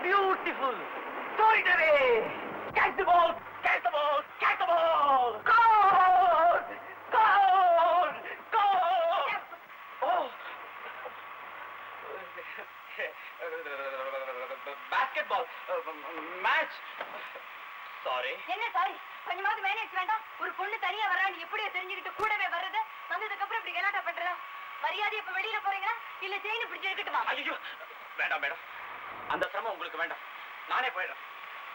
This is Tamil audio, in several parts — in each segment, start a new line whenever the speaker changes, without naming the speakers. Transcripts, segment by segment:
beautiful. Throw it away. Catch the ball. Catch the ball. Catch the ball. Goal. Goal. Goal. Oh. Basketball. Match. Sorry.
என்ன சாரி கொஞ்சமாவது மேனேஜ் வேண்டாம் ஒரு பொண்ணு தனியா வரான்னு எப்படியோ தெரிஞ்சுக்கிட்டு கூடவே வர்றது வந்ததுக்கு அப்புறம் இப்படி கலாட்டா பண்றதா மரியாதை இப்ப வெளியில போறீங்களா இல்ல செயின் பிடிச்சு இருக்கட்டுமா
ஐயோ வேண்டாம் மேடம் அந்த சிரமம் உங்களுக்கு வேண்டாம் நானே போயிடுறேன்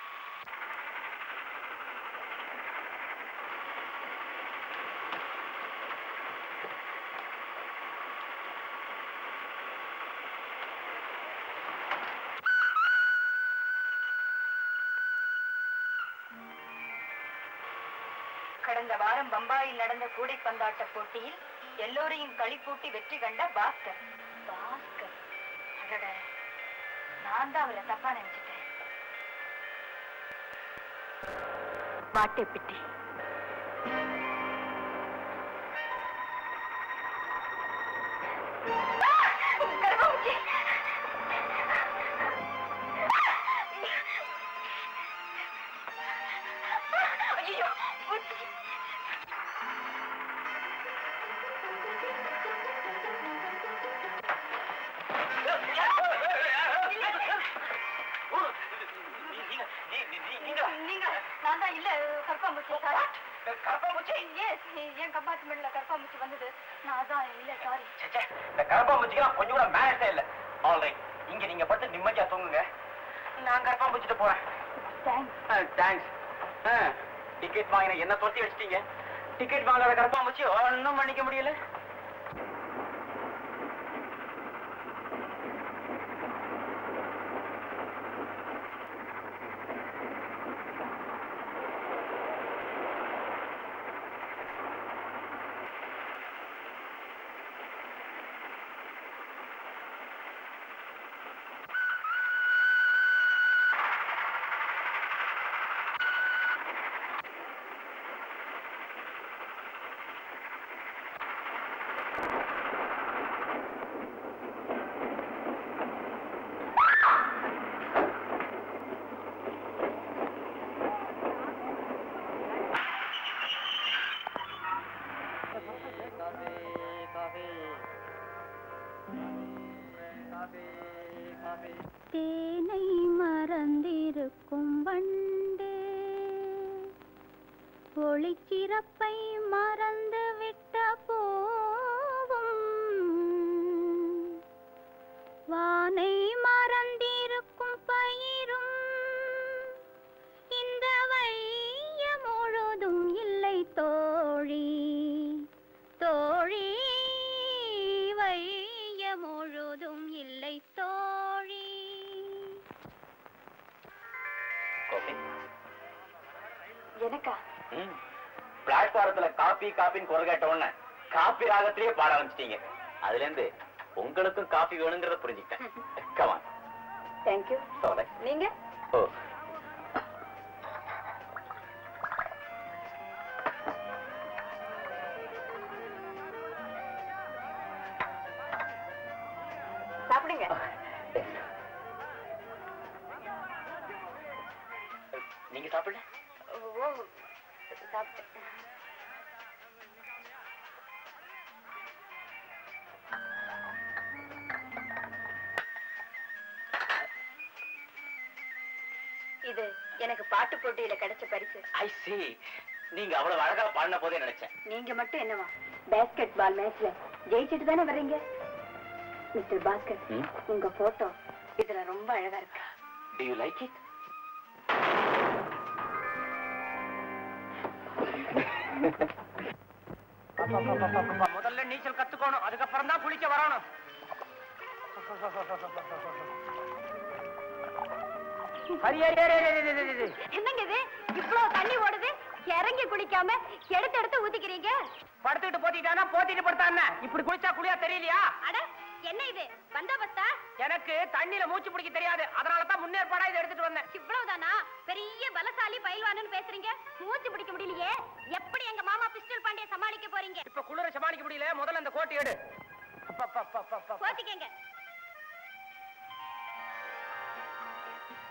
கடந்த வாரம் பம்பாயில் நடந்த கூடைப்பந்தாட்ட போட்டியில் எல்லோரையும் களிப்பூட்டி வெற்றி கண்ட பாஸ்கர் பாஸ்கர் அடட நான் தான் அவரை தப்பா நினைச்சிட்டேன் மாட்டே பிட்டி கர்ப்பமுச்சி ஐயோ பூச்சி நீங்க நான் தான் இல்ல கற்பாம்பூச்சி சாரி
கரப்பாம்பூச்சி
எஸ் என் கம்பார்ட்மெண்ட்ல கற்பாம்பூச்சி வந்தது நான் தான் இல்ல சாரி
ச்சே, இந்த கரப்பாம்பூச்சிக்கெல்லாம் கொஞ்சம் கூட மேனஸே இல்ல ஆல்ரைட் இங்க நீங்க படுத்து நிம்மதியா தூங்குங்க நான் கரப்பாம்பூச்சிட்டு போறேன்
தேங்க்ஸ்
தேங்க்ஸ் டிக்கெட் வாங்கின என்ன தொத்தி வச்சிட்டீங்க டிக்கெட் வாங்காத கரப்பாம்பூச்சி ஒன்றும் பண்ணிக்க முடியல
தேனை மறந்திருக்கும் வண்டே ஒளிச்சிறப்பை மறந்து விட்ட போவும் வானை மறந்திருக்கும் பயிரும் இந்த வைய முழுதும் இல்லை தோழி தோழி வைய முழுதும் இல்லை தோழி
காஃபி
எனக்கா
பிளாட்பாரத்துல காபி காபின்னு குரல் கேட்ட உடனே காபி ராகத்திலேயே பாட ஆரம்பிச்சிட்டீங்க அதுல இருந்து உங்களுக்கும் காபி வேணுங்கிறத புரிஞ்சுக்கிட்டேன் கமான்
தேங்க்யூ
சோலை
நீங்க
ஓ
சாப்பிடுங்க
நீங்க சாப்பிடல
ஓ சாப்பிட்டேன் இது எனக்கு பாட்டு போட்டியில கிடைச்ச பரிசு
ஐ see நீங்க அவ்வளவு அழகா பாடின போதே நினைச்சேன்
நீங்க மட்டும் என்னவா பேஸ்கெட் பால் மேட்ச்ல ஜெயிச்சிட்டு தானே வர்றீங்க மிஸ்டர் பாஸ்கர்
ம்?
உங்க போட்டோ இதுல ரொம்ப அழகா இருக்கு
Do you like it? முதல்ல நீச்சல் கத்துக்கணும் அதுக்கப்புறம் தான் குளிக்க வரணும் ஹரி ஹரி ஹரி ஹரி, ஹரி, ஹரி, ஹரி.
என்னங்க இது இவ்வளவு தண்ணி ஓடுது இறங்கி குளிக்காம எடுத்து எடுத்து ஊத்திக்கிறீங்க
படுத்துக்கிட்டு போத்திட்டானா போத்திட்டு படுத்தான இப்படி குளிச்சா குளியா தெரியலையா
அட என்ன இது பந்தோபஸ்தா
எனக்கு தண்ணியில மூச்சு பிடிக்க தெரியாது அதனால தான் முன்னேற்பாடா இதை எடுத்துட்டு வந்தேன்
இவ்வளவுதானா பெரிய பலசாலி பயில்வானுன்னு பேசுறீங்க மூச்சு பிடிக்க முடியலையே எப்படி எங்க மாமா பிஸ்டல் பாண்டிய சமாளிக்க போறீங்க
இப்ப குளிர சமாளிக்க முடியல முதல்ல அந்த கோட்டை எடு அப்பா, அப்பா, அப்பா, அப்பா, அப்பா.
போத்திக்கங்க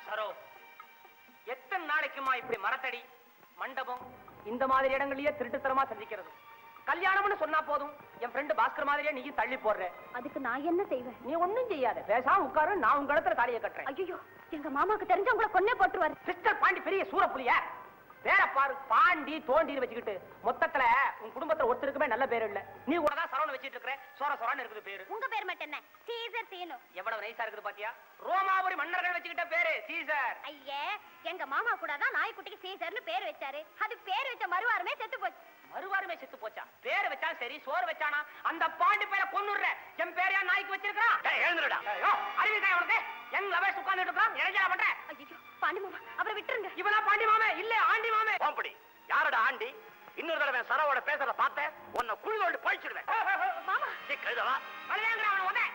சரோ எத்தனை நாளைக்குமா இப்படி மரத்தடி மண்டபம் இந்த மாதிரி இடங்களையே திருட்டுத்தனமா சந்திக்கிறது கல்யாணம்னு சொன்னா போதும் என் ஃப்ரெண்டு பாஸ்கர் மாதிரியே நீயும் தள்ளி போடுற
அதுக்கு நான் என்ன செய்வேன்
நீ ஒண்ணும் செய்யாத பேசாம உட்காரு நான் உங்க இடத்துல தாலியை கட்டுறேன்
ஐயோ எங்க மாமாக்கு தெரிஞ்ச உங்களை கொன்னே போட்டுருவாரு
சிஸ்டர் பாண்டி பெரிய சூரப்புலிய வேற பாரு பாண்டி தோண்டின்னு வச்சுக்கிட்டு மொத்தத்துல உன் குடும்பத்துல ஒருத்தருக்குமே நல்ல பேர் இல்ல நீ கூட தான் சரவண வச்சிட்டு இருக்கிற சோர சோரான்னு இருக்குது பேரு
உங்க பேர் மட்டும் என்ன சீசர் சீனு
எவ்வளவு நைஸா இருக்குது பாத்தியா ரோமாபுரி மன்னர்கள் வச்சுக்கிட்ட பேரு சீசர்
ஐயே எங்க மாமா கூட தான் நாய்க்குட்டிக்கு சீசர்னு பேர் வச்சாரு அது பேர் வச்ச மறுவாரமே செத்து போச்சு
மறுவாருமே செத்து போச்சா பேர் வச்சா சரி சோறு வச்சானா அந்த பாண்டி பேரை கொன்னுடுற என் பேர் ஏன் நாய்க்கு வச்சிருக்கான் எழுந்துடா அறிவிக்கா உனக்கு என் லவேஷ் உட்கார்ந்துட்டு இருக்கான் இளைஞரா பண்ற
ஐயோ பாண்டி மாமா அவரை விட்டுருங்க
இவனா பாண்டி மாமே இல்ல ஆண்டி மாமே
போம்படி யாரடா ஆண்டி இன்னொரு தடவை சரவோட பேசுறத பார்த்தேன் உன்னை குழி தோண்டி பழிச்சிடுவேன்
மாமா
சீ, கழுதவா
கல்யாணம் அவனை உத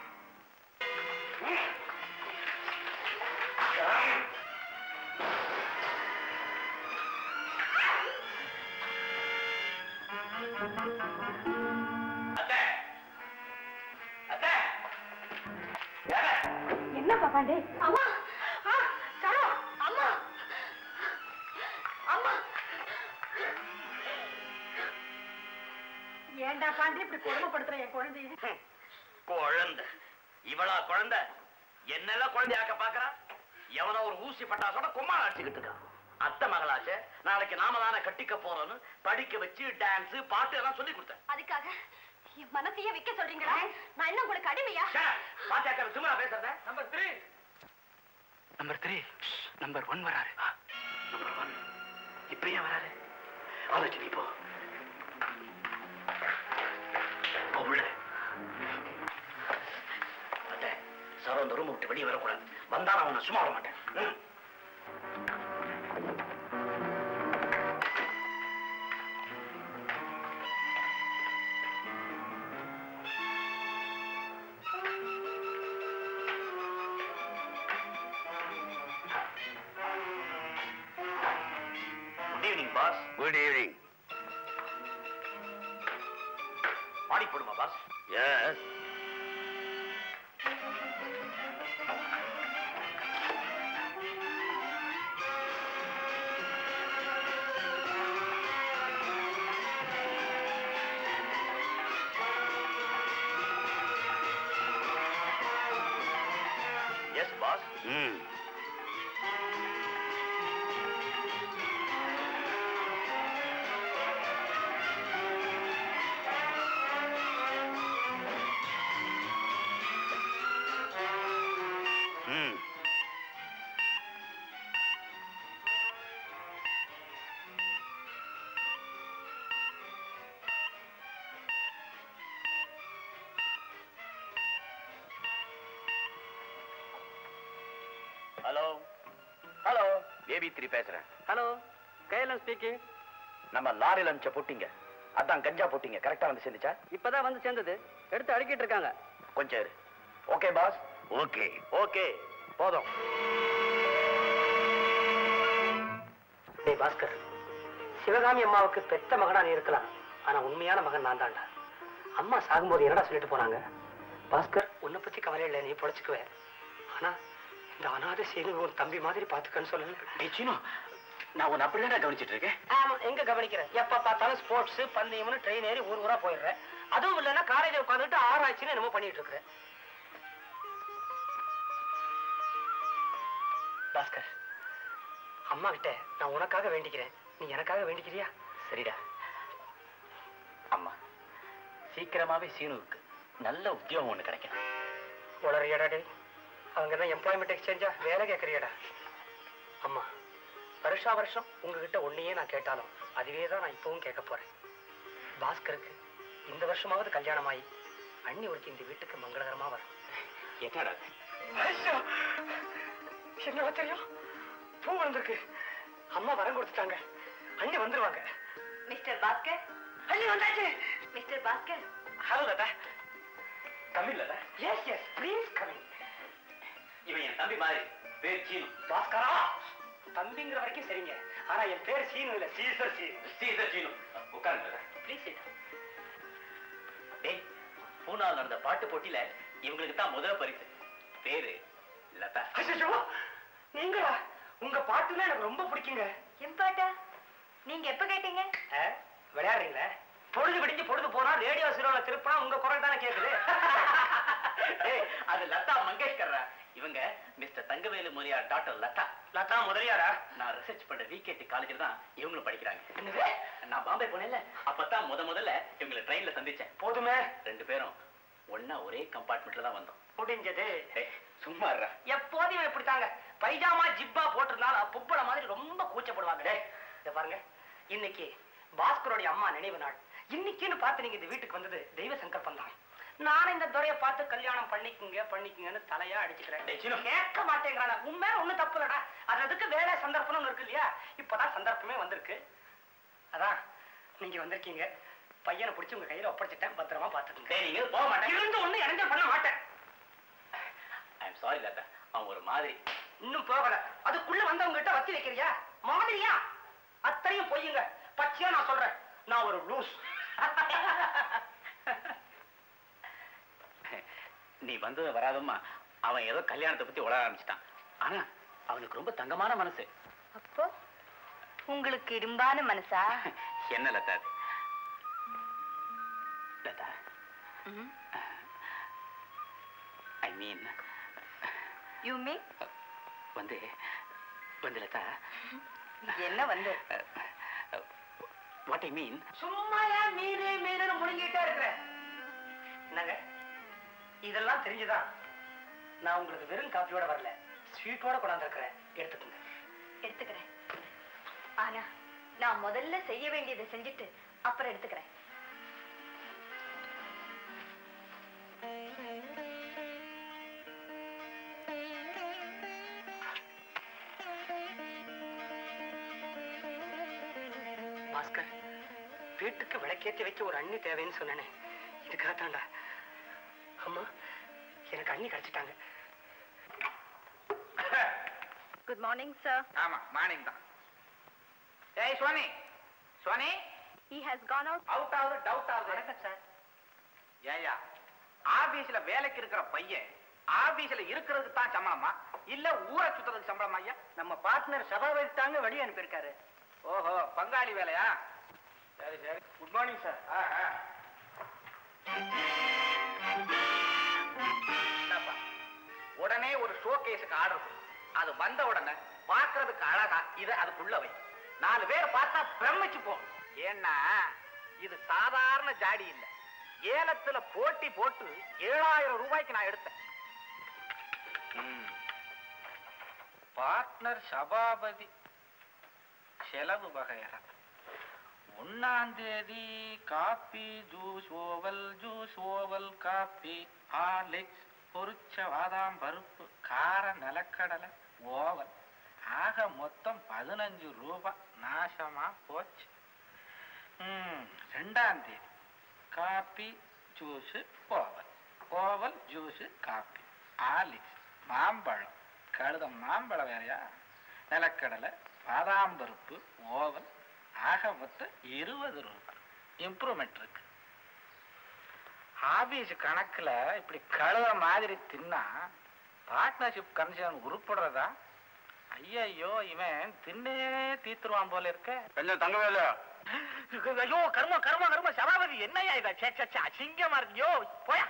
அத்தை அத்தை யார?
என்னப்பா பாண்டே அம்மா ஆ, சரோ அம்மா அம்மா ஏன்டா பாண்டி இப்படி கொடுமைப்படுத்துற என் குழந்தைய
ஹம், குழந்தை இவளா குழந்தை என்னெல்லாம் குழந்தையாக்க பாக்குறா எவனோ ஒரு ஊசி பட்டாசோட கும்மாள் அடிச்சுக்கிட்டு இருக்கான் அத்தை மகளாச்சே நாளைக்கு நாம தானே கட்டிக்க போறோம்னு படிக்க வச்சு டான்ஸ் பாட்டு எல்லாம் சொல்லி கொடுத்தேன்
அதுக்காக என் மனசையே விக்க சொல்றீங்களா நான் என்ன உங்களுக்கு அடிமையா
பாத்தியாக்க சும்மா பேசுறத
number three
number three number one வராரு நம்பர் ஒன் இப்படியே வராரு ஆலோசனை போ போ உள்ள அத்தை சார் அந்த ரூம் விட்டு வெளியே வரக்கூடாது வந்தா நான் உன்னை சும்மா விட மாட்டேன் ம். Good evening boss good evening பாடி போடுமா பாஸ் எஸ் எஸ் பாஸ் ம் ம் ஹலோ ஹலோ பேபி த்ரீ பேசுறேன்
ஹலோ கையலம் ஸ்பீக்கிங்
நம்ம லாரி லஞ்ச போட்டீங்க அதான் கஞ்சா போட்டீங்க கரெக்டா வந்து சேர்ந்துச்சா
இப்பதான் வந்து சேர்ந்தது எடுத்து அடிக்கிட்டு இருக்காங்க
கொஞ்சம் இரு ஓகே பாஸ் ஓகே ஓகே போதும்
டேய் பாஸ்கர் சிவகாமி அம்மாவுக்கு பெத்த மகனா நீ இருக்கலாம் ஆனா உண்மையான மகன் நான் தான்டா அம்மா சாகும்போது என்னடா சொல்லிட்டு போனாங்க பாஸ்கர் உன்னை பத்தி கவலை இல்லை நீ பொழைச்சுக்குவ ஆனா இந்த அனாதை செய்து உன் தம்பி மாதிரி பாத்துக்கன்னு சொல்லல
நிச்சயம் நான் உன்னை அப்படிதான் கவனிச்சிட்டு இருக்கேன்
ஆமா எங்க கவனிக்கிற எப்ப பார்த்தாலும் ஸ்போர்ட்ஸ் பந்தயம்னு ட்ரெயின் ஏறி ஊர் ஊரா போயிடுறேன் அதுவும் இல்லைன்னா காலேஜ் உட்காந்துட்டு ஆராய்ச்சின்னு என்னமோ பண்ணிட்டு இருக்கிற பாஸ்கர் அம்மா கிட்ட நான் உனக்காக வேண்டிக்கிறேன் நீ எனக்காக வேண்டிக்கிறியா
சரிடா அம்மா சீக்கிரமாவே சீனுவுக்கு நல்ல உத்தியோகம் ஒண்ணு கிடைக்கும்
உளறியடா டேய் அவங்க தான் எம்ப்ளாய்மெண்ட் எக்ஸ்சேஞ்சா வேலை கேட்கறியடா அம்மா வருஷா வருஷம் உங்ககிட்ட ஒன்னையே நான் கேட்டாலும் அதுவே தான் நான் இப்பவும் கேட்க போறேன் பாஸ்கருக்கு இந்த வருஷமாவது கல்யாணம் ஆகி அண்ணி ஒருத்தி இந்த வீட்டுக்கு மங்களகரமா வரும்
என்னடா
ஐயோ! என்னவா தெரியும் பூ வந்திருக்கு அம்மா வரம் கொடுத்துட்டாங்க அண்ணி வந்துருவாங்க
மிஸ்டர் பாஸ்கர்
அண்ணி வந்தாச்சு
மிஸ்டர் பாஸ்கர்
ஹலோ தாத்தா தமிழ் தாத்தா
எஸ் எஸ் ப்ளீஸ் கமிங்
இவன் என் தம்பி மாதிரி பேர் சீனு
பாஸ்கரா தம்பிங்கிற வரைக்கும் சரிங்க ஆனா என் பேர் சீனு இல்ல சீசர் சீனு
சீசர் சீனு உட்காருங்க
ப்ளீஸ்
டேய் பூனால் நடந்த பாட்டு போட்டியில இவங்களுக்கு தான் முதல் பரிசு பேரு லதா
ஐயோ நீங்களா உங்க பாட்டுல எனக்கு ரொம்ப பிடிக்குங்க
எம்பாட்டா நீங்க எப்ப கேட்டீங்க
ஆ, விளையாடுறீங்களா பொழுது விடிஞ்சு பொழுது போனா ரேடியோ சீரோல திருப்பினா உங்க குரல் தானே கேக்குது
ஏய், அது லதா மங்கேஷ்கர் இவங்க மிஸ்டர் தங்கவேலு முதலியார் டாக்டர் லதா
லதா முதலியாரா
நான் ரிசர்ச் பண்ற விகேடி காலேஜில் தான் இவங்களும் படிக்கிறாங்க
என்னது?
நான் பாம்பே போனேன்ல அப்பதான் முத முதல்ல இவங்களை ட்ரெயின்ல சந்திச்சேன்
போதுமே
ரெண்டு பேரும் ஒண்ணா ஒரே கம்பார்ட்மெண்ட்ல தான் வந்தோம்
முடிஞ்சது
ஏய், சும்மா இருடா.
எப்போதும் இவன் இப்படித்தாங்க பைஜாமா ஜிப்பா போட்டிருந்தாலும் புப்பள மாதிரி ரொம்ப கூச்சப்படுவாங்க டேய் இத பாருங்க இன்னைக்கு பாஸ்கரோடைய அம்மா நினைவு நாள் இன்னைக்குன்னு பார்த்து நீங்க இந்த வீட்டுக்கு வந்தது தெய்வ சங்கல்பம் தான் நானும் இந்த துறையை பார்த்து கல்யாணம் பண்ணிக்குங்க பண்ணிக்குங்கன்னு தலையா அடிச்சுக்கிறேன்
டேய், சீனு.
கேட்க மாட்டேங்கிறான உண்மை ஒண்ணும் தப்பு இல்லடா அது அதுக்கு வேலை சந்தர்ப்பம்னு இருக்கு இல்லையா இப்பதான் சந்தர்ப்பமே வந்திருக்கு அதான் நீங்க வந்திருக்கீங்க பையனை பிடிச்சி உங்க கையில ஒப்படைச்சிட்டேன் பத்திரமா பாத்துக்கோங்க
டேய், நீங்க போக மாட்டேன்
இருந்து ஒண்ணு இறங்க பண்ண மாட்டேன்
ஐம் சாரி லதா அவன் ஒரு மாதிரி
இன்னும் போகல அதுக்குள்ள வந்தவங்க கிட்ட வத்தி வைக்கிறியா மாதிரியா அத்தனையும் பொய்யுங்க பச்சையா நான் சொல்றேன் நான் ஒரு லூஸ்
நீ வந்தது வராதம்மா அவன் ஏதோ கல்யாணத்தை பத்தி உலக ஆரம்பிச்சிட்டான் ஆனா அவனுக்கு ரொம்ப தங்கமான மனசு
அப்போ உங்களுக்கு இரும்பான மனசா
என்ன லதா அது? லதா ஐ மீன்
யூ மீன்
வந்து வந்து லதா
என்ன வந்து
வாட் ஐ மீன்
சும்மா ஏன் மீனு மீனுன்னு முழுங்கிட்டே இருக்கிற என்னங்க இதெல்லாம் தெரிஞ்சுதான் நான் உங்களுக்கு வெறும் காப்பியோட வரல ஸ்வீட்டோட கொண்டாந்துருக்கிறேன் எடுத்துக்கோங்க
எடுத்துக்கிறேன் ஆனா நான் முதல்ல செய்ய வேண்டியதை செஞ்சுட்டு அப்புறம் எடுத்துக்கிறேன்
பாஸ்கர் வீட்டுக்கு விளக்கேத்தி வச்சு ஒரு அண்ணி தேவைன்னு சொன்னேனே இதுக்காக தாண்டா அம்மா எனக்கு அண்ணி கிடைச்சிட்டாங்க
குட் மார்னிங் சார்
ஆமா மார்னிங் தான் ஏய் Soni Soni
he has gone out
out ஆகுது டவுட் ஆகுது
வணக்கம் சார்
ஏயா ஆபீஸ்ல வேலைக்கு இருக்கிற பையன் ஆபீஸ்ல இருக்கிறதுக்கு தான் சம்பளமா இல்ல ஊரை சுத்துறதுக்கு சம்பளமா ஐயா
நம்ம பார்ட்னர் சபாபதி தாங்க வெளியே அனுப்பியிருக்காரு
ஓஹோ பங்காளி வேலையா சரி சரி
குட் மார்னிங் சார்
இந்தாப்பா. உடனே ஒரு ஷோகேஸுக்கு ஆர்டர் அது வந்த உடனே பார்க்கிறதுக்கு அழகா இத அதுக்குள்ள வை நாலு பேர் பார்த்தா பிரமிச்சு போ ஏன்னா இது சாதாரண ஜாடி இல்ல ஏலத்துல போட்டி போட்டு ஏழாயிரம் ரூபாய்க்கு நான் எடுத்தேன் பார்ட்னர் சபாபதி செலவு வகையற ஒன்னாம் தேதி coffee juice oval juice oval coffee Horlicks பொரிச்ச பாதாம் பருப்பு கார நிலக்கடலை ஓவல் ஆக மொத்தம் பதினஞ்சு ரூபாய் நாசமா போச்சு ம், ரெண்டாம் தேதி coffee juice oval oval juice coffee Horlicks மாம்பழம் கழுத மாம்பழம் வேறையா நிலக்கடலை பாதாம் பருப்பு ஓவல் ஆக மொத்தம் இருபது ரூபாய் இம்ப்ரூவ்மெண்ட் இருக்கு ஆபீஸ் கணக்குல இப்படி கழுத மாதிரி தின்னா பார்ட்னர்ஷிப் கன்சர்ன் உருப்படுறதா ஐயையோ இவன் தின்னே தீத்துருவான் போல இருக்க
கொஞ்சம் தங்கவேல
ஐயோ கர்ம கர்ம கர்ம சபாபதி என்னையா இதா சே சே, சே அசிங்கமா இருக்கியோ போயா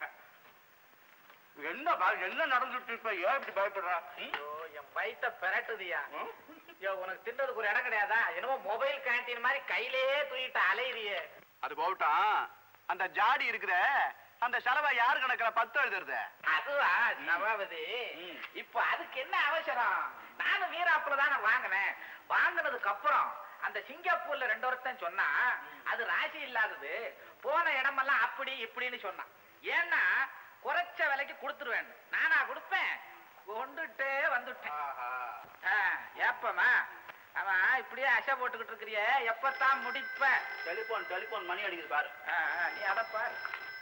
என்ன பா- என்ன நடந்துட்டு இருப்ப ஏன் இப்படி பயப்படுறா
ஐயோ என் வயித்த பெரட்டுதியா ஐயோ உனக்கு தின்றதுக்கு ஒரு இடம் கிடையாதா என்னமோ மொபைல் கேண்டீன் மாதிரி கையிலேயே தூக்கிட்டு அலையிறியே
அது போகட்டும் அந்த ஜாடி இருக்குத அந்த செலவை யாரு கணக்குல பத்து எழுதுறது
அதுவா சபாபதி இப்ப அதுக்கு என்ன அவசரம் நானும் வீராப்புல தானே வாங்கினேன் வாங்கினதுக்கு அப்புறம் அந்த சிங்கப்பூர்ல ரெண்டு ஒருத்தன் சொன்னா அது ராசி இல்லாதது போன இடமெல்லாம் அப்படி இப்படின்னு சொன்னான் ஏன்னா குறைச்ச விலைக்கு கொடுத்துருவேன் நானா கொடுப்பேன் கொண்டுட்டே வந்துட்டேன் ஆ, ஏப்பமா அவன் இப்படியே அசை போட்டுக்கிட்டு இருக்கிறிய எப்பத்தான் முடிப்ப
டெலிபோன் டெலிபோன் மணி அடிக்குது பாரு
ஆ, ஆ, நீ அதை பாரு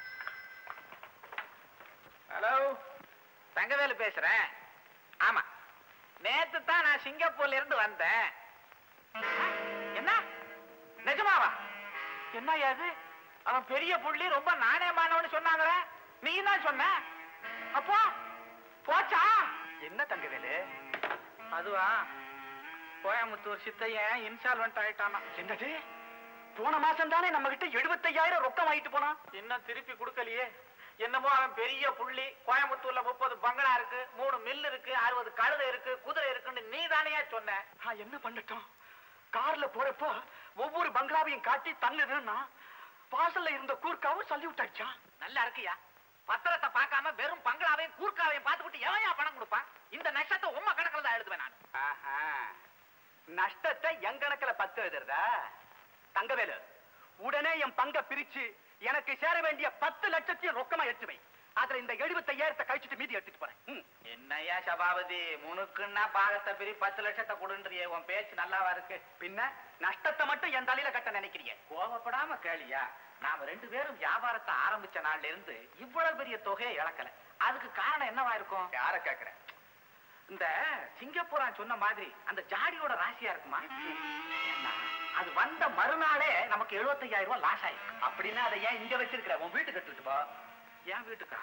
ஹலோ தங்கவேலு பேசுறேன் ஆமா நேத்து தான் நான் சிங்கப்பூர்ல இருந்து வந்தேன் ஆ, என்ன நிஜமாவா என்ன அது அவன் பெரிய புள்ளி ரொம்ப நாணயமானவன்னு சொன்னாங்களே நீ தான் சொன்ன அப்போ போச்சா
என்ன தங்கவேலு
அதுவா கோயம்புத்தூர் சித்தையன் இன்ஸ்டால்மெண்ட் ஆயிட்டானா
என்னது போன மாசம் தானே நம்ம கிட்ட எழுபத்தையாயிரம் ரொக்கம் வாங்கிட்டு போனான்
இன்னும் திருப்பி கொடுக்கலையே என்னமோ அவன் பெரிய புள்ளி கோயம்புத்தூர்ல முப்பது பங்களா இருக்கு மூணு மில் இருக்கு அறுபது கழுதை இருக்கு குதிரை இருக்குன்னு நீ தானேயா சொன்ன
நான் என்ன பண்ணட்டும் கார்ல போறப்போ ஒவ்வொரு பங்களாவையும் காட்டி தள்ளுதுன்னா வாசல்ல இருந்த கூர்க்காவும் சொல்லி விட்டாச்சான்
நல்லா இருக்கியா பத்திரத்தை பார்க்காம வெறும் பங்களாவையும் கூர்க்காவையும் பார்த்துக்கிட்டு எவன்யா பணம் கொடுப்பான் இந்த நஷ்டத்தை உம்ம கணக்குல தான் எழுதுவேன் நான்
நஷ்டத்தை என் கணக்குல பத்து எழுதுறதா தங்கவேலு உடனே என் பங்க பிரிச்சு எனக்கு சேர வேண்டிய பத்து லட்சத்தையும் ரொக்கமா எடுத்து வை அதுல இந்த எழுபத்தையாயிரத்தை கழிச்சுட்டு மீதி எடுத்துட்டு போறேன் ம்.
என்னய்யா சபாபதி முனுக்குன்னா பாகத்தை பிரி பத்து லட்சத்தை கொடுன்றியே உன் பேச்சு நல்லாவா இருக்கு
பின்ன நஷ்டத்தை மட்டும் என் தலையில கட்ட நினைக்கிறீங்க
கோவப்படாம கேளியா நாம ரெண்டு பேரும் வியாபாரத்தை ஆரம்பிச்ச நாள்ல இருந்து இவ்வளவு பெரிய தொகையை இழக்கல அதுக்கு காரணம் என்னவா இருக்கும்
யார கேக்குறேன்
இந்த சிங்கப்பூரான் சொன்ன மாதிரி அந்த ஜாடியோட ராசியா இருக்குமா ஏன்னா, அது வந்த மறுநாளே நமக்கு 75000 ரூபாய் லாஸ் ஆயிருக்கு
அப்படின்னா அதை ஏன் இங்க வச்சிருக்கிற உன் வீட்டுக்கு எடுத்துட்டு போ
என் வீட்டுக்கா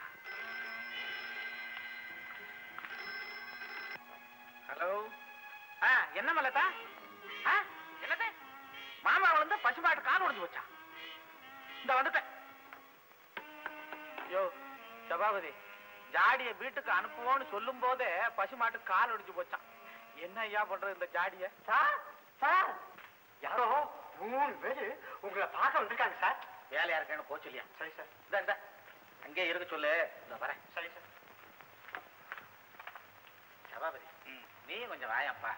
ஹலோ ஆ என்ன மல்லத்தா ஆ என்னது மாமா வந்து பசுமாட்டு கால் உடைஞ்சு வச்சான் இந்த வந்துட்டேன் யோ சபாபதி ஜாடிய வீட்டுக்கு அனுப்புவோன்னு சொல்லும் போதே பசுமாட்டு கால் ஒடிஞ்சு போச்சான் என்ன ஐயா பண்றது இந்த ஜாடிய
சார் சார் யாரோ மூணு பேரு உங்களை பார்க்க வந்திருக்காங்க சார்
வேலையா இருக்கேன்னு போச்சு இல்லையா
சரி சார்
இந்த இந்த அங்கே இருக்க சொல்லு இந்த வரேன்
சரி சார்
சபாபதி நீ கொஞ்சம் வாயாப்பா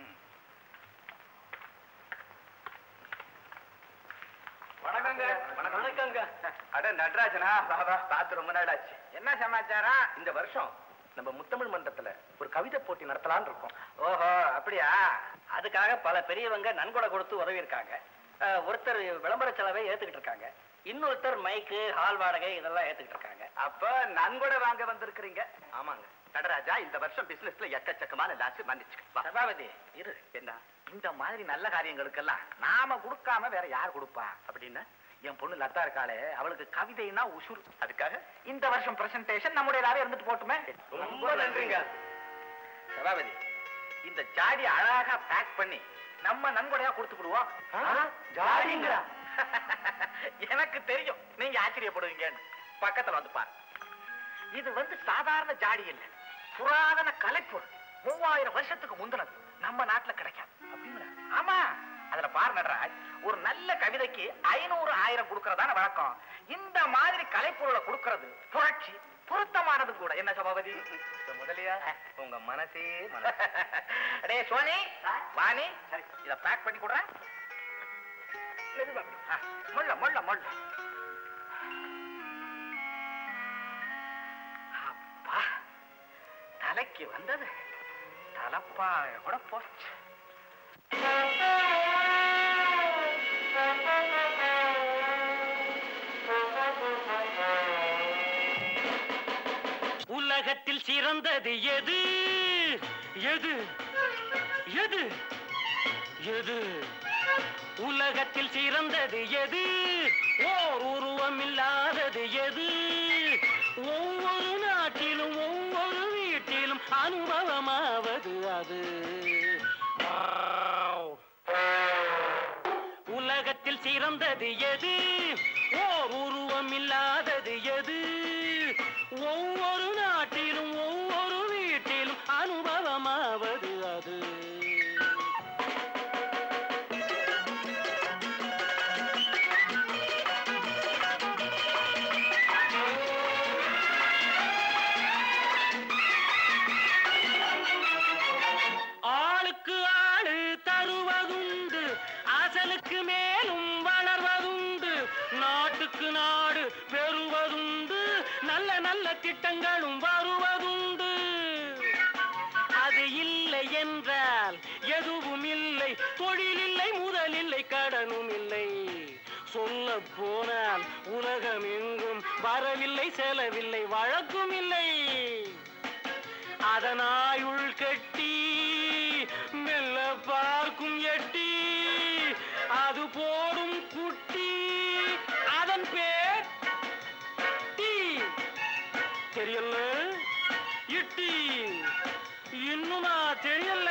வணக்கங்க வணக்கங்க அட நடராஜனா பாபா பார்த்து ரொம்ப நாள் ஆச்சு
என்ன சமாச்சாரம்
இந்த வருஷம் நம்ம முத்தமிழ் மன்றத்துல ஒரு கவிதை போட்டி நடத்தலாம்னு இருக்கோம்
ஓஹோ அப்படியா
அதுக்காக பல பெரியவங்க நன்கொடை கொடுத்து உதவி இருக்காங்க ஒருத்தர் விளம்பர செலவை ஏத்துக்கிட்டு இருக்காங்க இன்னொருத்தர் மைக்கு ஹால் வாடகை இதெல்லாம் ஏத்துக்கிட்டு இருக்காங்க அப்ப நன்கொடை வாங்க வந்திருக்கிறீங்க ஆமாங்க நடராஜா இந்த வருஷம் பிசினஸ்ல எக்கச்சக்கமான லாஸ் மன்னிச்சுக்க
சபாபதி இரு
என்ன
இந்த மாதிரி நல்ல காரியங்களுக்கெல்லாம் நாம கொடுக்காம வேற யார் கொடுப்பா
அப்படின்னா
என் பொண்ணு லதா இருக்காளே அவளுக்கு கவிதைனா உசுர்
அதுக்காக
இந்த வருஷம் பிரசன்டேஷன் நம்முடையதாவே இருந்துட்டு போட்டுமே
ரொம்ப நன்றிங்க
சபாபதி இந்த ஜாடி அழகா பேக் பண்ணி நம்ம நன்கொடையா கொடுத்து விடுவோம்
ஆ, ஜாடிங்களா?
எனக்கு தெரியும் நீங்க ஆச்சரியப்படுவீங்கன்னு பக்கத்துல வந்து பாரு இது வந்து சாதாரண ஜாடி இல்ல புராதன கலைப்பொருள் மூவாயிரம் வருஷத்துக்கு முந்தினது நம்ம நாட்டுல கிடைக்காது அப்படிங்களா ஆமா அதுல பாரு நடராஜ் ஒரு நல்ல கவிதைக்கு ஐநூறு ஆயிரம் கொடுக்கறதான வழக்கம் இந்த மாதிரி கலைப்பொருளை கொடுக்கறது புரட்சி பொருத்தமானது கூட என்ன சபாபதி
முதலியா உங்க மனசே மனசு
அடே சோனி வாணி இத பேக் பண்ணி கொடுறேன் ஆ, முள்ள முள்ள முள்ள அப்பா தலைக்கு வந்தது தலப்பாக கூட போச்சு
உலகத்தில் சிறந்தது எது எது எது எது உலகத்தில் சிறந்தது எது ஓர் உருவம் இல்லாதது எது ஒவ்வொரு நாட்டிலும் ஒவ்வொரு வீட்டிலும் அனுபவமாவது அது உலகத்தில் சிறந்தது எது ஓர் உருவம் இல்லாதது எது ஒவ்வொரு நாட்டிலும் ஒவ்வொரு வீட்டிலும் அனுபவமாவது அது ஆளுக்கு ஆளு தருவதுண்டு அசலுக்கு மேலும் வளர்வதுண்டு நாட்டுக்கு நாடு பெறுவதுண்டு நல்ல நல்ல திட்டங்களும் வருவதுண்டு அது இல்லை என்றால் எதுவும் இல்லை தொழில் இல்லை முதல் இல்லை கடனும் இல்லை சொல்ல போனால் உலகம் எங்கும் வரவில்லை செலவில்லை வழக்கும் இல்லை அதனாயுள் கட்டி மெல்ல பார்க்கும் எட்டி அது போடும் குட்டி அதன் பேர் டீ தெரியல இட்டி இன்னுமா தெரியல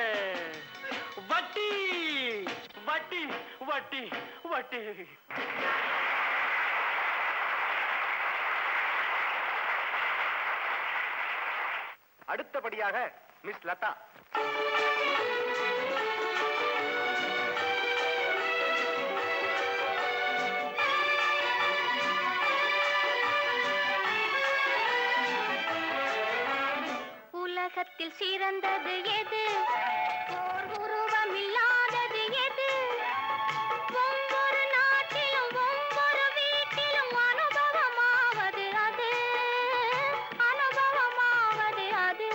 வட்டி வட்டி வட்டி வட்டி
அடுத்தபடியாக மிஸ் லதா
உலகத்தில் சிறந்தது எது ஓர் உருவம் இல்லாதது எது ஒவ்வொரு நாட்டிலும் ஒவ்வொரு வீட்டிலும் அனுபவமாவது அது அனுபவமாவது அது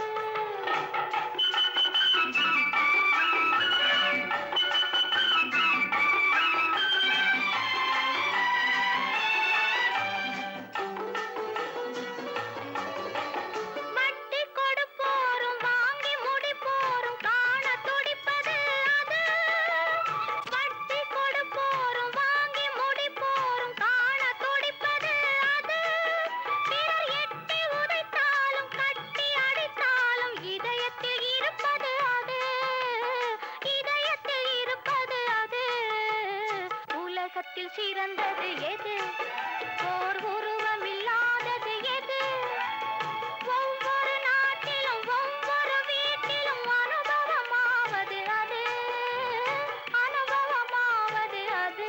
வட்டி கொடுப்போரும் வாங்கி முடிப்போரும் காண துடிப்பது அது வட்டி கொடுப்போரும் வாங்கி முடிப்போரும் காண துடிப்பது அது பிறர் எட்டி உதைத்தாலும் கட்டி அடித்தாலும் இதயத்தில் இருப்பது அது இதயத்தில் இருப்பது அது உலகத்தில் சிறந்தது எது ஓர் உருவம் இல்லாதது எது ஒவ்வொரு நாட்டிலும் ஒவ்வொரு வீட்டிலும் அனுபவமாவது அது அனுபவமாவது அது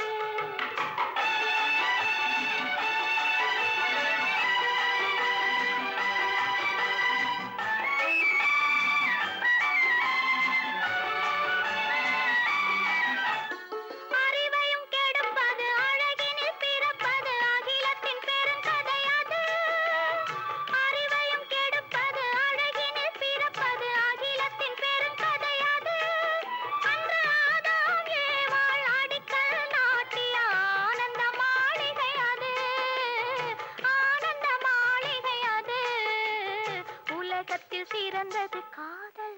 அறிவையும் கெடுப்பது அழகினில் பிறப்பது அகிலத்தின் பெருங்கதை அது அறிவையும் கெடுப்பது அழகினில் பிறப்பது அகிலத்தின் பெருங்கதை அது அன்று ஆதாம் ஏவாள் அடிக்கல் நாட்டிய ஆனந்த மாளிகை அது ஆனந்த மாளிகை அது உலகத்தில் சிறந்தது காதல்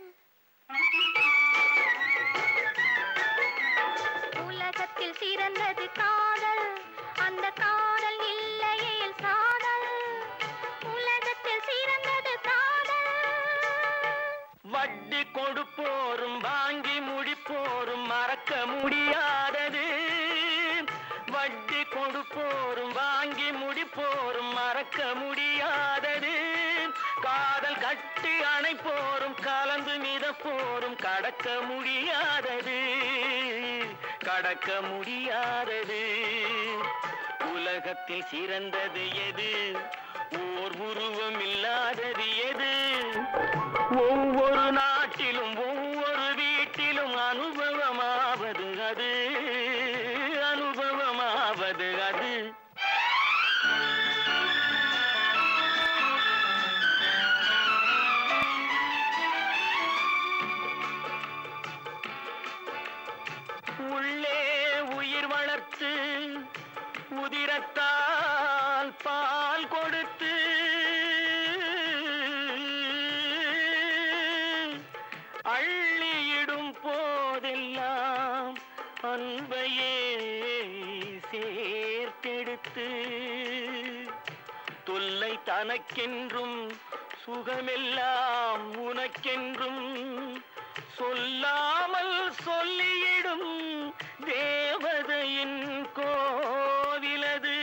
உலகத்தில் சிறந்தது காதல் அந்த காதல் இல்லையேல் சாதல் உலகத்தில் சிறந்தது காதல்
வட்டி கொடுப்போரும் வாங்கி முடிப்போரும் மறக்க முடியாதது வட்டி கொடுப்போரும் வாங்கி முடிப்போரும் மறக்க முடியாதது காதல் கட்டி அணைப்போரும் கலந்து மிதப்போரும் கடக்க முடியாதது கடக்க முடியாதது உலகத்தில் சிறந்தது எது ஓர் உருவம் இல்லாதது எது ஒவ்வொரு நாட்டிலும் ஒவ்வொரு வீட்டிலும் அனுபவமாவது அது அனுபவமாவது அது உள்ளே உயிர் வளர்த்து உதிரத்தால் பால் கொடுத்து அள்ளியிடும் போதெல்லாம் அன்பையே சேர்த்தெடுத்து தொல்லை தனக்கென்றும் சுகமெல்லாம் உனக்கென்றும் சொல்லாமல் சொல்லியிடும் தேவதையின் கோவிலது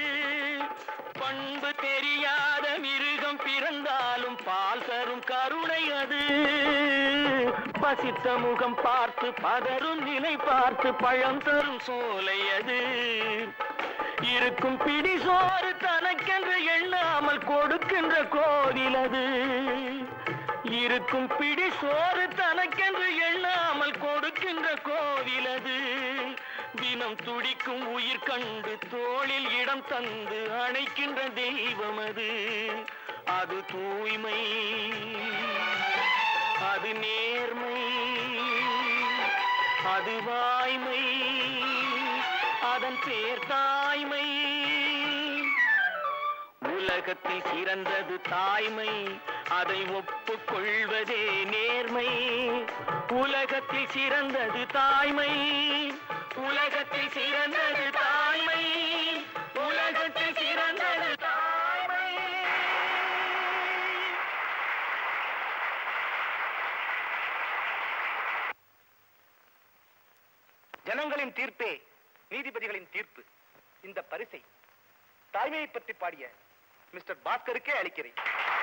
பண்பு தெரியாத மிருகம் பிறந்தாலும் பால் தரும் கருணை அது பசித்த முகம் பார்த்து பதரும் நிலை பார்த்து பழம் தரும் சோலை அது இருக்கும் பிடி சோறு தனக்கென்று எண்ணாமல் கொடுக்கின்ற கோவில் அது இருக்கும் பிடி சோறு தனக்கென்று எண்ணாமல் கொடுக்கின்ற கோவில் அது தினம் துடிக்கும் உயிர் கண்டு தோளில் இடம் தந்து அணைக்கின்ற தெய்வம் அது அது தூய்மை அது நேர்மை அது வாய்மை அதன் பேர் தாய்மை உலகத்தில் சிறந்தது தாய்மை அதை ஒப்புக்கொள்வதே நேர்மை உலகத்தில் சிறந்தது தாய்மை உலகத்தில் சிறந்தது தாய்மை உலகத்தில் சிறந்தது தாய்மை
ஜனங்களின் தீர்ப்பே நீதிபதிகளின் தீர்ப்பு இந்த பரிசை தாய்மையை பற்றி பாடிய மிஸ்டர் பாஸ்கருக்கே அளிக்கிறேன்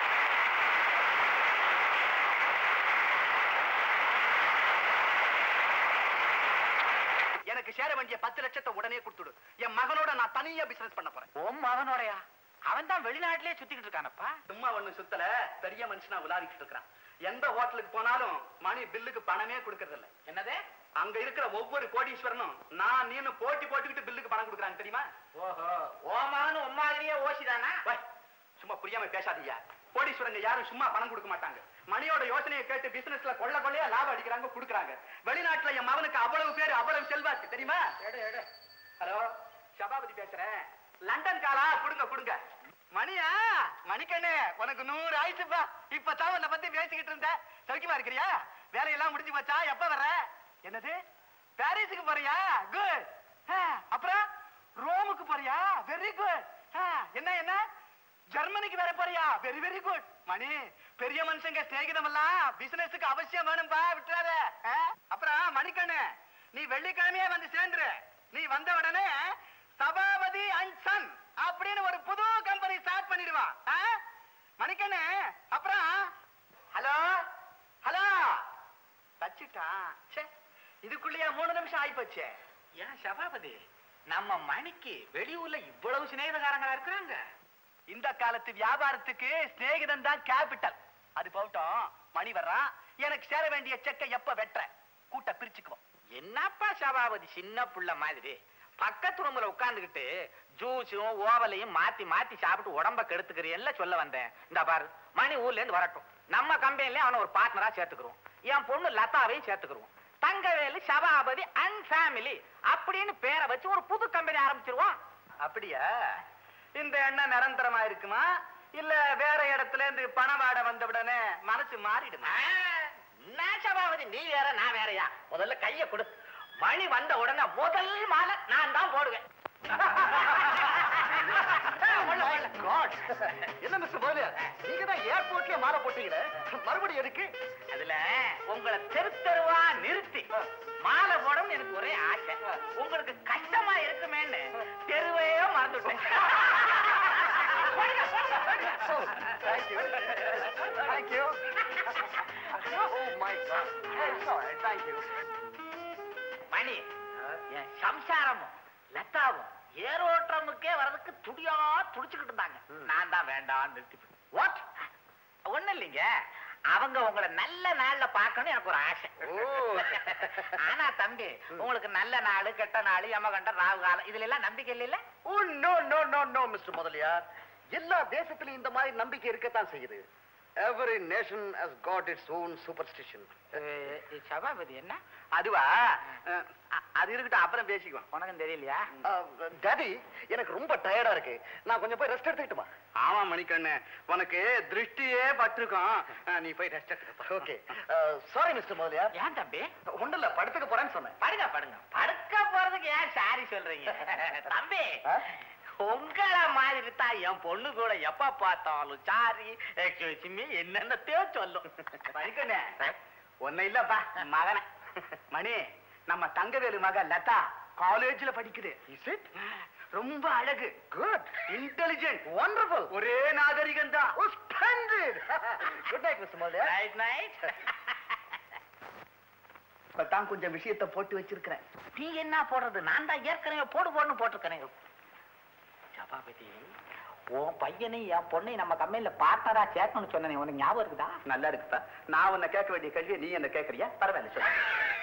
எனக்கு சேர வேண்டிய பத்து லட்சத்தை உடனே கொடுத்துடு என் மகனோட நான் தனியா பிசினஸ் பண்ண போறேன்
உன் மகனோடயா அவன் தான் வெளிநாட்டிலே சுத்திக்கிட்டு இருக்கானப்பா
சும்மா ஒண்ணு சுத்தல பெரிய மனுஷனா உலாவிக்கிட்டு இருக்கிறான் எந்த ஹோட்டலுக்கு போனாலும் மணி பில்லுக்கு பணமே கொடுக்கறது இல்ல
என்னது
அங்க இருக்கிற ஒவ்வொரு கோடீஸ்வரனும் நான் நீனு போட்டி போட்டுக்கிட்டு பில்லுக்கு பணம் கொடுக்குறாங்க தெரியுமா
ஓஹோ ஓ மகன் உன் மாதிரியே ஓசிதானா
வை, சும்மா புரியாம பேசாதீங்க கோடீஸ்வரங்க யாரும் சும்மா பணம் கொடுக்க மாட்டாங்க மணியோட யோசனையை கேட்டு பிசினஸ்ல கொள்ள கொள்ளையா லாபம் அடிக்கிறாங்க கொடுக்குறாங்க வெளிநாட்டுல என் மகனுக்கு அவ்வளவு பேர் அவ்வளவு செல்வாக்கு தெரியுமா ஹலோ சபாபதி பேசுறேன் லண்டன் காலா கொடுங்க கொடுங்க மணியா மணிக்கண்ணு உனக்கு நூறு ஆயிடுச்சுப்பா இப்பதான் உன்னை பத்தி பேசிக்கிட்டு இருந்த சௌக்கியமா இருக்கிறியா வேலையெல்லாம் முடிஞ்சு போச்சா எப்ப வர்ற என்னது பாரிஸுக்கு போறியா குட் அப்புறம் ரோமுக்கு போறியா வெரி குட் என்ன என்ன ஜெர்மனிக்கு வேற போறியா வெரி வெரி குட் மணி பெரிய மனுஷங்க சிநேகிதம் எல்லாம் பிசினஸுக்கு அவசியம் வேணும்பா விட்டுறாத ஆ? அப்புறம் மணிக்கண்ணு நீ வெள்ளிக்கிழமையே வந்து சேர்ந்துரு நீ வந்த உடனே சபாபதி அண்ட் சன் அப்படின்னு ஒரு புது கம்பெனி ஸ்டார்ட் பண்ணிடுவா ஆ? மணிக்கண்ணு அப்புறம் ஹலோ ஹலோ தச்சுட்டான் ச்சே இதுக்குள்ளேயே மூணு நிமிஷம் ஆயிப்போச்சே
ஏன் சபாபதி நம்ம மணிக்கு வெளியூர்ல இவ்வளவு சிநேகிதக்காரங்களா இருக்கிறாங்க
இந்த காலத்து வியாபாரத்துக்கு சிநேகிதன் தான் கேபிட்டல் அது போகட்டும் மணி வர்றான் எனக்கு சேர வேண்டிய செக்கை எப்ப வெட்டுற கூட்ட பிரிச்சுக்குவோம்
என்னப்பா சபாபதி சின்ன புள்ள மாதிரி பக்கத்து ரூம்ல உட்கார்ந்துகிட்டு ஜூஸும் ஓவலையும் மாத்தி மாத்தி சாப்பிட்டு உடம்ப கெடுத்துக்கிறேன்ல சொல்ல வந்தேன் இந்த பாரு மணி ஊர்ல இருந்து வரட்டும் நம்ம கம்பெனில அவனை ஒரு பார்ட்னரா சேர்த்துக்கிறோம் என் பொண்ணு லதாவையும் சேர்த்துக்கிறோம் தங்கவேலு சபாபதி அண்ட் ஃபேமிலி அப்படின்னு பேரை வச்சு ஒரு புது கம்பெனி ஆரம்பிச்சிருவோம்
அப்படியா இந்த எண்ணம் நிரந்தரமா இருக்குமா இல்ல வேற இடத்துல இருந்து பணவாட வந்த உடனே மனசு மாறிடுமா
நான் சபாபதி நீ வேற நான் வேறயா முதல்ல கைய கொடு மணி வந்த உடனே முதல் மாலை நான் தான் போடுவேன்
என்ன மிஸ்டர் போலியா நீங்க தான் ஏர்போர்ட்லயே மாலை போட்டீங்களே மறுபடியும் எதுக்கு
அதுல உங்களை தெரு தெருவா நிறுத்தி மாலை போடணும் எனக்கு ஒரே ஆசை உங்களுக்கு கஷ்டமா இருக்குமேன்னு தெருவையே மறந்துட்டேன்
thank you thank you oh my god sorry thank you
Mani என் சம்சாரமும் லதாவும் ஏரோட்டமுக்கே வர்றதுக்கு துடியா துடிச்சுக்கிட்டு இருந்தாங்க நான் தான் வேண்டாம் நிறுத்தி வாட் ஒண்ணு இல்லைங்க அவங்க உங்களை நல்ல நாள்ல பார்க்கணும் எனக்கு ஒரு ஆசை
ஓ.
ஆனா தம்பி உங்களுக்கு நல்ல நாள் கெட்ட நாள் யமகண்ட ராகு காலம் இதுல எல்லாம் நம்பிக்கை இல்லைல்ல
oh no no no no mister Mudaliar எல்லா தேசத்திலும் இந்த மாதிரி நம்பிக்கை இருக்கத்தான் செய்யுது every nation has god it's own superstition
Sabapathy என்ன
அதுவா அஹ், அ- அது இருக்கட்டும் அப்புறம் பேசிக்குவோம்
உனக்கும் தெரியலையா
டாடி எனக்கு ரொம்ப டயர்டா இருக்கு நான் கொஞ்சம் போய் ரெஸ்ட் எடுத்துக்கிட்டுமா ஆமா மணிக்கண்ணு உனக்கு திருஷ்டியே பட்டிருக்கோம் அஹ், நீ போய் ரெஸ்ட் எடுத்துக்க ஓகே சாரி மிஸ்டர் முதலியார்
ஏன் தம்பி
ஒண்ணும் இல்ல படுத்துக்க போறேன்னு சொன்னேன்
படுங்க படுங்க படுக்க போறதுக்கு ஏன் சாரி சொல்றீங்க தம்பி
ஆ?
உங்கள மாதிரி தான் என் பொண்ணு கூட எப்ப பார்த்தாலும் சாரி எக்ஸ்கியூஸ் என்னென்னத்தையோ சொல்லும்
மணிக்கண்ணு ஒன்னும் இல்லப்பா மகனை மணி நம்ம தங்கவேலு மக லதா காலேஜ்ல படிக்குது ரொம்ப அழகு குட் இன்டெலிஜென்ட் வண்டர்ஃபுல் ஒரே நாகரிகம் தான் குட் நைட் மிஸ்டர் மோலே
நைட் நைட்
இப்பதான் கொஞ்சம் விஷயத்தை போட்டு வச்சிருக்கிறேன்
நீ என்ன போடுறது நான் தான் ஏற்கனவே போடு போடுன்னு போட்டிருக்கேன் சபாபதி உன் பையனையும் என் பொண்ணையும் நம்ம கம்பெனில பார்ட்னரா சேர்க்கணும்னு சொன்னேன் உனக்கு ஞாபகம் இருக்குதா
நல்லா இருக்குப்பா நான் உன்னை கேட்க வேண்டிய கேள்வியை நீ என்ன கேட்கறியா பரவாயில்ல சொல்லு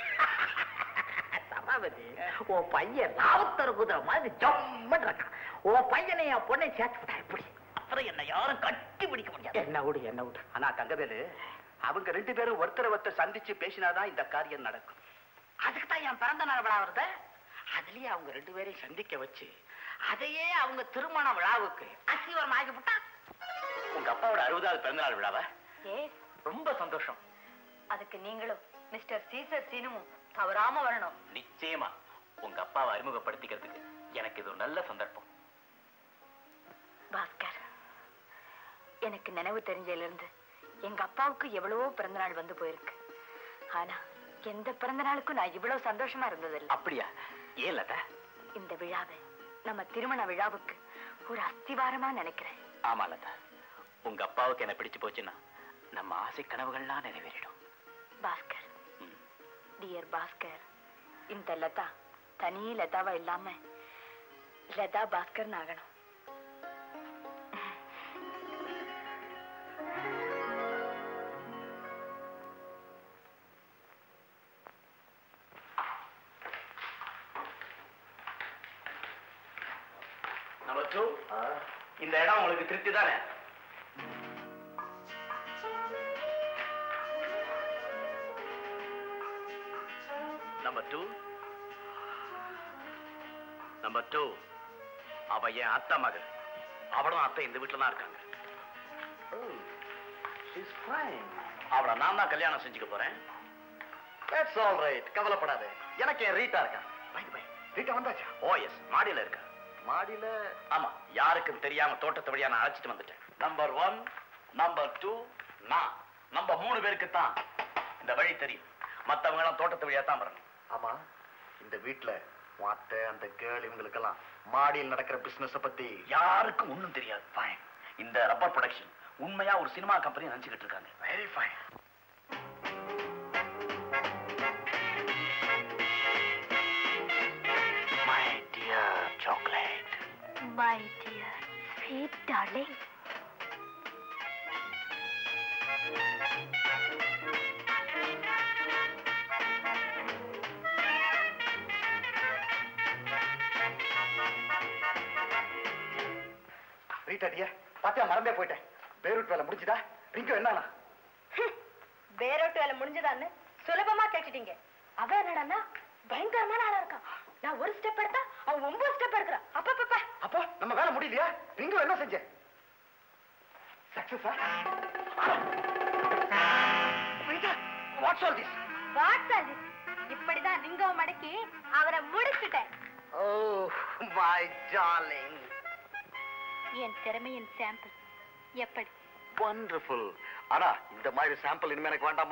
சபாபதி உன் பையன் ராவுத்தர் குதிரை மாதிரி ஜம்மன் இருக்கான் உன் பையனை என் பொண்ணை சேர்த்துக்கிட்டா எப்படி அப்புறம் என்ன யாரும் கட்டி பிடிக்க முடியாது என்ன விடு என்ன விடு
ஆனா தங்கவேலு அவங்க ரெண்டு பேரும் ஒருத்தரை ஒருத்தர் சந்திச்சு பேசினாதான் இந்த காரியம் நடக்கும்
அதுக்கு தான் என் பிறந்த நாள் விழா வருது அதுலயே அவங்க ரெண்டு பேரையும் சந்திக்க வச்சு அதையே அவங்க திருமண விழாவுக்கு அசிவரம் ஆகி விட்டா
உங்க அப்பாவோட அறுபதாவது பிறந்தநாள் விழாவா
ஏ
ரொம்ப சந்தோஷம்
அதுக்கு நீங்களும் மிஸ்டர் சீசர் சீனுவும் தவறாம வரணும்
நிச்சயமா உங்க அப்பாவை அறிமுகப்படுத்திக்கிறதுக்கு எனக்கு இது ஒரு நல்ல சந்தர்ப்பம்
பாஸ்கர் எனக்கு நினைவு தெரிஞ்சதுல இருந்து எங்க அப்பாவுக்கு எவ்வளவோ பிறந்தநாள் வந்து போயிருக்கு ஆனா எந்த பிறந்த நாளுக்கும் நான் இவ்வளவு சந்தோஷமா இருந்ததில்லை
அப்படியா ஏன் லதா
இந்த விழாவை நம்ம திருமண விழாவுக்கு ஒரு அஸ்திவாரமா நினைக்கிறேன்
ஆமா லதா உங்க அப்பாவுக்கு என்ன பிடிச்சு போச்சுன்னா நம்ம ஆசை கனவுகள்லாம் நிறைவேறிடும்
பாஸ்கர்
ம்.
டியர் பாஸ்கர் இந்த லதா தனி லதாவா இல்லாம லதா பாஸ்கர் ஆகணும்
நம்பர் டூ இந்த இடம் உங்களுக்கு திருப்தி தானே நம்பர் டூ நம்பர் டூ அவ என் அத்தை மகள் அவளும் அத்தை இந்த வீட்டுல தான் இருக்காங்க அவளை நான் தான் கல்யாணம் செஞ்சுக்க போறேன்
தட்ஸ் ஆல் ரைட் கவலைப்படாத எனக்கு என் ரீட்டா இருக்கா ரீட்டா வந்தாச்சா
ஓ எஸ் மாடியில இருக்கா
மாடியில
ஆமா யாருக்கும் தெரியாம தோட்டத்து வழியா நான் அழைச்சிட்டு வந்துட்டேன் நம்பர் ஒன் நம்பர் டூ நான் நம்ம மூணு பேருக்கு தான் இந்த வழி தெரியும் மத்தவங்க எல்லாம் தோட்டத்து வழியா தான் வரணும்
ஆமா இந்த வீட்ல உன் அத்தை அந்த கேர்ள் இவங்களுக்கெல்லாம் மாடியில் நடக்கிற பிசினஸ் பத்தி
யாருக்கும் ஒண்ணும் தெரியாது ஃபைன் இந்த ரப்பர் ப்ரொடக்ஷன் உண்மையா ஒரு சினிமா கம்பெனி நினைச்சுக்கிட்டு இருக்காங்க
very fine
my dear chocolate
my dear sweet darling
Rita டியா பாத்தியா மறந்தே போயிட்டேன் பேரூட் வேலை முடிஞ்சுதா ரிங்கு என்னண்ணா
வேரோட்டு வேலை முடிஞ்சதான்னு சுலபமா கேட்டுட்டீங்க அவ என்னடான்னா பயங்கரமான ஆளா இருக்கான் நான் ஒரு ஸ்டெப் எடுத்தா அவன் ஒன்பது ஸ்டெப் எடுக்கிறான் அப்பப்பப்ப
அப்போ நம்ம வேலை முடியலையா ரிங்கு என்ன செஞ்சேன் சக்சஸா Rita what's all this
what's இப்படிதான் ரிங்கோ மடக்கி அவரை முடிச்சுட்டேன்
ஓ மை டார்லிங்
என் திறமையின் சாம்பிள் எப்படி
வண்டர்ஃபுல் ஆனா இந்த மாதிரி சாம்பிள் இனிமே எனக்கு வேண்டாமா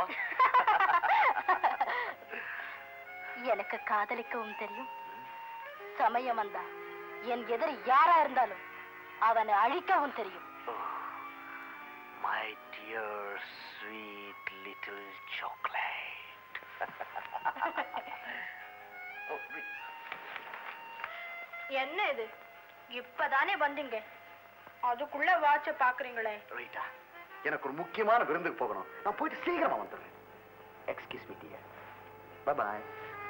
எனக்கு காதலிக்கவும் தெரியும் சமயம் வந்தா என் எதிரி யாரா இருந்தாலும் அவனை அழிக்கவும் தெரியும்
my dear sweet little chocolate
என்ன இது இப்பதானே வந்தீங்க அதுக்குள்ள வாட்ச பாக்குறீங்களே
ரைட்டா எனக்கு ஒரு முக்கியமான விருந்துக்கு போகணும் நான் போயிட்டு சீக்கிரமா வந்துடுறேன் excuse me dear bye bye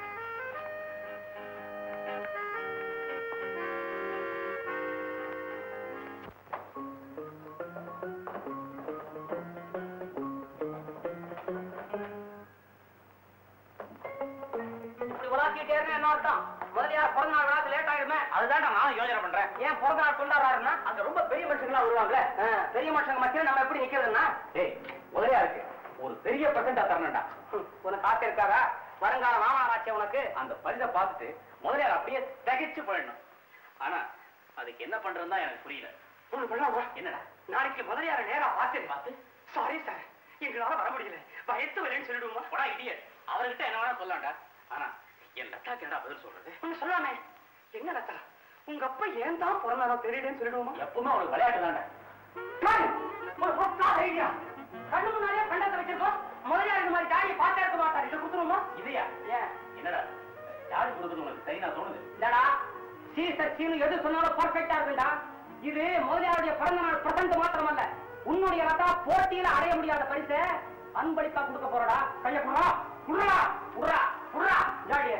இப்படி உலாக்கிட்டேன்னு என்ன அர்த்தம் முதலியார் பிறந்த நாள் விழாக்கு லேட் ஆயிடுமே அதுதான் நான் யோசனை பண்றேன் ஏன் பிறந்த நாள் கொண்டாடுறாருன்னா அங்க ரொம்ப பெரிய மனுஷங்களா வருவாங்க பெரிய மனுஷங்க மத்தியில நம்ம எப்படி நிக்கிறதுன்னா ஏய் முதலியா இருக்கு ஒரு பெரிய பிரசண்டா தரணும்டா உனக்கு ஆசை இருக்காதா வருங்கால மாமனாராச்சே உனக்கு அந்த பரிதை பார்த்துட்டு முதலியார் அப்படியே தகைச்சு போயிடணும் ஆனா அதுக்கு என்ன பண்றதுன்னு தான் எனக்கு புரியல ஒண்ணு பண்ணலாமா என்னடா நாளைக்கு முதலியார நேரா பார்த்து பார்த்து சாரி சார் எங்களால வர முடியல பயத்து வரேன்னு சொல்லிடுவோமா போடா இடியட் அவர்கிட்ட என்ன வேணா சொல்லலாம்டா ஆனா என் லத்தாக்கு என்னடா பதில் சொல்றது ஒண்ணு சொல்லாமே என்ன லத்தா உங்க அப்பா ஏன் தான் பிறந்தாரோ தெரியலன்னு சொல்லிடுவோமா எப்பவுமே அவனுக்கு விளையாட்டு தானே ஐடியா கண்ணு முன்னாடியே கண்டத்தை வச்சிருக்கோம் முதலியார் இந்த மாதிரி ஜாடியை பார்த்தே இருக்க மாட்டார் இதை கொடுத்துருவோமா இல்லையா ஏன் என்னடா ஜாடி கொடுக்குறது உனக்கு சரியா தோணுது இல்லடா சீசர் சீனு எது சொன்னாலும் பர்ஃபெக்டா இருக்குடா இது முதலியாருடைய பிறந்த நாள் பிரசன்ட் மாத்திரமல்ல உன்னுடைய லதா போட்டியில அடைய முடியாத பரிசு அன்பளிப்பா கொடுக்க போறடா கைய குடுறா குடுறா குடுறா குடுறா ஜாடிய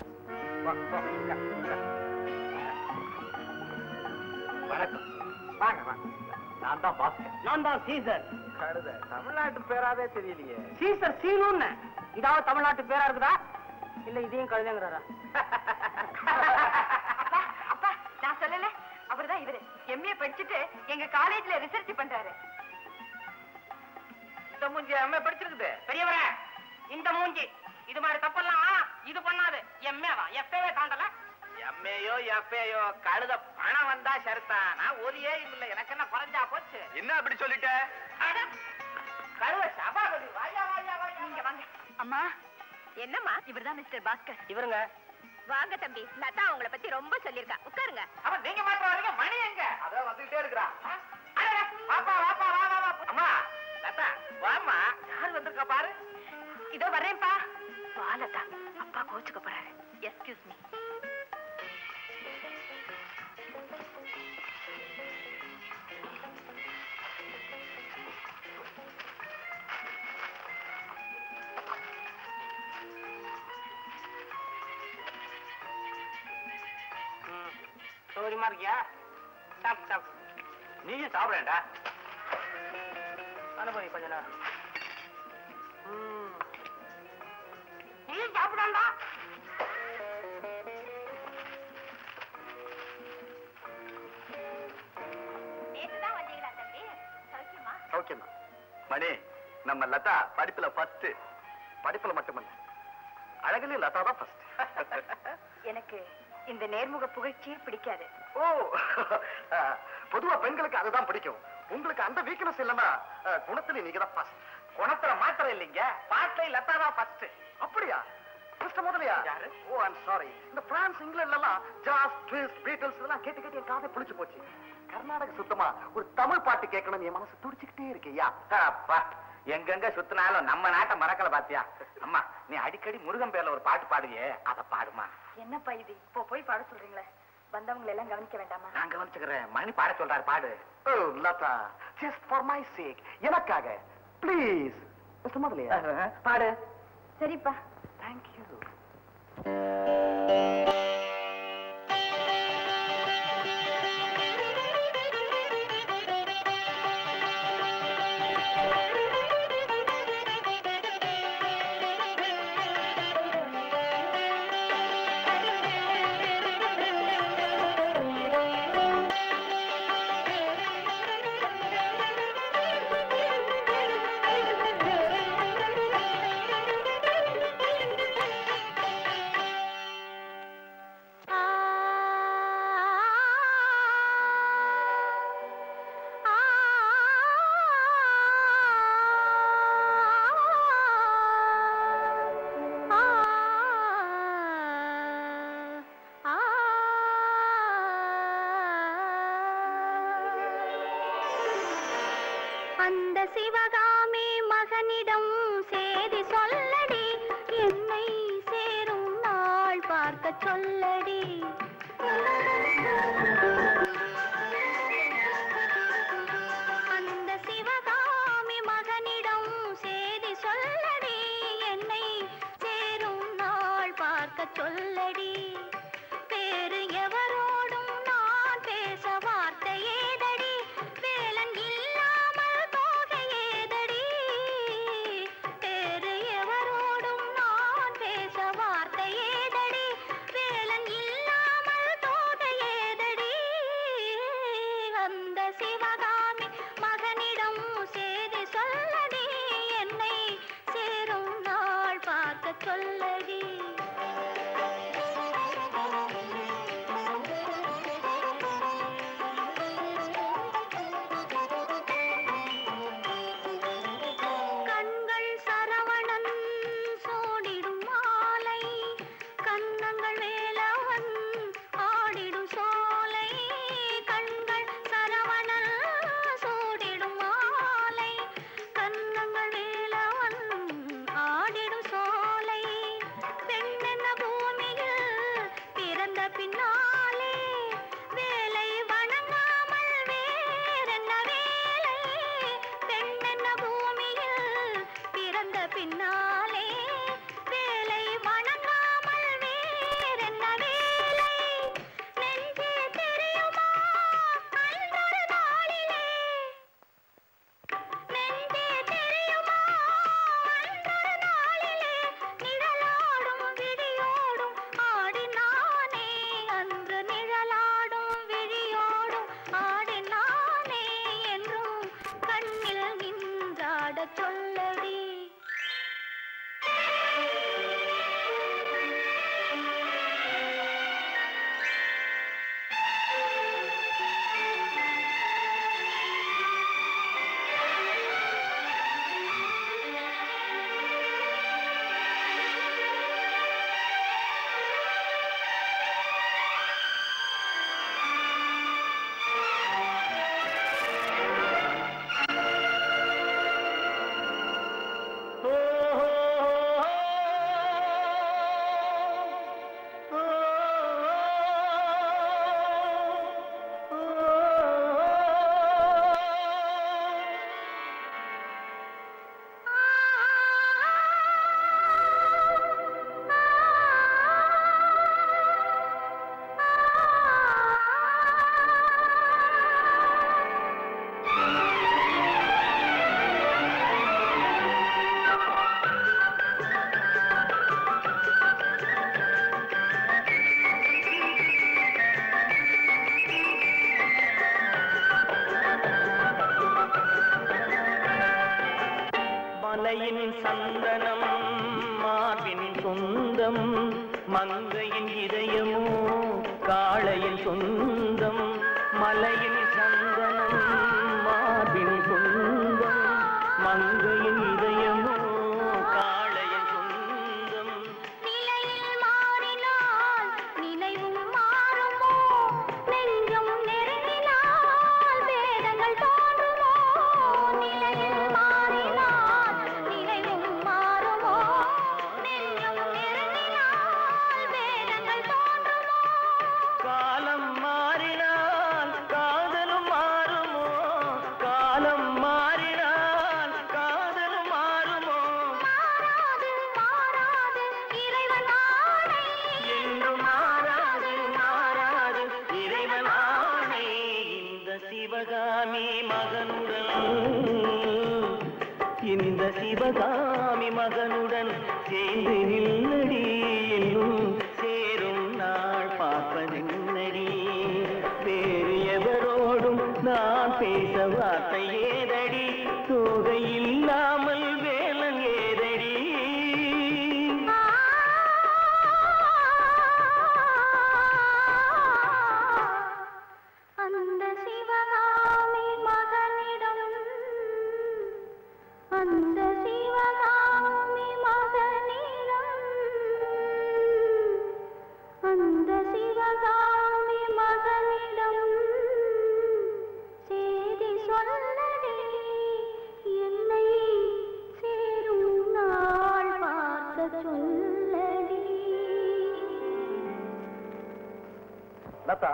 வணக்கம் வாங்க வாங்க நான் தான் பாஸ்கர்
நான் தான் சீசர்
கழுத தமிழ்நாட்டு பேராவே தெரியலையே
சீசர் சீனுன்னு இதாவது தமிழ்நாட்டு பேரா இருக்குதா இல்ல இதையும் கழுதங்கிறாரா
அப்பா அப்பா நான் சொல்லல அவர்தான் இவரு எம்ஏ படிச்சுட்டு எங்க காலேஜ்ல ரிசர்ச் பண்றாரு
இந்த மூஞ்சி அம்மா படிச்சிருக்குது
பெரியவரே இந்த மூஞ்சி இது மாதிரி தப்பெல்லாம் இது பண்ணாது எம்ஏவா எப்பவே தாண்டல
எம்ஏயோ எஃப்ஏயோ கழுத பணம் வந்தா சரிதான் நான் ஒரு ஏயும் இல்ல எனக்கு என்ன குறைஞ்சா போச்சு
என்ன அப்படி சொல்லிட்ட
அட, கழுத சபாபதி வாயா வாயா வாயா
நீங்க வாங்க அம்மா என்னம்மா இவர்தான் மிஸ்டர் பாஸ்கர்
இவருங்க
வாங்க தம்பி லதா உங்களை பத்தி ரொம்ப சொல்லிருக்கா உட்காருங்க
அவன் நீங்க மாத்திரம் வரீங்க மணி எங்க அதான் வந்துகிட்டே இருக்கிறான் வாப்பா வாப்பா வா வா வா அம்மா லதா வாம்மா யார் வந்திருக்கா பாரு
இதோ வர்றேன்ப்பா வா லதா அப்பா கோச்சுக்க போறாரு எஸ்கியூஸ் மீ
சௌகரியமா இருக்கியா சாப்பிட்டு சாப்பிட்டு
நீயும் சாப்பிடேன்டா
அனுபவி கொஞ்ச நேரம் ம். நீயும் சாப்பிடாண்டா
நேற்றுதான் வந்தீங்களா தம்பி சௌக்கியமா
ஓகேம்மா மணி நம்ம லதா படிப்புல ஃபர்ஸ்ட் படிப்புல மட்டுமல்ல அழகுலயும் லதா தான் ஃபர்ஸ்ட்
எனக்கு இந்த நேர்முக புகழ்ச்சியே பிடிக்காது
ஓ அஹ், பொதுவா பெண்களுக்கு அதுதான் பிடிக்கும் உங்களுக்கு அந்த வீக்னஸ் இல்லைன்னா அஹ், குணத்துல நீங்க தான் ஃபர்ஸ்ட்
குணத்துல மாத்திரம் இல்லைங்க பாட்டில லதா தான் ஃபர்ஸ்ட்
அப்படியா மிஸ்டர் முதலியா
யாரு?
ஓ ஐம் சாரி இந்த பிரான்ஸ் இங்கிலாந்துல எல்லாம் ஜாஸ் ட்விஸ்ட் பீட்டில்ஸ் இதெல்லாம் கேட்டு கேட்டு என் காதை புளிச்சு போச்சு கர்நாடக சுத்தமா ஒரு தமிழ் பாட்டு கேட்கணும் என் மனசு துடிச்சுக்கிட்டே இருக்கையா
அப்பா எங்கெங்க சுத்தினாலும் நம்ம நாட்டை மறக்கல பாத்தியா அம்மா நீ அடிக்கடி முருகன் பேர்ல ஒரு பாட்டு பாடுவியே அத பாடுமா
என்னப்பா இது இப்போ போய் பாட சொல்றீங்களே வந்தவங்களை எல்லாம் கவனிக்க வேண்டாமா
நான் கவனிச்சுக்கிறேன் மணி பாட சொல்றாரு பாடு
oh Lata just for my sake எனக்காக ப்ளீஸ் மிஸ்டர் முதலியா
பாடு
சரிப்பா
தேங்க்யூ
அந்த சிவகாமி மகனிடம் சேதி சொல்லடி என்னை சேரும் நாள் பார்க்க சொல்லடி அந்த சிவகாமி மகனிடம் சேதி சொல்லடி என்னை சேரும் நாள் பார்க்க சொல்லடி வேறு எவரோடும் நான் பேச வார்த்தை ஏதடி வேலன் இல்லாமல் போக ஏதடி வேறு எவரோடும் நான் பேச வார்த்தை ஏதடி வேலன் இல்லாமல் போக ஏதடி அந்த சிவகாமி மகனிடம் சேதி சொல்லடி என்னை சேரும் நாள் பார்க்க சொல்லடி கண்கள் சரவணன் சோடிடும் மாலை கண்ணங்கள் வேலவன் ஆடிடும் சோலை கண்கள் சரவணன் சோடிடும் மாலை கண்ணங்கள் வேலவன் ஆடிடும் சோலை பெண்ணென்ன பூமியில் பிறந்த பின்னாலே வேலை வணங்காமல் வேறென்ன வேலை பெண்ணென்ன பூமியில் பிறந்த பின்னாலே வேலை வணங்காமல் வேறென்ன வேலை நெஞ்சே தெரியுமா அன்றொரு நாளிலே நெஞ்சே தெரியுமா அன்றொரு நாளிலே நிழலாடும் விழியோடும் ஆடினானே அன்று நிழலாடும் விழியோடும் ஆடினானே என்றும் கண்ணில் நின்றாடச் சொல்லடி
மலையின் சந்தனம் மார்பின் சொந்தம் மங்கையின் இதயமோ காளையின் சொந்தம் மலையின் சந்தனம் மார்பின் சொந்தம் மங்கையின் இதயமோ காளையின் சொந்தம்
நிலையில் மாறினால் நினைவும் மாறுமோ நெஞ்சம் நெருங்கினால் வேதங்கள் தோன்றுமோ நிலையில் மாறினால் நினைவும் மாறுமோ நெஞ்சம் நெருங்கினால் வேதங்கள் தோன்றுமோ
காலம் மாறினால் காதலும் மாறுமோ காலம் மாறினால் காதலும் மாறுமோ
மாறாது மாறாது இறைவன் ஆணை
என்றும் மாறாது மாறாது இறைவன் ஆணை இந்த சிவகாமி மகனுடன் இந்த சிவகாமி மகனுடன் சேர்ந்து நில்லடி என்னும் சேரும் நாள் பார்ப்பதென்னடி வேறு எவரோடும் நான் பேச வார்த்தை ஏதடி தோகை இல்லாமல் வேலன் ஏதடி
அந்த சிவகாமி மகனிடம் அந்த சிவகாமி மகனிடம் அந்த சிவகாமி மகனிடம் செய்தி சொல்லடி என்னை சேரும் நாள் பார்க்க சொல்லடி
லதா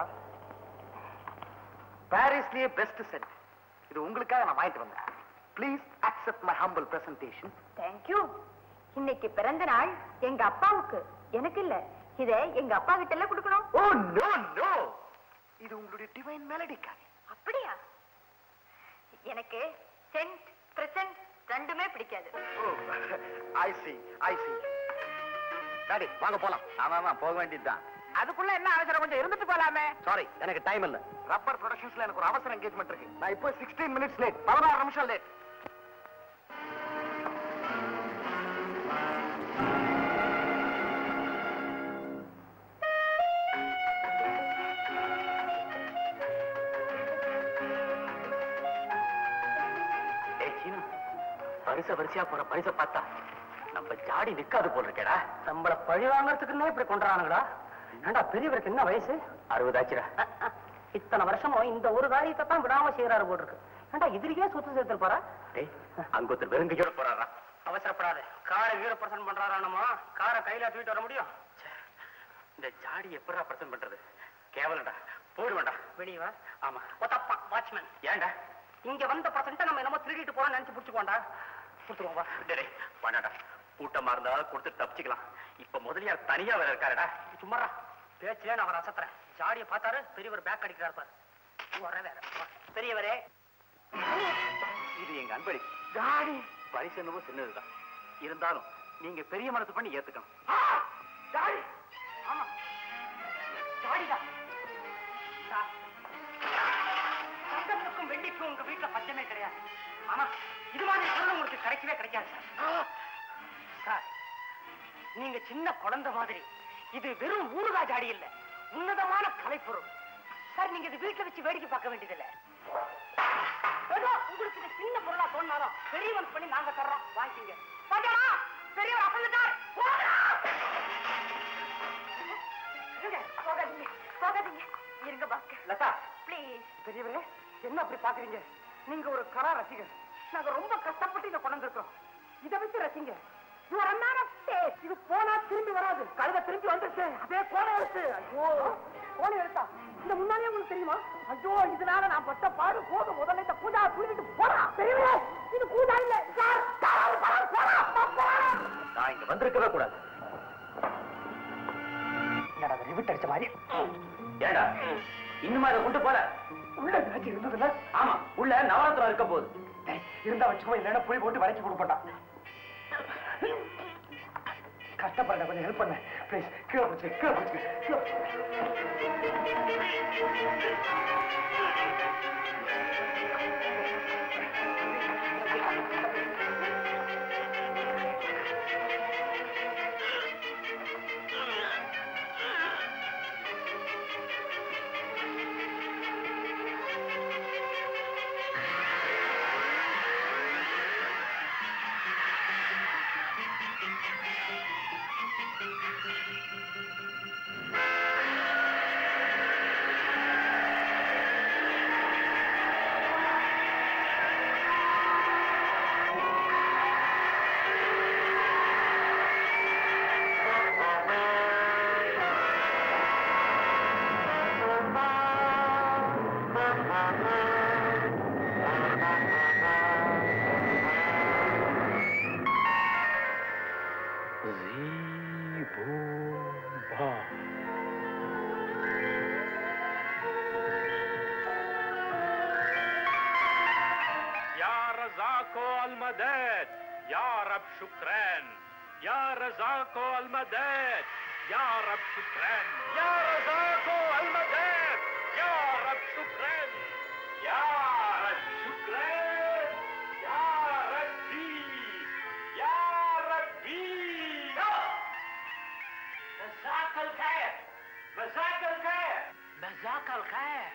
பாரிஸ்லயே பெஸ்ட் செட் இது உங்களுக்காக நான் வாங்கிட்டு வந்தேன் please accept my humble presentation
thank you இன்னைக்கு பிறந்த நாள் எங்க அப்பாவுக்கு எனக்கு இல்ல இத எங்க அப்பா கிட்ட எல்லாம் கொடுக்கணும்
ஓ நோ நோ இது உங்களுடைய டிவைன் மெலடிக்காக
அப்படியா எனக்கு சென்ட் பிரசன்ட் ரெண்டுமே பிடிக்காது
oh I see I see daddy வாங்க போலாம் ஆமா ஆமா போக வேண்டியதுதான்
அதுக்குள்ள என்ன அவசரம் கொஞ்சம் இருந்துட்டு போலாமே
சாரி எனக்கு டைம் இல்ல ரப்பர் ப்ரொடக்ஷன்ஸ்ல எனக்கு ஒரு அவசர என்கேஜ்மெண்ட் இருக்கு நான் இப்போ 16 மினிட்ஸ் லேட் 16 நிமிஷம் லேட் ஏய் சீனு பரிச வரிசையா போற பரிச பார்த்தா நம்ம ஜாடி நிக்காது போல் இருக்கேடா
நம்மள பழி வாங்கறதுக்குன்னே இப்படி கொண்டானுங்களா ஏண்டா பெரியவருக்கு என்ன வயசு
அறுபதாச்சுடா
அஹ், அஹ். இத்தனை வருஷமும் இந்த ஒரு காரியத்தை தான் விடாம செய்யறாரு போல் இருக்கு ஏண்டா இதுலயே சுத்து சேர்த்து போறா
டேய் அங்க ஒருத்தர் வெறுங்கையோட போறாரா
அவசரப்படாத காரை வீர பிரசன் பண்றாரானமா காரை கையில தூக்கிட்டு வர முடியும்
இந்த ஜாடி எப்படா பிரசன்ட் பண்றது கேவலடா போடுவேண்டா
வெளியே வா
ஆமா
ஒத்தப்பா வாட்ச்மேன்
ஏன்டா
இங்க வந்த பர்சன்ட்ட நம்ம என்னமோ திருடிட்டு போறோம் நினைச்சு புடிச்சுக்கோண்டா கொடுத்துருவோம் வா
டேய் வேண்டாடா கூட்டமா இருந்தா கொடுத்து தப்பிச்சுக்கலாம் இப்ப முதலியார் தனியா வேற இருக்காருடா
சும்மாடா பேச்சிலே நான் அவரை அசத்துறேன் ஜாடியை பார்த்தாரு பெரியவர் பேக் அடிக்கிறார் பாரு வர வேற வா. பெரியவரே
இது எங்க அன்பளி ஜாடி பரிசு என்னவோ சின்னதுதான் இருந்தாலும் நீங்க பெரிய மனசு பண்ணி ஏத்துக்கணும்
ஜாடி ஆமா ஜாடிதான் சார், தங்கத்துக்கும் வெள்ளிக்கும் உங்க வீட்டுல பச்சமே கிடையாது ஆனா இது மாதிரி பொருள் உங்களுக்கு கிடைக்கவே கிடைக்காது சார் சார் நீங்க சின்ன குழந்தை மாதிரி இது வெறும் ஊறுகா ஜாடி இல்ல உன்னதமான கலைப்பொருள் சார் நீங்க இது வீட்டுல வச்சு வேடிக்கை பார்க்க வேண்டியதில்லை ஏதோ உங்களுக்கு இது சின்ன பொருளா தோணாலும் பெரியவன் பண்ணி நாங்க தர்றோம் வாங்கிக்கங்க பாத்தியாடா? பெரியவர் அசந்துட்டார் போடா!
இருங்க, போகாதீங்க போகாதீங்க இருங்க பாஸ்கர்
லதா
ப்ளீஸ்
பெரியவரே என்ன அப்படி பாக்குறீங்க நீங்க ஒரு கலா ரசிகர் நாங்க ரொம்ப கஷ்டப்பட்டு இதை கொண்டு வந்திருக்கோம் இதை வச்சு ரசிங்க You are a man of taste. இது போனா திரும்பி வராது கழுத திரும்பி வந்துருச்சு அதே கோண எழுத்து ஐயோ கோண எழுத்தா இந்த முன்னாலே உங்களுக்கு தெரியுமா ஐயோ இதனால நான் பட்ட பாடு போதும் முதல்ல இந்த பூஜா புரிஞ்சுட்டு போறா பெரியவரே இது பூஜா இல்ல சார் சார், சார், போடா, போடா.
நான் இங்க வந்திருக்கவே கூடாது
என்னடா ரிவிட் அடிச்ச மாதிரி
ஏடா இன்னுமா இதை கொண்டு போல
உள்ள ஏதாச்சும் இருந்ததுல
ஆமா உள்ள நவராத்திரம் இருக்க போகுது
டேய், இருந்தா வச்சுக்கோ இல்லைன்னா புளி போட்டு வளைச்சு கொடுப்பட்டா கஷ்டப்படுற கொஞ்சம் ஹெல்ப் பண்ண ப்ளீஸ் கீழே பிடிச்சி கீழே பிடிச்சி கீழே பிடிச்சு.
المدد يا رب شكرا يا رزاق المدد يا رب شكرا يا رزاق المدد يا رب شكرا يا رب شكرا يا ربي يا ربي
مساك الخير مساك الخير
மசாக் அல் கயர்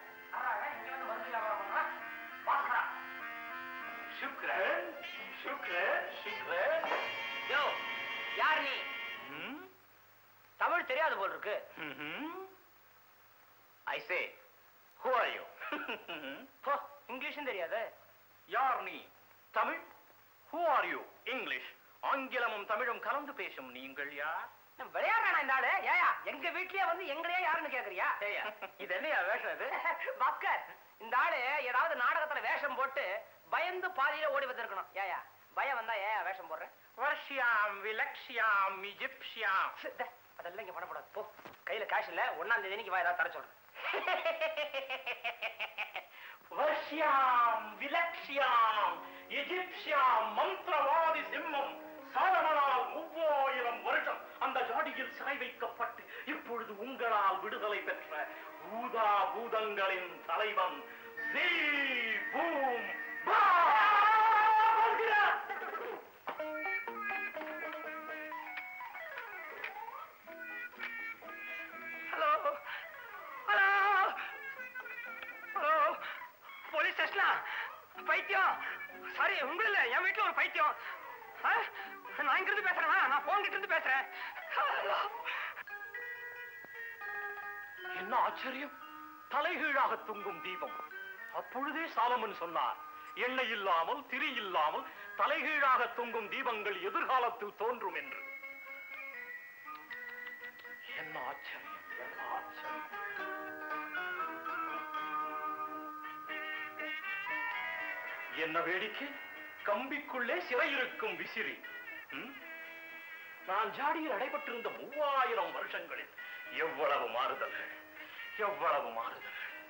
شكرا شكرا شكرا
யோ யார் நீ
ம்?
தமிழ் தெரியாது போல் இருக்கு
ம்ஹும். I say, who are you?
போ இங்கிலீஷும் தெரியாது
யார் நீ Tamil who are you English ஆங்கிலமும் தமிழும் கலந்து பேசும் நீங்கள் யார்
விளையாடுறானா இந்த ஆளு ஏயா எங்க வீட்லயே வந்து எங்களையே யாருன்னு கேக்குறியா ஏயா இது என்னையா வேஷம் இது பாஸ்கர் இந்த ஆளு ஏதாவது நாடகத்துல வேஷம் போட்டு பயந்து பாதியில ஓடி வந்திருக்கணும் ஏயா பயம் வந்தா ஏயா வேஷம் போடுறேன்
வர்ஷியாம் விலக்ஷியாம் இஜிப்ஷியாம்
ச்சே, டே, அதெல்லாம் இங்க பண்ணக்கூடாது போ கையில காசு இல்ல ஒன்னாம் தேதி அன்னைக்கு வா ஏதாவது தர சொல்றேன்
வர்ஷியாம் விலக்ஷியாம் இஜிப்ஷியாம் மந்திரவாதி சிம்மம் சாலமனால் மூவாயிரம் வருஷம் அந்த ஜாடியில் சிறை வைக்கப்பட்டு இப்பொழுது உங்களால் விடுதலை பெற்ற பூதா பூதங்களின் தலைவன் Jee Boom Baa
hello hello hello police ஸ்டேஷனா பைத்தியம் சாரி உங்க இல்ல என் வீட்டுல ஒரு பைத்தியம் ஆ? நான் இங்க இருந்து பேசுறேனா நான் போன் கிட்ட இருந்து பேசுறேன் ஹலோ
என்ன ஆச்சரியம் தலைகீழாக தொங்கும் தீபம் அப்பொழுதே சாலமன் சொன்னார் எண்ணெய் இல்லாமல் திரி இல்லாமல் தலைகீழாக தொங்கும் தீபங்கள் எதிர்காலத்தில் தோன்றும் என்று என்ன ஆச்சரியம் என்ன ஆச்சரியம் என்ன வேடிக்கை கம்பிக்குள்ளே சிறை இருக்கும் விசிறி ம்? நான் ஜாடியில் அடைபட்டிருந்த மூவாயிரம் வருஷங்களில் எவ்வளவு மாறுதல்கள் எவ்வளவு மாறுதல்கள்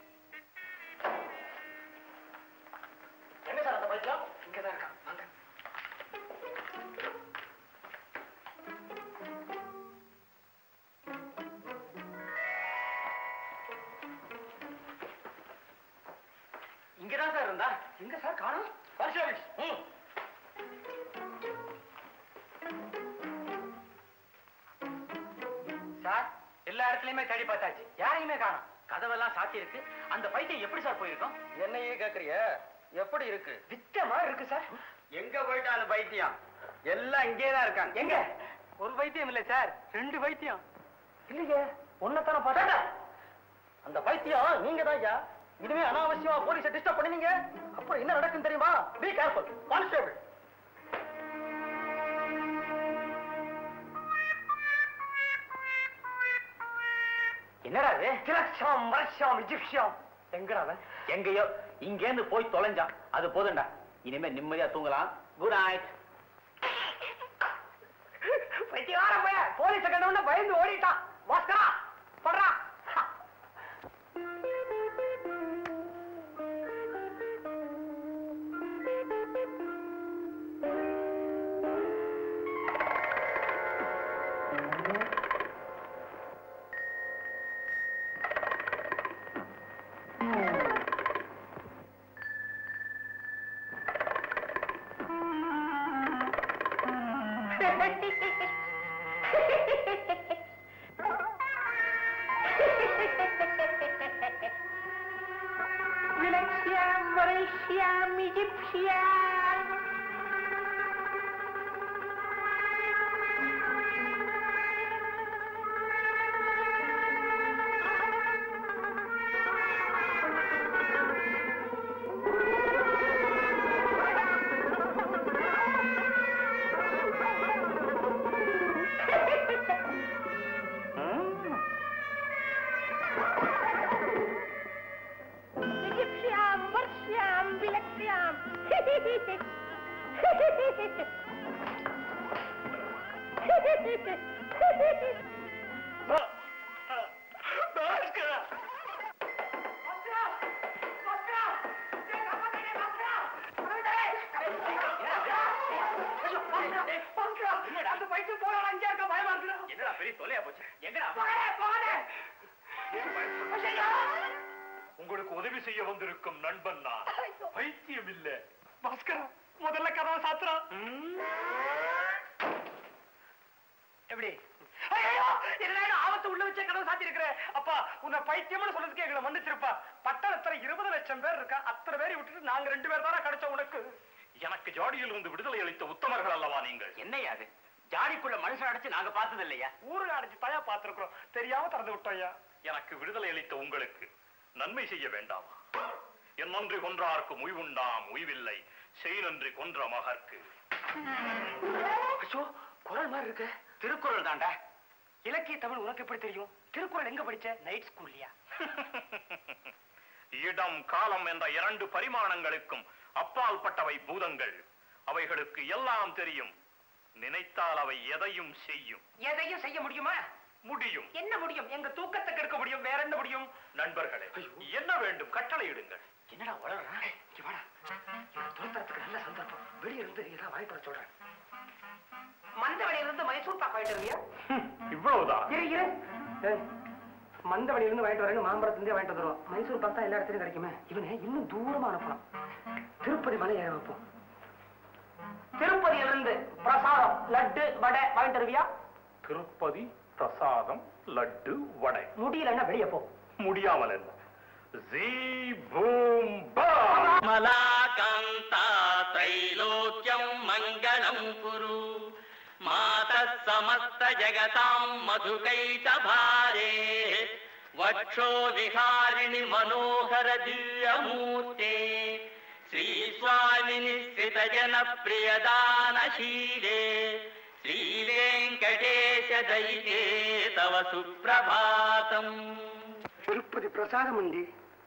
எங்க சார் அந்த பைத்தியம் இங்கதான் இருக்கான் வாங்க இங்கதான் சார் இருந்தா எங்க சார் காணும் பர்ஷாவிஷ் ம் சார் எல்லா இடத்துலயுமே தேடி பார்த்தாச்சு யாரையுமே காணோம் கதவெல்லாம் சாத்தி இருக்கு அந்த பைத்தியம் எப்படி சார் போயிருக்கோம்
என்னையே கேக்குறிய எப்படி இருக்கு
வித்தமா இருக்கு சார்
எங்க போயிட்டான் அந்த பைத்தியம் எல்லாம் இங்கே தான் இருக்காங்க
எங்க ஒரு வைத்தியம் இல்ல சார் ரெண்டு வைத்தியம் இல்லையே ஒன்னத்தான பார்த்தா
அந்த பைத்தியம் நீங்க தான் ஐயா இனிமே அனாவசியமா போலீஸை டிஸ்டர்ப் பண்ணுவீங்க அப்புறம் என்ன நடக்கும் தெரியுமா பி கேர்ஃபுல் கான்ஸ்டேபிள்
என்னடா இது கிரக்ஷாம் வருஷாம் இஜிப்ஷியாம் எங்கடா அவன்
எங்கேயோ இங்கேருந்து போய் தொலைஞ்சான் அது போதும்டா இனிமே நிம்மதியா தூங்கலாம் குட் நைட்
பைத்தியார போய போலீஸ கண்ட உடனே பயந்து ஓடிட்டான் வாஸ்கரா படுறா விலக்ஷியாம் வரைஷ்யாம் இஜிப்ஷியாம்
Egyptian, Persian, Bilaksian.
அந்த பைத்தியம் போறான் அங்கே இருக்க பயமா இருக்குடா
என்னடா பெரிய தொலையா போச்சு எங்கடா
போகாதே, போகாதே.
உங்களுக்கு உதவி செய்ய வந்திருக்கும் நண்பன் நான் பைத்தியம் இல்ல
பாஸ்கரா முதல்ல கதவை சாத்துறா எப்படி ஐயோ என்னடா ஆபத்து உள்ள வச்ச கதவை சாத்தி இருக்கிற அப்பா உன்னை பைத்தியம்னு சொன்னதுக்கு எங்களை மன்னிச்சிருப்பா பட்டணத்துல இருபது லட்சம் பேர் இருக்கா அத்தனை பேரை விட்டுட்டு நாங்க ரெண்டு பேர் தானே கிடைச்சோம் உனக்கு
எனக்கு ஜாடியில் இருந்து விடுதலை அளித்த உத்தமர்கள் அல்லவா நீங்கள்
என்னையா அது ஜாடிக்குள்ள மனுஷன் அடைச்சு நாங்க பார்த்தது இல்லையா
ஊருல அடைச்சு தாயா பாத்துருக்கிறோம் தெரியாம திறந்து விட்டோம் ஐயா
எனக்கு விடுதலை அளித்த உங்களுக்கு நன்மை செய்ய வேண்டாமா என் நன்றி கொன்றார்க்கு உய்வுண்டாம் உய்வில்லை செய் நன்றி கொன்ற மகர்க்கு
ஐயோ குரல் மாதிரி இருக்கு
திருக்குறள் தாண்டா
இலக்கிய தமிழ் உனக்கு எப்படி தெரியும் திருக்குறள் எங்க படிச்ச நைட் ஸ்கூல்லையா
இடம் காலம் என்ற இரண்டு பரிமாணங்களுக்கும் அப்பால் பட்டவை பூதங்கள் அவைகளுக்கு எல்லாம் தெரியும் நினைத்தால் அவை எதையும் செய்யும்
எதையும் செய்ய முடியுமா
முடியும்
என்ன முடியும் எங்க தூக்கத்தை கெடுக்க முடியும் வேற என்ன முடியும்
நண்பர்களே என்ன வேண்டும் கட்டளையிடுங்கள்
என்னடா வளர்றா
இங்க வாடா இவனை துரத்துறதுக்கு நல்ல சந்தர்ப்பம் வெளிய இருந்து ஏதாவது வாய்ப்பு சொல்றேன் மந்தவழியில இருந்து மைசூர் பாக்கு வாங்கிட்டு வருவியா
இவ்வளவுதான்
இரு இரு ஏய், மந்தவழியில இருந்து வாங்கிட்டு வரேன்னு மாம்பழத்துல வாங்கிட்டு வந்துருவோம் மைசூர் பாக்கு தான் எல்லா இடத்துலயும் கிடைக்குமே இவனை இன்னும் தூரமா அனுப்பலாம் திருப்பதி மலை ஏற வைப்போம் திருப்பதியில இருந்து பிரசாதம் லட்டு வடை வாங்கிட்டு வருவியா
திருப்பதி பிரசாதம் லட்டு வடை
முடியலன்னா வெளியே போ
முடியாமல் என்ன ஜீ பூம் பா
मलाकान्ता त्रैलोक्यम् मङ्गलम् कुरु मातः समस्तजगताम् मधुकैटभारे वक्षो विहारिणि मनोहर दिव्यमूर्ते श्रीस्वामिनि स्थितजनप्रियदानशीले श्रीवेङ्कटेश दयिते तव सुप्रभातम्
திருப்பதி பிரசாதம் உண்டி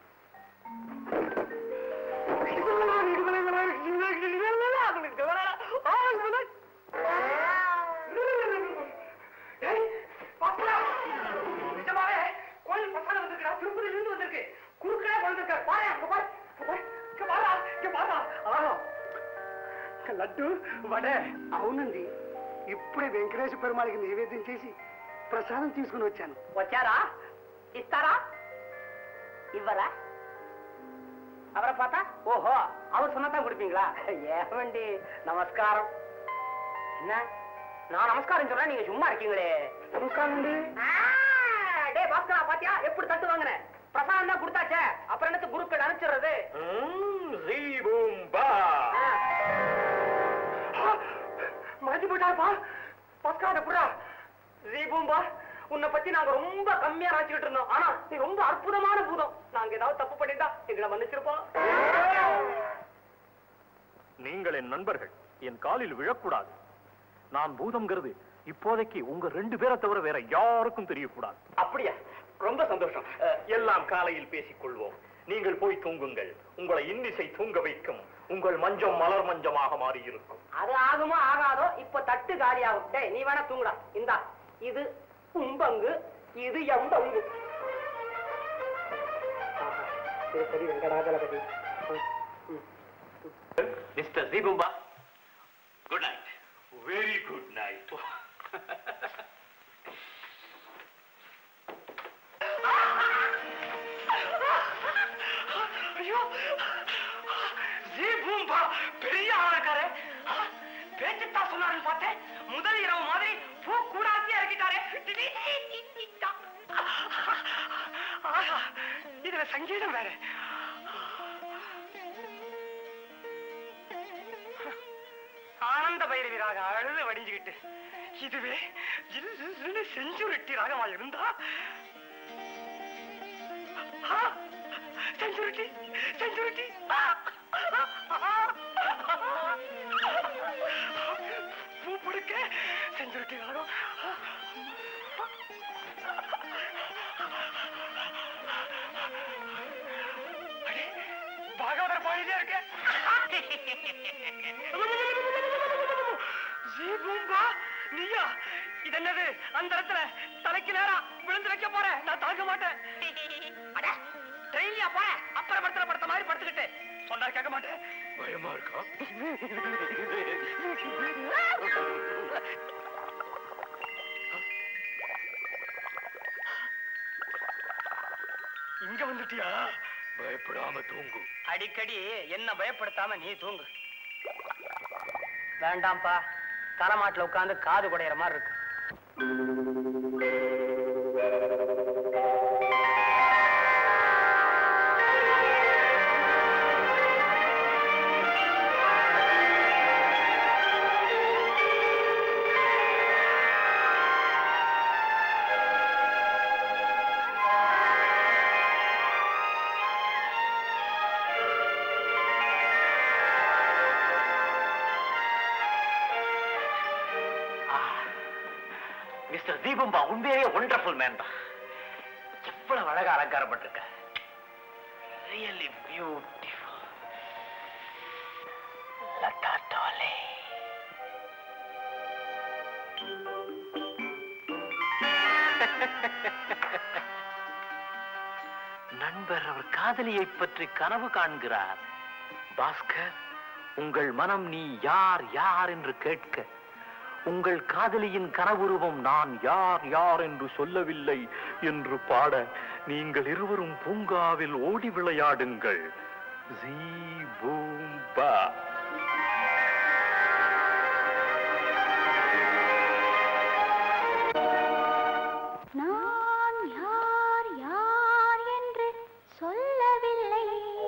లడ్డు వడే అవునండి ఇప్పుడే వెంకటేశ్వర పెరుమాళకి నైవేద్యం చేసి ప్రసాదం తీసుకుని వచ్చాను వచ్చారా ఇస్తారా இவரா அவரை பார்த்தா ஓஹோ அவர் சொன்னதான் கொடுப்பீங்களா ஏவண்டி நமஸ்காரம் என்ன நான் நமஸ்காரம் சொல்றேன் நீங்க சும்மா இருக்கீங்களே நமஸ்காரம் டே பாஸ்கரா பாத்தியா எப்படி தட்டு வாங்குறேன் பிரசாதம் தான் கொடுத்தாச்சே அப்புறம் என்னத்து குருக்கள் அனுப்பிச்சிடுறது
ஜீ பூம் பா
மறைஞ்சு போயிட்டாருப்பா பஸ்காத புடா ஜீபூம்பா உன்னை பத்தி நாங்க ரொம்ப கம்மியா நினைச்சுக்கிட்டு இருந்தோம் ஆனா நீ ரொம்ப அற்புதமான பூதம் நாங்க ஏதாவது தப்பு பண்ணிட்டா எங்களை மன்னிச்சிருப்போம்
நீங்கள் என் நண்பர்கள் என் காலில் விழக்கூடாது நான் பூதம்ங்கிறது இப்போதைக்கு உங்க ரெண்டு பேரை தவிர வேற யாருக்கும் தெரியக்கூடாது
அப்படியா ரொம்ப சந்தோஷம்
அஹ், எல்லாம் காலையில் பேசிக் கொள்வோம் நீங்கள் போய் தூங்குங்கள் உங்களை இன்னிசை தூங்க வைக்கும் உங்கள் மஞ்சம் மலர் மஞ்சமாக மாறியிருக்கும்
அது ஆகுமோ ஆகாதோ இப்ப தட்டு காலியாகும் டேய் நீ வேணா தூங்குடா இந்தா இது உம்பங்கு இது எம்பங்கு சரி சரி வெங்கடாஜலபதி
மிஸ்டர் தீபம்பா good night
very good night
ஐயோ ஜீ பூம்பா பெரிய ஆளக்காரு பேச்சுத்தான் சொன்னாருன்னு பார்த்தேன் முதல் இரவு மாதிரி பூ கூடாத்தி இறக்கிட்டாரே ஆஹா இதுல சங்கீதம் வேற ஆனந்த பைரவி ராக அழுது வடிஞ்சுக்கிட்டு இதுவே இது செஞ்சுருட்டி ராகமா இருந்தா செஞ்சுருட்டி செஞ்சுருட்டி பூ பிடிக்க செஞ்சுருட்டி ராகம் அடே, பாகவதர் போயிட்டே இருக்க ஜீபூம்பா நீயா இது என்னது அந்த இடத்துல தலைக்கு நேரா விழுந்து வைக்க போறேன் நான் தாங்க மாட்டேன் அட, ட்ரெயின்லயா போறேன் அப்புறம் படுத்துற படுத்த மாதிரி படுத்துக்கிட்டு சொன்னா கேட்க மாட்டேன்
பயமா இருக்கா
ஆ!
இங்க வந்துட்டியா பயப்படாம தூங்கு
அடிக்கடி என்ன பயப்படுத்தாம நீ தூங்கு வேண்டாம்ப்பா தலைமாட்டுல உட்கார்ந்து காது குடையிற மாதிரி இருக்கு
மிஸ்டர் தீபம்பா உண்மையே ஒண்டர்ஃபுல் மேன் தான் எவ்வளவு அழகா அலங்காரப்பட்டிருக்க ரியலி பியூட்டிஃபுல் லதா டாலே நண்பர் அவர் காதலியை பற்றி கனவு காண்கிறார் பாஸ்கர் உங்கள் மனம் நீ யார் யார் என்று கேட்க உங்கள் காதலியின் கனவுருவம் நான் யார் யார் என்று சொல்லவில்லை என்று பாட நீங்கள் இருவரும் பூங்காவில் ஓடி விளையாடுங்கள் ஜீ பூம்பா
நான் யார் யார் என்று சொல்லவில்லை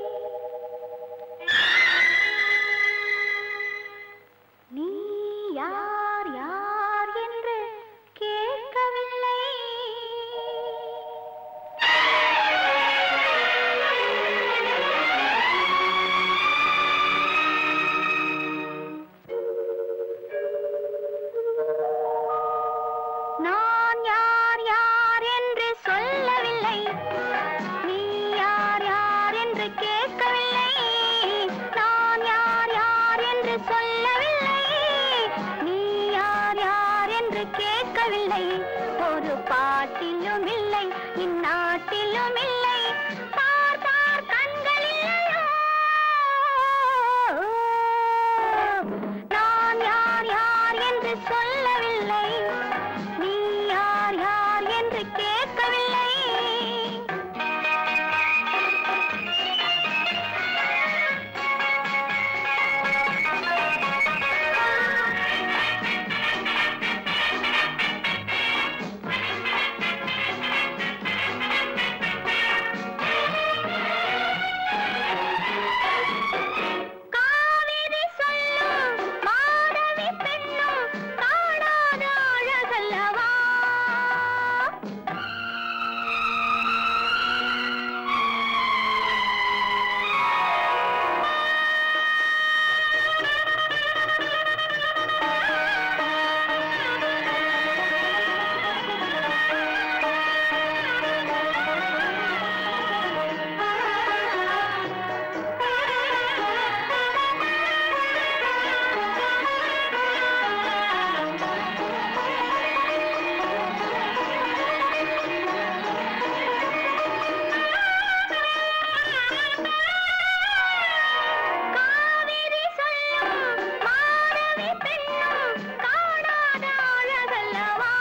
நீ யார் யார் என்று கேட்கவில்லை நான் யார் யார் என்று சொல்லவில்லை நீ யார் யார் என்று கேட்கவில்லை நான் யார் யார் என்று சொல்லவில்லை நீ யார் யார் என்று கேட்கவில்லை ஒரு பாட்டிலும் இல்லை இந்நாட்டிலும் இல்லை பார் பார் கண்கள் இல்லையோ நான் யார் யார் என்று சொல்லவில்லை நீ யார் யார் என்று கேட்கவில்லை காவிரி சொல்லும் மாதவி பெண்ணும் காணாத அழகல்லவா காவிரி சொல்லும் மாதவி பெண்ணும் காணாத அழகல்லவா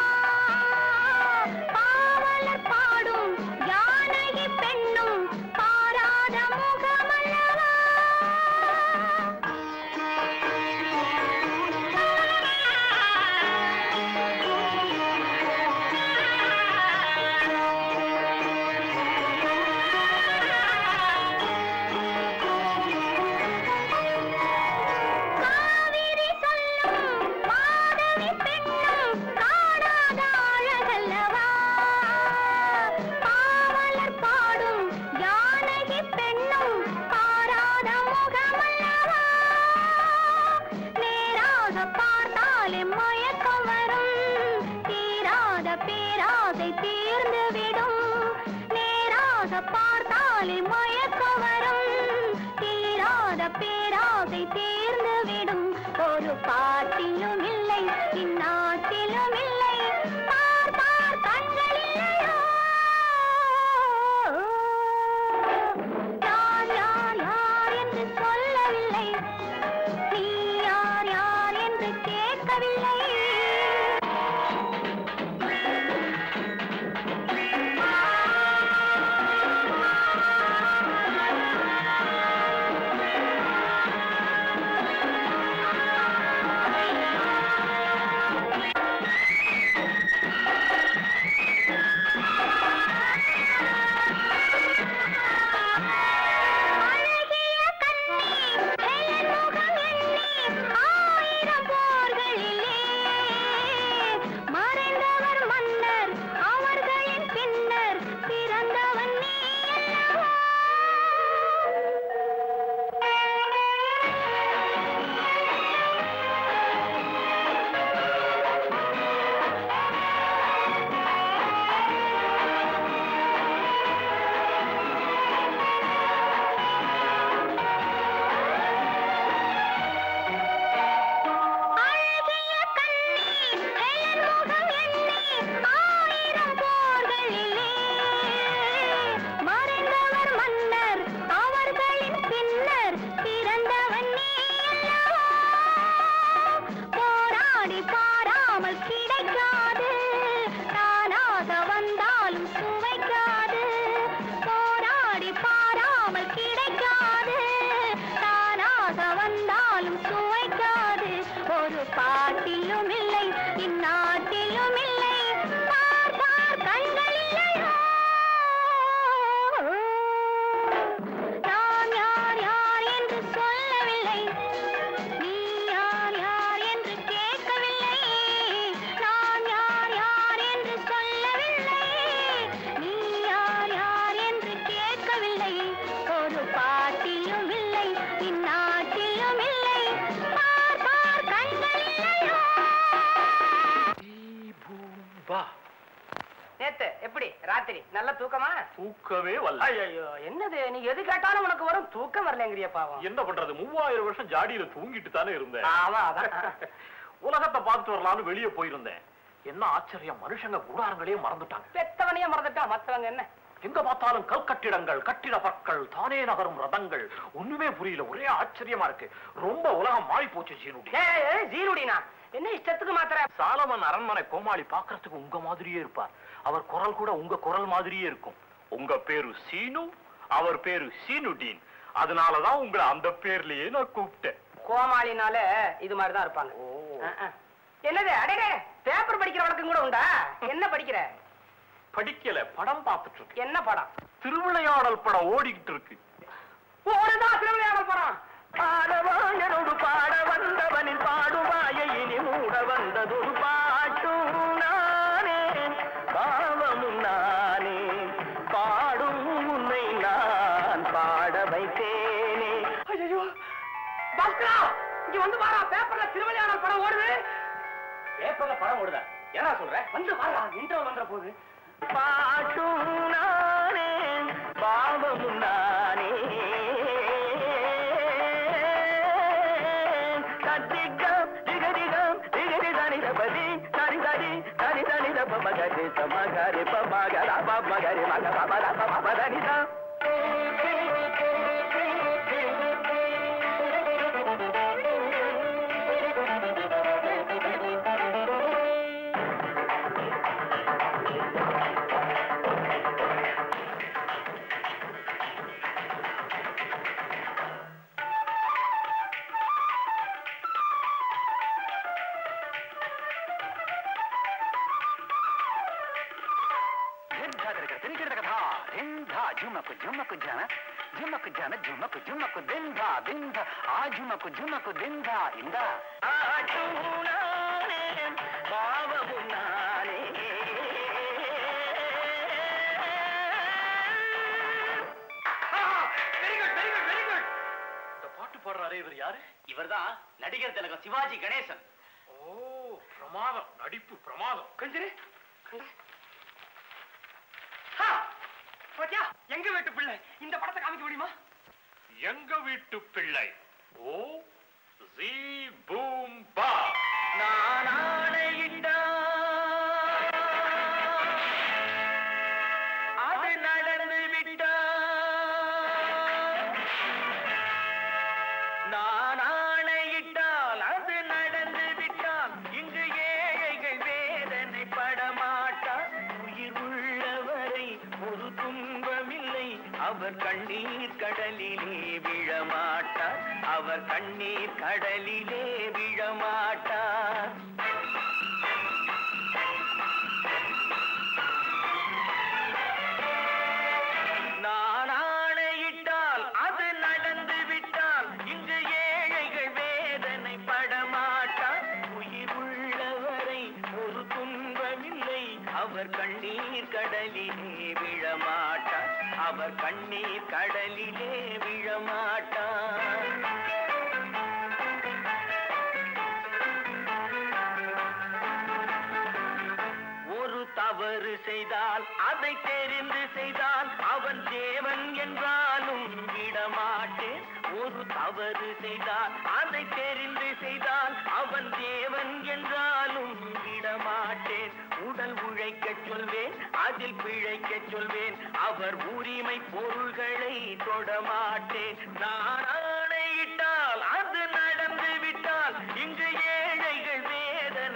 பாவலர் பாடும் யானகி பெண்ணும் பாராத முகமல்லவா காவிரி சொல்லும் மாதவி பெண்ணும் காணாத அழகல்லவா பாவலர் பாடும் யானகி பெண்ணும் பாராத முகமல்லவா நேராக பார்த்தாலே மயக்கம் வரும் தீராத பேராசை தீர்ந்துவிடும் நேராக பார்த்தாலே மயக்கம் வரும் தீராத பேராசை தீர்ந்துவிடும் ஒரு பாட்டிலும் இல்லை இந்நாட்டிலும் இல்லை பார் பார் கண்கள் இல்லையோ நான் யார் யார் என்று சொல்லவில்லை நீ யார் யார் என்று கேட்கவில்லை போராடி பாராமல் கிடைக்காது தானாக வந்தாலும் சுவைக்காது போராடி பாராமல் கிடைக்காது தானாக வந்தாலும் சுவைக்காது ஒரு பாட்டிலும் இல்லை இந்நாட்டிலும் இல்லை பார் பார் கண்கள் இல்லையோ நான் யார் யார் என்று சொல்லவில்லை நீ யார் யார் என்று கேட்கவில்லை நான் யார் யார் என்று சொல்லவில்லை நீ யார் யார் என்று கேட்கவில்லை ஒரு பாட்டிலும் இல்லை இந்நாட்டிலும் இல்லை பார் பார் கண்கள் இல்லையோ
வா
நேத்து எப்படி ராத்திரி நல்ல தூக்கமா
தூக்கவே வல்ல
ஐயோ என்னது நீ எது கேட்டாலும் உனக்கு வரும் தூக்கம் வரலங்கிறிய பாவம்
என்ன பண்றது மூவாயிரம் வருஷம் ஜாடியில தூங்கிட்டு தானே இருந்தேன்
ஆமா அதான்
உலகத்தை பார்த்துட்டு வரலாம்னு வெளியே போயிருந்தேன் என்ன ஆச்சரியம் மனுஷங்க கூடாரங்களையே மறந்துட்டாங்க
பெத்தவனையே மறந்துட்டான் மத்தவங்க என்ன
எங்க பார்த்தாலும் கல்கட்டிடங்கள் கட்டிட பற்கள் தானே நகரும் ரதங்கள் ஒண்ணுமே புரியல ஒரே ஆச்சரியமா இருக்கு ரொம்ப உலகம் மாறி போச்சு சீனுடி
ஏய், ஏய், ஜீருடினா என்ன இஷ்டத்துக்கு மாத்திர
சாலமன் அரண்மனை கோமாளி பாக்குறதுக்கு உங்க மாதிரியே இருப்பார் அவர் குரல் கூட உங்க குரல் மாதிரியே இருக்கும் உங்க பேரு சீனு அவர் பேரு சீனுடீன் அதனாலதான் உங்களை அந்த பேர்லயே நான் கூப்பிட்டேன்
கோமாளினால இது மாதிரிதான் இருப்பாங்க அஹ், அஹ். என்னது அடடே பேப்பர் படிக்கிற வழக்கம் கூட உண்டா என்ன படிக்கிற
படிக்கல படம் பார்த்துட்டு இருக்கேன்
என்ன படம்
திருவிளையாடல் படம் ஓடிக்கிட்டு இருக்கு
ஓடுதான் திருவிளையாடல் படம்
பாடவாயனோடு பாட வந்தவனின் பாடுவாயை இனி மூட வந்ததொரு பாட்டும் நானே பாவமும் நானே பாடும் உன்னை நான் பாட வைத்தேனே
ஐயோ பாஸ்கரா இங்க வந்து வாரா பேப்பர்ல திருவிளையாடல் படம் ஓடுது
பேப்பர்ல படம் ஓடுதா என்ன சொல்ற
வந்து வாரா இன்டர்வல் வந்துற போகுது
பாட்டும் நானே பாவமும் நானே கத்திகம் திகதிகம் திகதி தனி தபதி தனி தனி தனி தனி தப மகரி சமகரி பமகர பமகரி மக பமர பம தனிதா झुमक झुमक जाना झुमक जाना झुमक झुमक दिन धा दिन धा आ झुमक झुमक दिन धा इंदा ஆட்டுனானே பாவமுனானே
very good very good very good இந்த பாட்டு பாடுறாரே இவர் யாரு
இவர்தான் நடிகர் திலகம் சிவாஜி கணேசன்
ஓ பிரமாதம் நடிப்பு பிரமாதம்
கொஞ்சிரு பாத்தியா எங்க வீட்டு பிள்ளை இந்த படத்தை காமிக்க முடியுமா
எங்க வீட்டு பிள்ளை ஓ ஜி பூம் பா
நான் ஆணையிட்டா அது நடந்து விட்டா நான் ஆணையிட்டால் அது நடந்து விட்டால் இங்கு ஏழைகள் வேதனை படமாட்டார் உயிர் உள்ளவரை ஒரு துன்பமில்லை அவர் கண்ணீர் கடலிலே விழமாட்டார் அவர் கண்ணீர் கடலிலே விழமாட்டார் நான் ஆணையிட்டால் அது நடந்து விட்டால் இங்கு ஏழைகள் வேதனை படமாட்டார் உயிர் உள்ளவரை ஒரு துன்பமில்லை அவர் கண்ணீர் கடலிலே விழமாட்டார் அவர் கண்ணீர் கடலிலே விழமாட்டார் ஒரு தவறு செய்தால் அதை தெரிந்து செய்தால் அவன் தேவன் என்றாலும் விடமாட்டேன் ஒரு தவறு செய்தால் அதை தெரிந்து செய்தால் அவன் தேவன் என்றாலும் விடமாட்டேன் உடல் உழைக்கச் சொல்வேன் அதில் பிழைக்கச் சொல்வேன் அவர் உரிமை பொருள்களை தொடமாட்டேன் நான் ஆணையிட்டால் அது நடந்து விட்டால் இங்கு ஏழைகள் வேதனை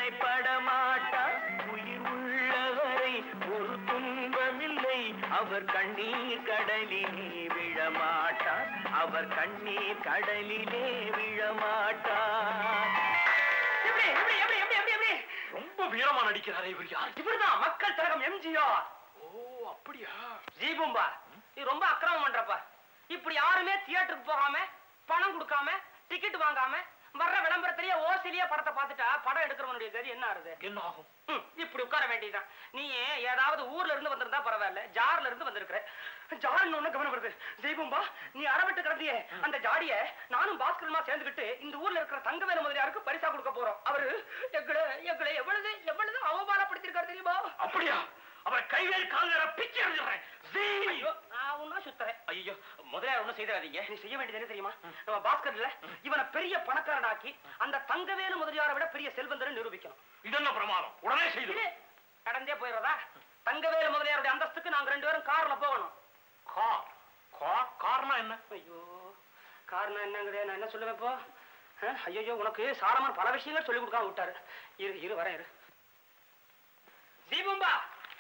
அவர் கண்ணீர் கடலிலே விழமாட்டார் அவர் கண்ணீர் கடலிலே விழமாட்டார்
எப்படி எப்படி எப்படி எப்படி எப்படி எப்படி
ரொம்ப வீரமா நடிக்கிறாரே இவர் யார்
இவர்தான் மக்கள் திலகம் எம்ஜிஆர்
ஓ அப்படியா
ஜீபும்பா நீ ரொம்ப அக்கிரமம் பண்றப்பா இப்படி யாருமே தியேட்டருக்கு போகாம பணம் கொடுக்காம டிக்கெட் வாங்காம வர்ற விளம்பரத்திலேயே ஓசிலேயே படத்தை பார்த்துட்டா படம் எடுக்கிறவனுடைய கதி என்ன ஆறுது
என்ன ஆகும்
ம், இப்படி உட்கார வேண்டியதுதான் நீ ஏதாவது ஊர்ல இருந்து வந்திருந்தா பரவாயில்ல ஜார்ல இருந்து வந்திருக்கிற ஜார்னு ஒண்ணு கவனம் வருது ஜெய்பும்பா நீ அறவிட்டு கிடந்தியே அந்த ஜாடிய நானும் பாஸ்கரமா சேர்ந்துகிட்டு இந்த ஊர்ல இருக்கிற தங்கவேலு முதலியாருக்கு பரிசா கொடுக்க போறோம் அவரு எங்களை எங்களை எவ்வளவு எவ்வளவு அவமானப்படுத்திருக்காரு தெரியுமா
அப்படியா அவரை கைவேல் கால்வேற பிச்சை எழுதுறேன்
ஐயோ நான் உன்னா சுத்துறேன்
ஐயோ முதலியார் ஒண்ணும் செய்தாதீங்க
நீ செய்ய வேண்டியது என்ன தெரியுமா நம்ம பாஸ்கர் இல்ல இவனை பெரிய பணக்காரனாக்கி அந்த தங்கவேலு முதலியாரை விட பெரிய செல்வந்தரை நிரூபிக்கணும்
இது என்ன பிரமாதம் உடனே செய்து
இது கடந்தே போயிடுறதா தங்கவேலு முதலியாருடைய அந்தஸ்துக்கு நாங்க ரெண்டு பேரும் கார்ல போகணும்
கார் கார் காரணம் என்ன
ஐயோ காரணம் என்னங்கிறே நான் என்ன சொல்லுவேன் இப்போ ஐயோ உனக்கு சாரமான பல விஷயங்கள் சொல்லி கொடுக்காம விட்டாரு இரு இரு வரேன் இரு ஜீபும்பா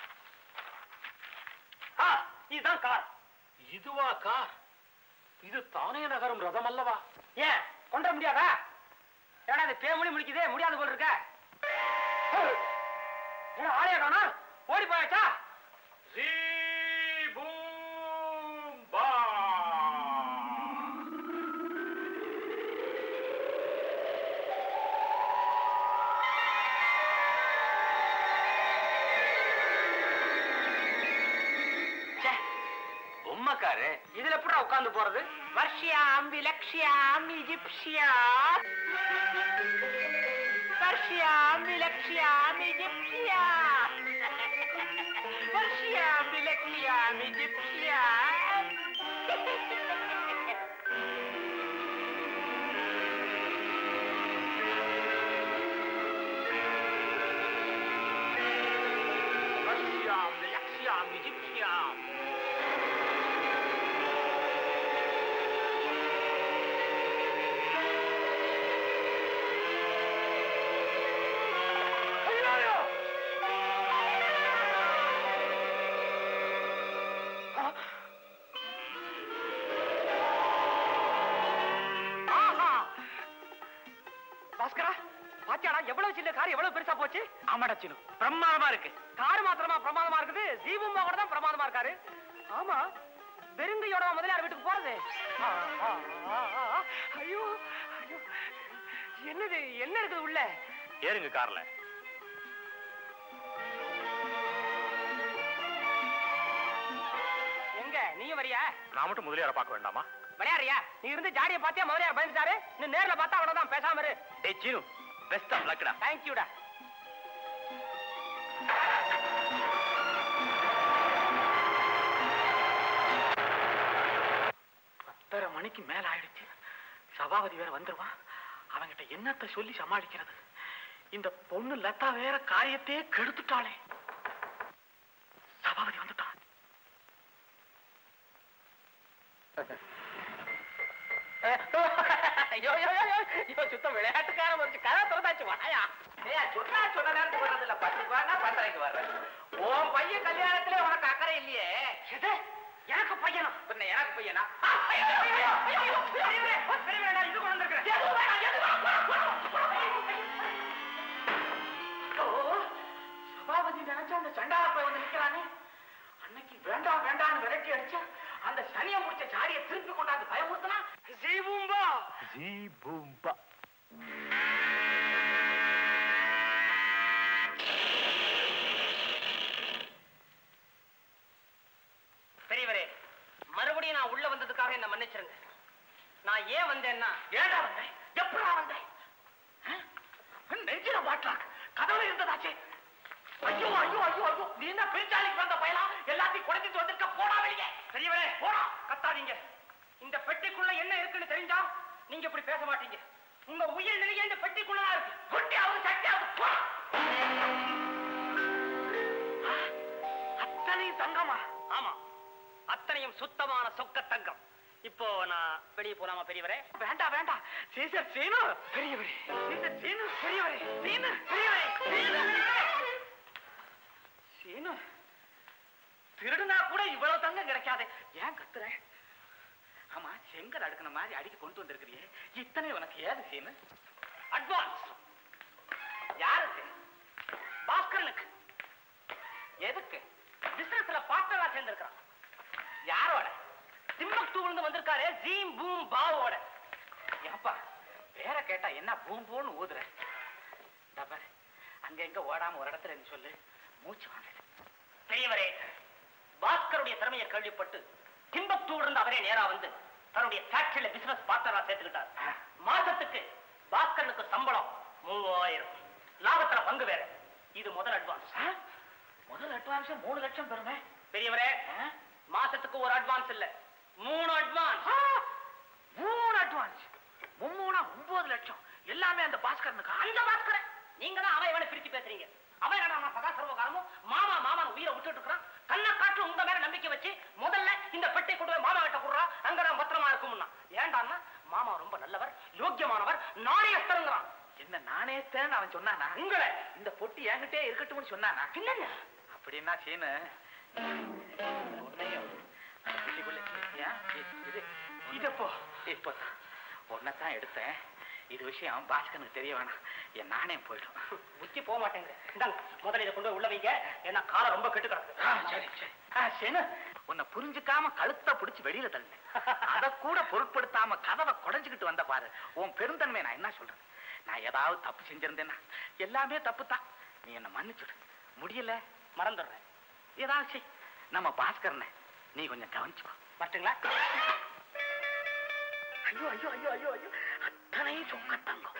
ஆ இதுதான் கார்
இதுவா கார் இது தானே நகரும் ரதம் அல்லவா
ஏன் கொண்டு வர முடியாதா ஏடா இது பேமொழி முடிக்குதே முடியாது போல இருக்க ஏடா ஆளையா காணோம் ஓடி போயாச்சா
ஜீபூம்பா
பொம்மைக்காரு
இதுல எப்படா உட்கார்ந்து போறது
வர்ஷியாம் விலக்ஷியாம் இஜிப்சியா வர்ஷியாம் விலக்ஷியாம் இஜிப்சியா வர்ஷியாம் விலக்ஷியாம் இஜிப்சியா
ரஷ்யாம் யக்ஷியாம் இஜிப்சியாம்
ஆஹா பாஸ்கரா பாத்தியாடா எவ்வளவு சின்ன கார் எவ்வளவு பெருசா போச்சு
ஆமாடா சினு பிரமாதமா இருக்கு
கார் மாத்திரமா பிரமாதமா இருக்குது தீபம் கூட தான் பிரமாதமா இருக்காரு ஆமா வெறுங்கையோட முதலியார் வீட்டுக்கு போறது ஆ, ஆ, ஆ, ஆ, ஐயோ ஐயோ என்னது என்ன இருக்குது உள்ள
ஏறுங்க கார்ல
எங்க நீயும் வரியா
நான் மட்டும் முதலியார பார்க்க வேண்டாமா
விளையாடுறியா நீ இருந்து ஜாடியை பார்த்தியா முதலியார் பயந்துட்டாரு நீ நேர்ல பார்த்தா அவ்வளவுதான் பேசாம இரு
டேய் சீனு பெஸ்ட் ஆஃப் லக்டா
தேங்க்யூடா
பத்தரை மணிக்கு மேல ஆயிடுச்சு சபாபதி வேற வந்துருவான் அவன்கிட்ட என்னத்த சொல்லி சமாளிக்கிறது இந்த பொண்ணு லதா வேற காரியத்தையே கெடுத்துட்டாளே சபாபதி வந்துட்டான் ஐயோ ஐயோ ஐயோ ஐயோ சுத்தம் விளையாட்டுக்காரன் வந்து கதை திறந்தாச்சு வாயா ஏய் சொன்னா சொன்ன நேரத்துக்கு வர்றது இல்ல பத்து ரூபாய்னா பத்தரைக்கு வர்றேன் உன் பையன் கல்யாணத்துல உனக்கு அக்கறை இல்லையே
எது எனக்கு பையனா
பின்ன எனக்கு பையனா
இது கொண்டு வந்திருக்கிறேன்
சபாபதி நினைச்சா அந்த சண்டால போய் வந்து நிக்கிறானே அன்னைக்கு வேண்டாம் வேண்டாம்னு விரட்டி அடிச்சா அந்த சனியை முடிச்ச சாரியை திருப்பி கொண்டாந்து பயமுறுத்தினா
ஜீபும்பா
ஜீபூம்பா
பெரியவரே மறுபடியும் நான் உள்ள வந்ததுக்காக என்ன மன்னிச்சிருங்க நான் ஏன் வந்தேன்னா
ஏடா வந்தேன் எப்படா வந்தேன் ஆ? நெஞ்சில பாட்டா கதவுல இருந்ததாச்சே ஐயோ ஐயோ ஐயோ ஐயோ நீ என்ன பெருச்சாலிக்கு வந்த பயலா எல்லாத்தையும் குறைச்சிட்டு வந்திருக்க போடா வெளியே
பெரியவரே
போடா
கத்தாதீங்க இந்த பெட்டிக்குள்ள என்ன இருக்குன்னு தெரிஞ்சா நீங்க இப்படி பேச மாட்டீங்க உங்க உயிர் நிலையே இந்த பெட்டிக்குள்ளதான் இருக்கு
குட்டியாவது சட்டியாவது போடா ஆ, அத்தனையும் தங்கமா
ஆமா அத்தனையும் சுத்தமான சொக்க தங்கம் இப்போ நான் வெளியே போலாமா பெரியவரே
வேண்டாம் வேண்டாம் சீசர் சீனு பெரியவரே சீசர் சீனு பெரியவரே சீனு பெரியவரே சீனு பெரியவரே. சீனு திருடுனா கூட இவ்வளவு மேல அடுக்கின மாதிரி அடிக்க கொண்டு வந்திருக்கிறியே இத்தனை உனக்கு ஏது சீனு அட்வான்ஸ் யாருக்கு பாஸ்கரனுக்கு எதுக்கு பிசினஸ்ல பார்ட்னரா சேர்ந்திருக்கான் யாரோட திம்பக்தூர்ல இருந்து வந்திருக்காரு ஜீம் பூம் பாவோட ஏப்பா பேரை கேட்டா என்ன பூம் பூன்னு ஊதுற இந்தா பாரு அங்க எங்க ஓடாம ஒரு இடத்துல இருந்து சொல்லு மூச்சு வாங்குது பெரியவரே பாஸ்கருடைய திறமையை கேள்விப்பட்டு திம்பக்தூர்ல இருந்து அவரே நேரா வந்து தன்னுடைய ஃபேக்டரியில பிசினஸ் பார்ட்னரா சேர்த்துக்கிட்டார் மாசத்துக்கு பாஸ்கரனுக்கு சம்பளம் மூவாயிரம் லாபத்துல பங்கு வேற இது முதல் அட்வான்ஸ் முதல் அட்வான்ஸ் மூணு லட்சம் பெறுமே பெரியவரே மாசத்துக்கு ஒரு அட்வான்ஸ் இல்ல மூணு அட்வான்ஸ் மூணு அட்வான்ஸ் மும்மூணா ஒன்பது லட்சம் எல்லாமே அந்த பாஸ்கரனுக்கு அந்த பாஸ்கரன் நீங்க தான் அவன் இவனை பிரிச்சு பேசுறீங்க அவன் என்னடா நான் சதா சர்வ காலமும் மாமா மாமா உயிரை விட்டுட்டு இருக்கிறான் கண்ணை காட்டு உங்க மேல நம்பிக்கை வச்சு முதல்ல இந்த பெட்டை கொண்டு போய் மாமா கிட்ட கொடுறா அங்கதான் பத்திரமா இருக்கும்னா ஏண்டான்னா மாமா ரொம்ப நல்லவர் யோக்கியமானவர் நாணயஸ்தருங்கிறான் என்ன நாணயத்தேன்னு அவன் சொன்னானா உங்களை இந்த பொட்டி என்கிட்டே இருக்கட்டும்னு சொன்னானா என்னங்க அப்படின்னா சீனு உன்னையும் வீட்டுக்குள்ள ஏன்? இ- இது இதப்போ இப்போ உன்னைத்தான் எடுத்தேன் இது விஷயம் பாஸ்கனுக்கு தெரிய வேணாம் என் நாணயம் போயிடும் புத்தி போக மாட்டேங்குது இந்தாங்க முதல்ல இதை கொண்டு போய் உள்ள வைங்க ஏன்னா காலை ரொம்ப கெட்டு கிடக்கு சரி சரி ஆ, சரி உன்னை புரிஞ்சுக்காம கழுத்தை பிடிச்சு வெளியில தள்ளு அத கூட பொருட்படுத்தாம கதவை குடைஞ்சுக்கிட்டு வந்த பாரு உன் பெருந்தன்மை நான் என்ன சொல்றேன் நான் ஏதாவது தப்பு செஞ்சிருந்தேன்னா எல்லாமே தப்பு தான் நீ என்ன மன்னிச்சுடு முடியல மறந்துடுறேன் ஏதாவது செய் நம்ம பாஸ்கரனை நீ கொஞ்சம் கவனிச்சுக்கோ வரட்டுங்களா ஐயோ ஐயோ ஐயோ ஐயோ ஐயோ அத்தனை சொக்க தங்கம்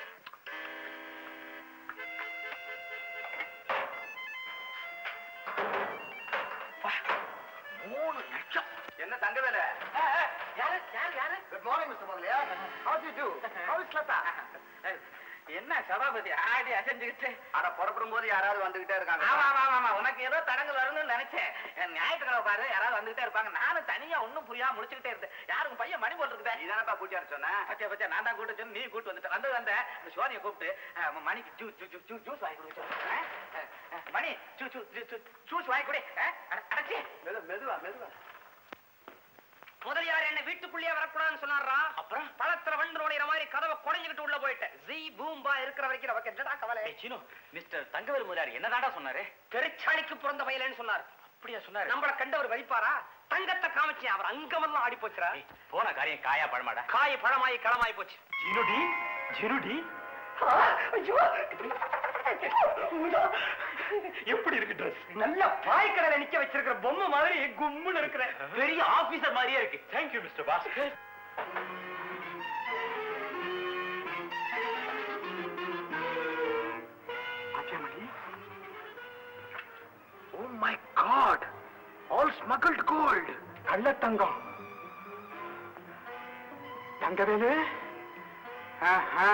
வா, மூணு லட்சம்
என்ன தங்க வேலை
ஆ, ஆ, யாரு யாரு யாரு
good morning mister Mudaliar how do do how is Lata
என்ன சபாபதி ஆடி அசைஞ்சுக்கிட்டு
அட புறப்படும் போது யாராவது வந்துகிட்டே இருக்காங்க
ஆமா ஆமா ஆமா, ஆமா உனக்கு ஏதோ தடங்கள் வரும்னு நினைச்சேன் என் ஞாயிற்றுக்கிழமை பாரு யாராவது வந்துகிட்டே இருப்பாங்க நானும் தனியா ஒண்ணும் புரியாம முடிச்சுக்கிட்டே இருந்தேன் யாருக்கும் பையன் மணி போட்டு இருக்குதா
இதானப்பா கூட்டியார சொன்னேன்
பச்சை பச்சை நான் தான் கூட்டு சொன்ன நீ கூட்டு வந்துட்ட வந்து வந்த இந்த சோனியை கூப்பிட்டு அஹ், மணிக்கு ஜூ ஜூ ஜூ ஜூ ஜூஸ் வாங்கி கொடுக்க சொல்லு. அஹ், அஹ், அஹ், மணி ஜூ ஜூ ஜூ ஜூ ஜூஸ் வாங்கி கொடு அஹ், அட- அடச்சி
மெது மெதுவா மெதுவா
முதலியார் என்ன வீட்டுக்குள்ளேயே வரக்கூடாதுன்னு சொன்னாரா அப்புறம் பழத்துல வண்டு நுழையிற மாதிரி கதவை குடைஞ்சுக்கிட்டு உள்ள போயிட்டேன் ஜி பூம்பா இருக்கிற வரைக்கும் நமக்கு என்னடா கவலை
சீனு மிஸ்டர் தங்கவேல் முதலியார் என்னதாடா சொன்னாரு
பெருச்சாணிக்கு பிறந்த வயலன்னு சொன்னார்
அப்படியா சொன்னாரு
நம்மள கண்டவர் வலிப்பாரா தங்கத்தை காமிச்சு அவர் அங்கமெல்லாம் ஆடி போச்சுரா
ஏய், போன காரியம் காயா பழமாடா
காய் பழமாயி களமாயி போச்சு
ஜினுடி ஜினுடி எப்படி இருக்கு ட்ரெஸ்
நல்ல பாய்க்கடலை நிக்க வச்சிருக்கிற பொம்மை மாதிரி கும்முன்னு இருக்கிற
பெரிய ஆபீசர் மாதிரியே இருக்கு
தேங்க்யூ மிஸ்டர் பாஸ்கர்
பாத்தியாமணி oh my god all smuggled gold கள்ளத்தங்கம் தங்கவேலு ஆஹா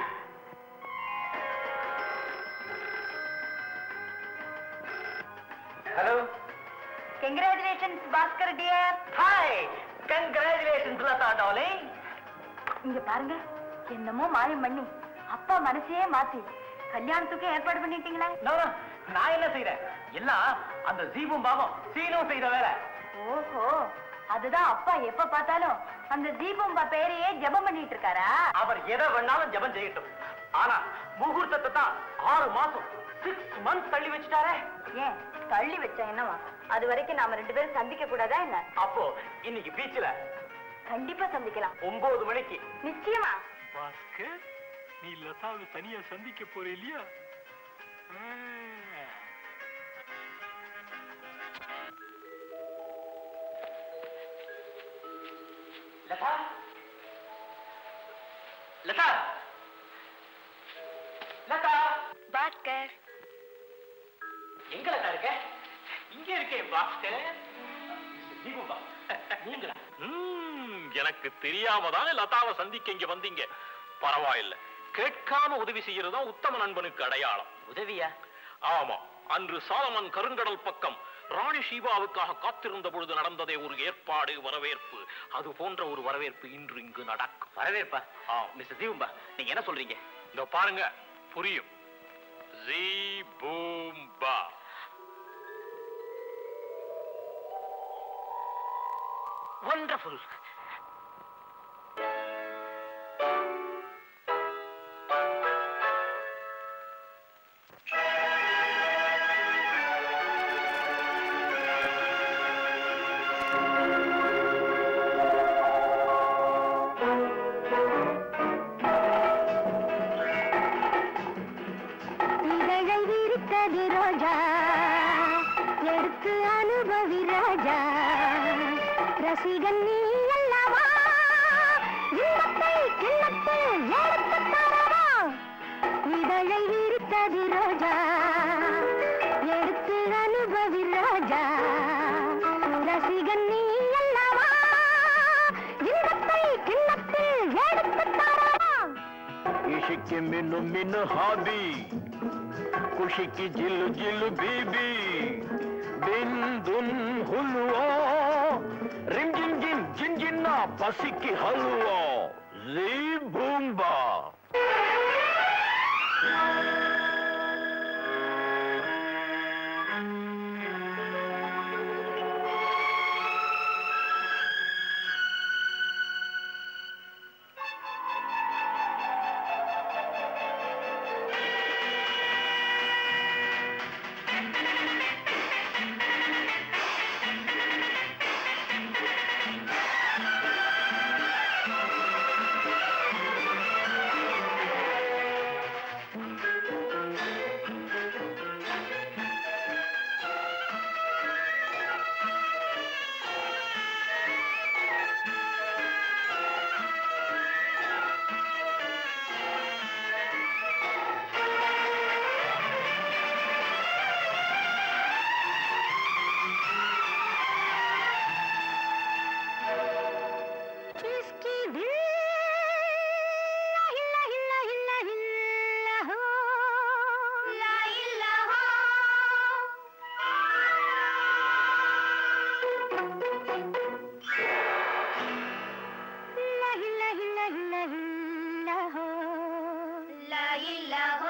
hello
congratulations Bhaskar dear
hi congratulations Lata darling
இங்க பாருங்க என்னமோ மாயம் பண்ணி அப்பா மனசையே மாத்தி கல்யாணத்துக்கு ஏற்பாடு பண்ணிட்டீங்களா
நான் என்ன செய்யறேன் எல்லாம் அந்த ஜீபும் பாபம் சீனும் செய்த வேலை
ஓஹோ அதுதான் அப்பா எப்ப பார்த்தாலும் அந்த தீபம்பா பேரையே ஜெபம் பண்ணிட்டு இருக்காரா
அவர் எதை வேணாலும் ஜெபம் செய்யட்டும் ஆனா முகூர்த்தத்தை தான் ஆறு மாசம் சிக்ஸ் மந்த்ஸ் தள்ளி வச்சுட்டாரே
ஏன் தள்ளி வச்சா என்னவா அது வரைக்கும் நாம ரெண்டு பேரும் சந்திக்க கூடாதா என்ன
அப்போ இன்னைக்கு பீச்ல
கண்டிப்பா சந்திக்கலாம்
ஒன்பது மணிக்கு
நிச்சயமா
பாஸ்கர் நீ லதாவை தனியா சந்திக்க போற இல்லையா ஆ.
லதா லதா லதா
பாஸ்கர்
எங்க லதா இருக்க இங்க இருக்கேன் பாஸ்கர் தீபம்பா நீங்களா
ம், எனக்கு தெரியாம தானே லதாவை சந்திக்க இங்க வந்தீங்க பரவாயில்ல கேட்காம உதவி செய்யறதுதான் உத்தம நண்பனுக்கு அடையாளம்
உதவியா
ஆமா அன்று சாலமன் கருங்கடல் பக்கம் ராணி ஷீபாவுக்காக காத்திருந்த பொழுது நடந்ததே ஒரு ஏற்பாடு வரவேற்பு அது போன்ற ஒரு வரவேற்பு இன்று இங்கு நடக்கும்
வரவேற்பா ஆ மிஸ்டர் தீபம்பா நீங்க என்ன சொல்றீங்க
இந்த பாருங்க புரியும் ஜீ பூம் பா
வண்டர்ஃபுல்
விரித்தது ரோஜா எடுத்து அனுபவி ராஜா ரசிகன் நீ அல்லவா இன்பத்தை கிண்ணத்தில் எடுத்து தரவா இதழை விரித்தது ரோஜா எடுத்து அனுபவி ராஜா ரசிகன் நீ அல்லவா இன்பத்தை கிண்ணத்தில் எடுத்து தரவா
इश्क मिनु मिनु हाबी खुशी की जिल जिल बीबी दिन दुन हुलवा रिम जिन जिन जिन जिन्ना पसी की हलवा जी बूम्बा
इसकी दिल ला ला ला ला हो ला ला हो ला ला ला ला ला हो ला ला हो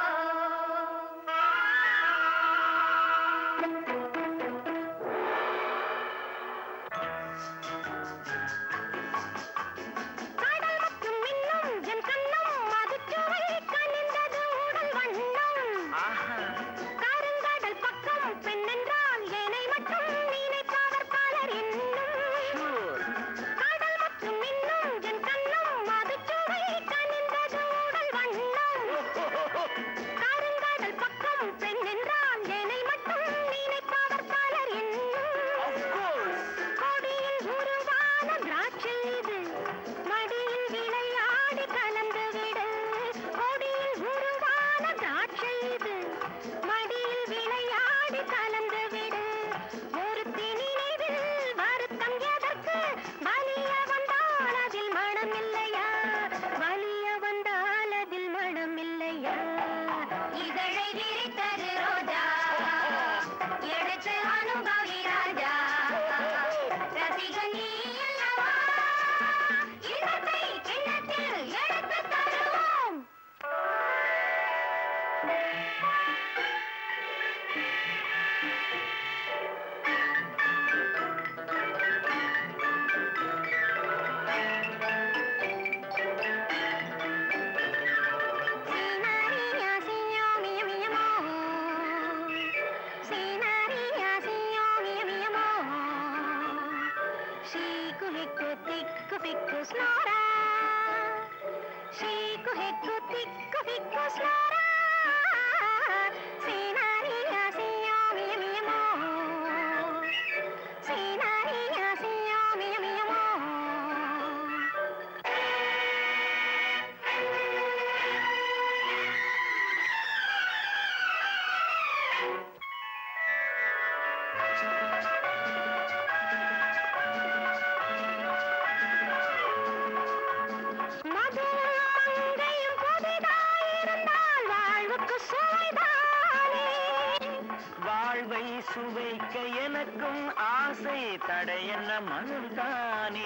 கடல் மற்றும் மின்னும் என் கண்ணம் மதுச்சுவை கனிந்தது உடல் வண்ணம் கருங்கடல் பக்கம் பெண் என்றால் என்னை மட்டும் நினைப்பவர் பலர் இன்னும் கடல் மற்றும் மின்னும் என் கண்ணம் மதுச்சுவை கனிந்தது உடல் வண்ணம் கருங்கடல் பக்கம் பெண் என்றால் என்னை மட்டும் நினைப்பவர் பலர் இன்னும் கொடியில் உருவான திராட்சை இது மடியில் விளையாடி கலந்து விடு கொடியில் உருவான திராட்சை இது மடியில் விளையாடி கலந்து விடு ஒரு நினைவில் வருத்தம் எதற்கு வலிய வந்தால் அதில் மனம் இல்லையா வலிய வந்தால் அதில் மனம் இல்லையா இதழை விரித்தது ரோஜா எடுத்து அனுபவி ராஜா ரசிகன் நீ அல்லவா இன்பத்தை கிண்ணத்தில் எடுத்து தருவோம் Sinaria, signor mio, mio amor. Sinaria, signor mio, mio amor. Chico, hicco, ticco, ficco, snora. Chico, hicco, ticco, ficco, snora. Sinaria, signor mio, mio amor. Sinaria, signor mio, mio amor. மதுமங்கையும் புதிதாயிருந்தால் வாழ்வுக்கு சுவைதானே
வாழ்வை சுவைக்க எனக்கும் ஆசை தடையென்ன மனம்தானே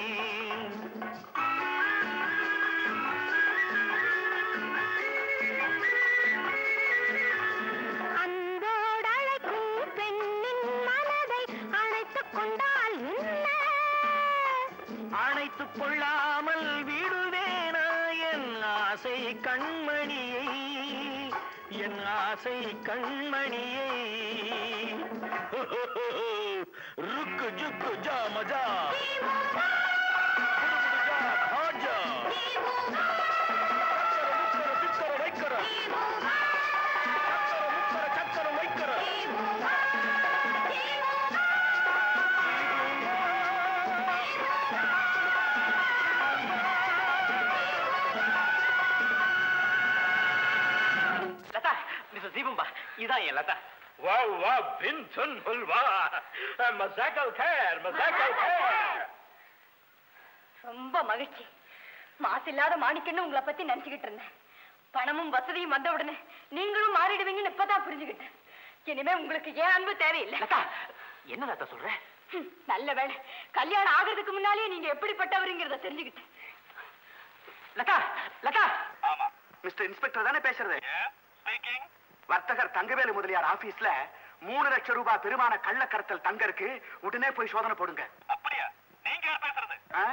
அன்போடு அழைக்கும் பெண்ணின் மனதை அழைத்துக் கொண்டால் என்ன
அணைத்துக் கொள்ளாமல் விடுவேனா என் ஆசை கண்மணியை என் ஆசை கண்மணியை ருக்கு ஜுக்கு ஜா மஜா புடுபுடு ஜா பாஜா சக்கர முக்கர பிக்கர வைக்கர சக்கர முக்கர சக்கர வைக்கர
சீபம்பா இதான் என் லதா
வாவ் வா பின்சன் வா மசாக்கல் கேர் மசாக்கல் கேர்
ரொம்ப மகிழ்ச்சி மாசு இல்லாத மாணிக்கன்னு உங்களை பத்தி நினைச்சுக்கிட்டு இருந்தேன் பணமும் வசதியும் வந்த உடனே நீங்களும் மாறிடுவீங்கன்னு இப்பதான் புரிஞ்சுக்கிட்டேன் இனிமே உங்களுக்கு ஏன் அன்பு தேவையில்லை
லதா என்ன லதா சொல்ற
ஹம், நல்ல வேளை கல்யாணம் ஆகிறதுக்கு முன்னாலே நீங்க எப்படிப்பட்டவருங்கிறத தெரிஞ்சுக்கிட்டேன்
லதா லதா
ஆமா மிஸ்டர் இன்ஸ்பெக்டர் தானே பேசுறது வர்த்தகர் தங்கவேலு முதலியார் ஆபீஸ்ல மூணு லட்சம் ரூபாய் பெருமான கள்ளக்கடத்தல் தங்க இருக்கு உடனே போய் சோதனை போடுங்க
அப்படியா நீங்க யார் பேசுறது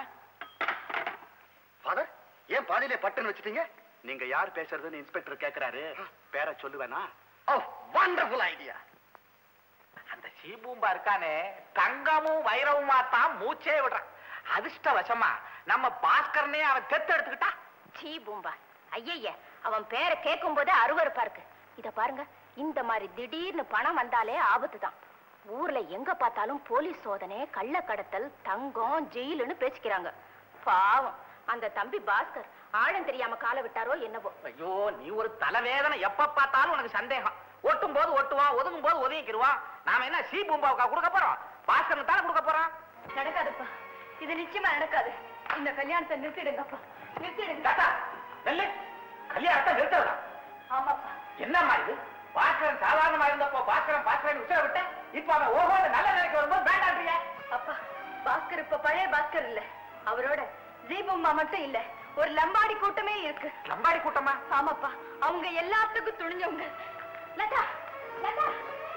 ஃபாதர் ஏன் பாதியிலே பட்டுன்னு வச்சிட்டீங்க நீங்க யார் பேசுறதுன்னு இன்ஸ்பெக்டர் கேக்குறாரு பேரை சொல்லுவேனா ஓ வண்டர்ஃபுல் ஐடியா
அந்த சீபூம்பா இருக்கானே தங்கமும் வைரவுமா தான் மூச்சே விடுறான் அதிர்ஷ்டவசமா நம்ம பாஸ்கரனே அவன் தெத்து எடுத்துக்கிட்டா
சீ பூம்பா ஐயய்ய அவன் பேரை கேட்கும் போதே அருவருப்பா இருக்கு இத பாருங்க இந்த மாதிரி திடீர்னு பணம் வந்தாலே ஆபத்து தான் ஊர்ல எங்க பார்த்தாலும் போலீஸ் சோதனை கள்ளக்கடத்தல் தங்கம் ஜெயிலுன்னு பேசிக்கிறாங்க பாவம் அந்த தம்பி பாஸ்கர் ஆழம் தெரியாம காலை விட்டாரோ என்னவோ
ஐயோ நீ ஒரு தலைவேதனை எப்ப பார்த்தாலும் உனக்கு சந்தேகம் ஒட்டும் போது ஒட்டுவான் ஒதுங்கும் போது ஒதுங்கிக்கிடுவான் நாம என்ன சீ பூம்பாவுக்கா கொடுக்க போறோம் பாஸ்கரன் தானே கொடுக்க போறோம்
நடக்காதுப்பா இது நிச்சயமா நடக்காது இந்த கல்யாணத்தை நிறுத்திடுங்கப்பா நிறுத்திடுங்க
தாத்தா நெல்லு கல்யாணத்தை நிறுத்தலாம்
ஆமாப்பா
என்னம்மா இது பாஸ்கரன் சாதாரணமா இருந்தப்போ பாஸ்கரன் பாஸ்கரன் உச்சர விட்ட இப்ப அவன் ஓஹோ நல்ல நிலைக்கு வரும்போது வேண்டான்றியா
அப்பா பாஸ்கர் இப்ப பழைய பாஸ்கர் இல்ல அவரோட தீபம்மா மட்டும் இல்ல ஒரு லம்பாடி கூட்டமே இருக்கு
லம்பாடி கூட்டமா
ஆமாப்பா அவங்க எல்லாத்துக்கும் துணிஞ்சவங்க Lata Lata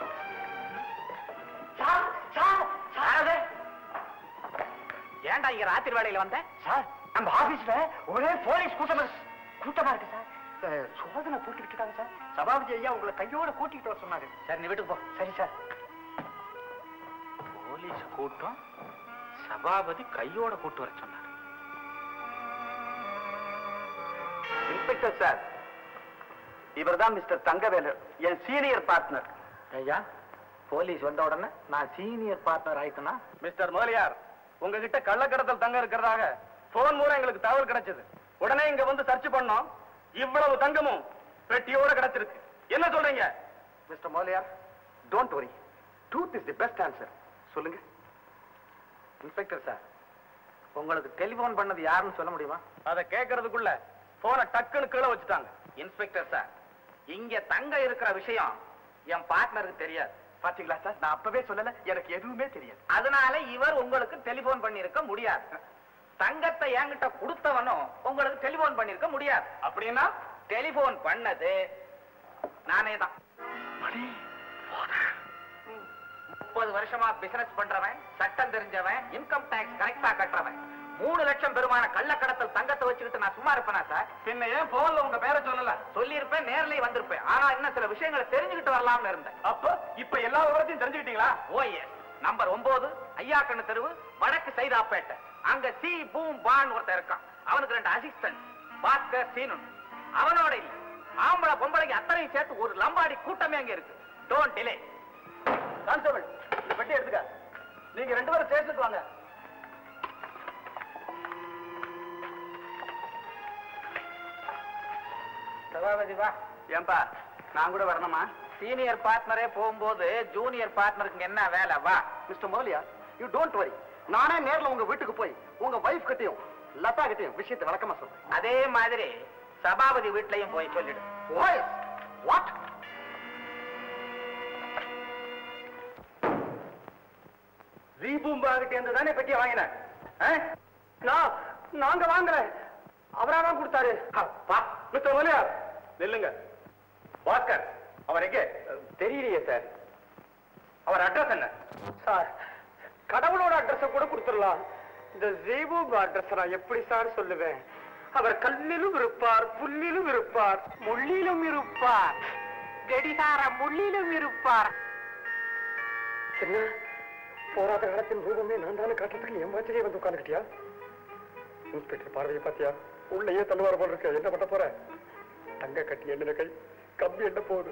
sir sir sir ஏன்டா இங்க ராத்திரி வேலையில வந்த
சார் நம்ம ஆபீஸ்ல ஒரே போலீஸ் கூட்டமா கூட்டமா இருக்கு சார் அஹ், சோதனை போட்டுக்கிட்டு இருக்காங்க சார் சபாபதி ஐயா உங்களை கையோட கூட்டிக்கிட்டு வர சொன்னாரு
சரி நீ வீட்டுக்கு போ
சரி சார்
போலீஸ் கூட்டம் சபாபதி கையோட கூட்டு வர சொன்னார்
இன்ஸ்பெக்டர் சார் இவர்தான் மிஸ்டர் தங்கவேலு என் சீனியர் பார்ட்னர்
ஐயா போலீஸ் வந்த உடனே நான் சீனியர் பார்ட்னர் ஆயிட்டேனா
மிஸ்டர் முதலியார் உங்ககிட்ட கள்ளக்கடத்தல் தங்கம் இருக்கிறதாக போன் மூலம் எங்களுக்கு தகவல் கிடைச்சது உடனே இங்க வந்து சர்ச் பண்ணோம் இவ்வளவு தங்கமும் பெட்டியோட கிடைச்சிருக்கு என்ன சொல்றீங்க mister Mudaliar don't worry truth is the best answer சொல்லுங்க
இன்ஸ்பெக்டர் சார் உங்களுக்கு டெலிபோன் பண்ணது யாருன்னு சொல்ல முடியுமா
அதை கேட்கறதுக்குள்ள போனை டக்குன்னு கீழே வச்சுட்டாங்க
இன்ஸ்பெக்டர் சார் இங்க தங்க இருக்கிற விஷயம் என் பார்ட்னருக்கு தெரியாது
பாத்தீங்களா சார் நான் அப்பவே சொல்லல எனக்கு எதுவுமே தெரியாது
அதனால இவர் உங்களுக்கு டெலிபோன் பண்ணிருக்க முடியாது தங்கத்தை என்கிட்ட கொடுத்தவனும் உங்களுக்கு டெலிபோன் பண்ணிருக்க முடியாது
அப்படின்னா
டெலிபோன் பண்ணது நானே தான் முப்பது வருஷமா பிசினஸ் பண்றவன் சட்டம் தெரிஞ்சவன் இன்கம் டாக்ஸ் கரெக்டா கட்டுறவன் மூணு லட்சம் பெருமான கள்ளக்கடத்தல் தங்கத்தை வச்சுக்கிட்டு நான் சும்மா இருப்பேனா சார்
பின்ன ஏன் போன்ல உங்க பேரை சொல்லல
சொல்லியிருப்பேன் நேர்லயே வந்திருப்பேன் ஆனா இன்னும் சில விஷயங்களை தெரிஞ்சுக்கிட்டு வரலாம்னு இருந்தேன்
அப்ப இப்ப எல்லா விவரத்தையும் தெரிஞ்சுக்கிட்டீங்களா
ஓயே நம்பர் ஒன்பது ஐயாக்கண்ணு தெருவு வடக்கு சைதாப்பேட்டை அங்க சி பூம் பான் ஒருத்தன் இருக்கான் அவனுக்கு ரெண்டு அசிஸ்டன்ட் பாஸ்கர் சீனு அவனோட இல்ல ஆம்பளை பொம்பளைக்கு அத்தனையும் சேர்த்து ஒரு லம்பாடி கூட்டமே அங்க இருக்கு டோன்ட் டிலே
கான்ஸ்டபிள் இந்த பெட்டி எடுத்துக்க நீங்க ரெண்டு பேரும் ஸ்டேஷனுக்கு வாங்க
சபாபதி வா
ஏன்பா நான் கூட வரணுமா
சீனியர் பார்ட்னரே போகும்போது ஜூனியர் பார்ட்னருக்கு என்ன வேலை வா
மிஸ்டர் மோலியா யூ டோன்ட் வரி நானே நேர்ல உங்க வீட்டுக்கு போய் உங்க வைஃப் கிட்டயும் லதா கிட்டயும் விஷயத்தை விளக்கமா சொல்றேன்
அதே மாதிரி சபாபதி வீட்லயும் போய் சொல்லிடு
ஓய் வாட் ரீபூம்பா கிட்ட இருந்து தானே பெட்டியை வாங்கினேன் ஆ? நான் நாங்க வாங்கல அவரா தான் கொடுத்தாரு அப்பா மிஸ்டர் மோலியா நில்லுங்க பாஸ்கர் அவர் எங்கே தெரியலையே சார் அவர் அட்ரஸ் என்ன சார் கடவுளோட அட்ரஸ் கூட கொடுத்துடலாம் இந்த ஜீபூப் அட்ரஸ் நான் எப்படி சார் சொல்லுவேன் அவர் கல்லிலும் இருப்பார் புல்லிலும் இருப்பார் முள்ளிலும் இருப்பார் கடிகார முள்ளிலும் இருப்பார் என்ன போராட்ட காலத்தின் ரூபமே நான் தானே காட்டுறதுக்கு என் வாச்சிலே வந்து உட்காந்துக்கிட்டியா இன்ஸ்பெக்டர் பார்வையை பாத்தியா உள்ளேயே தள்ளுவார போல இருக்க என்ன பண்ண போற தங்க கட்டி எண்ணின கை கம்பி என்ன போகுது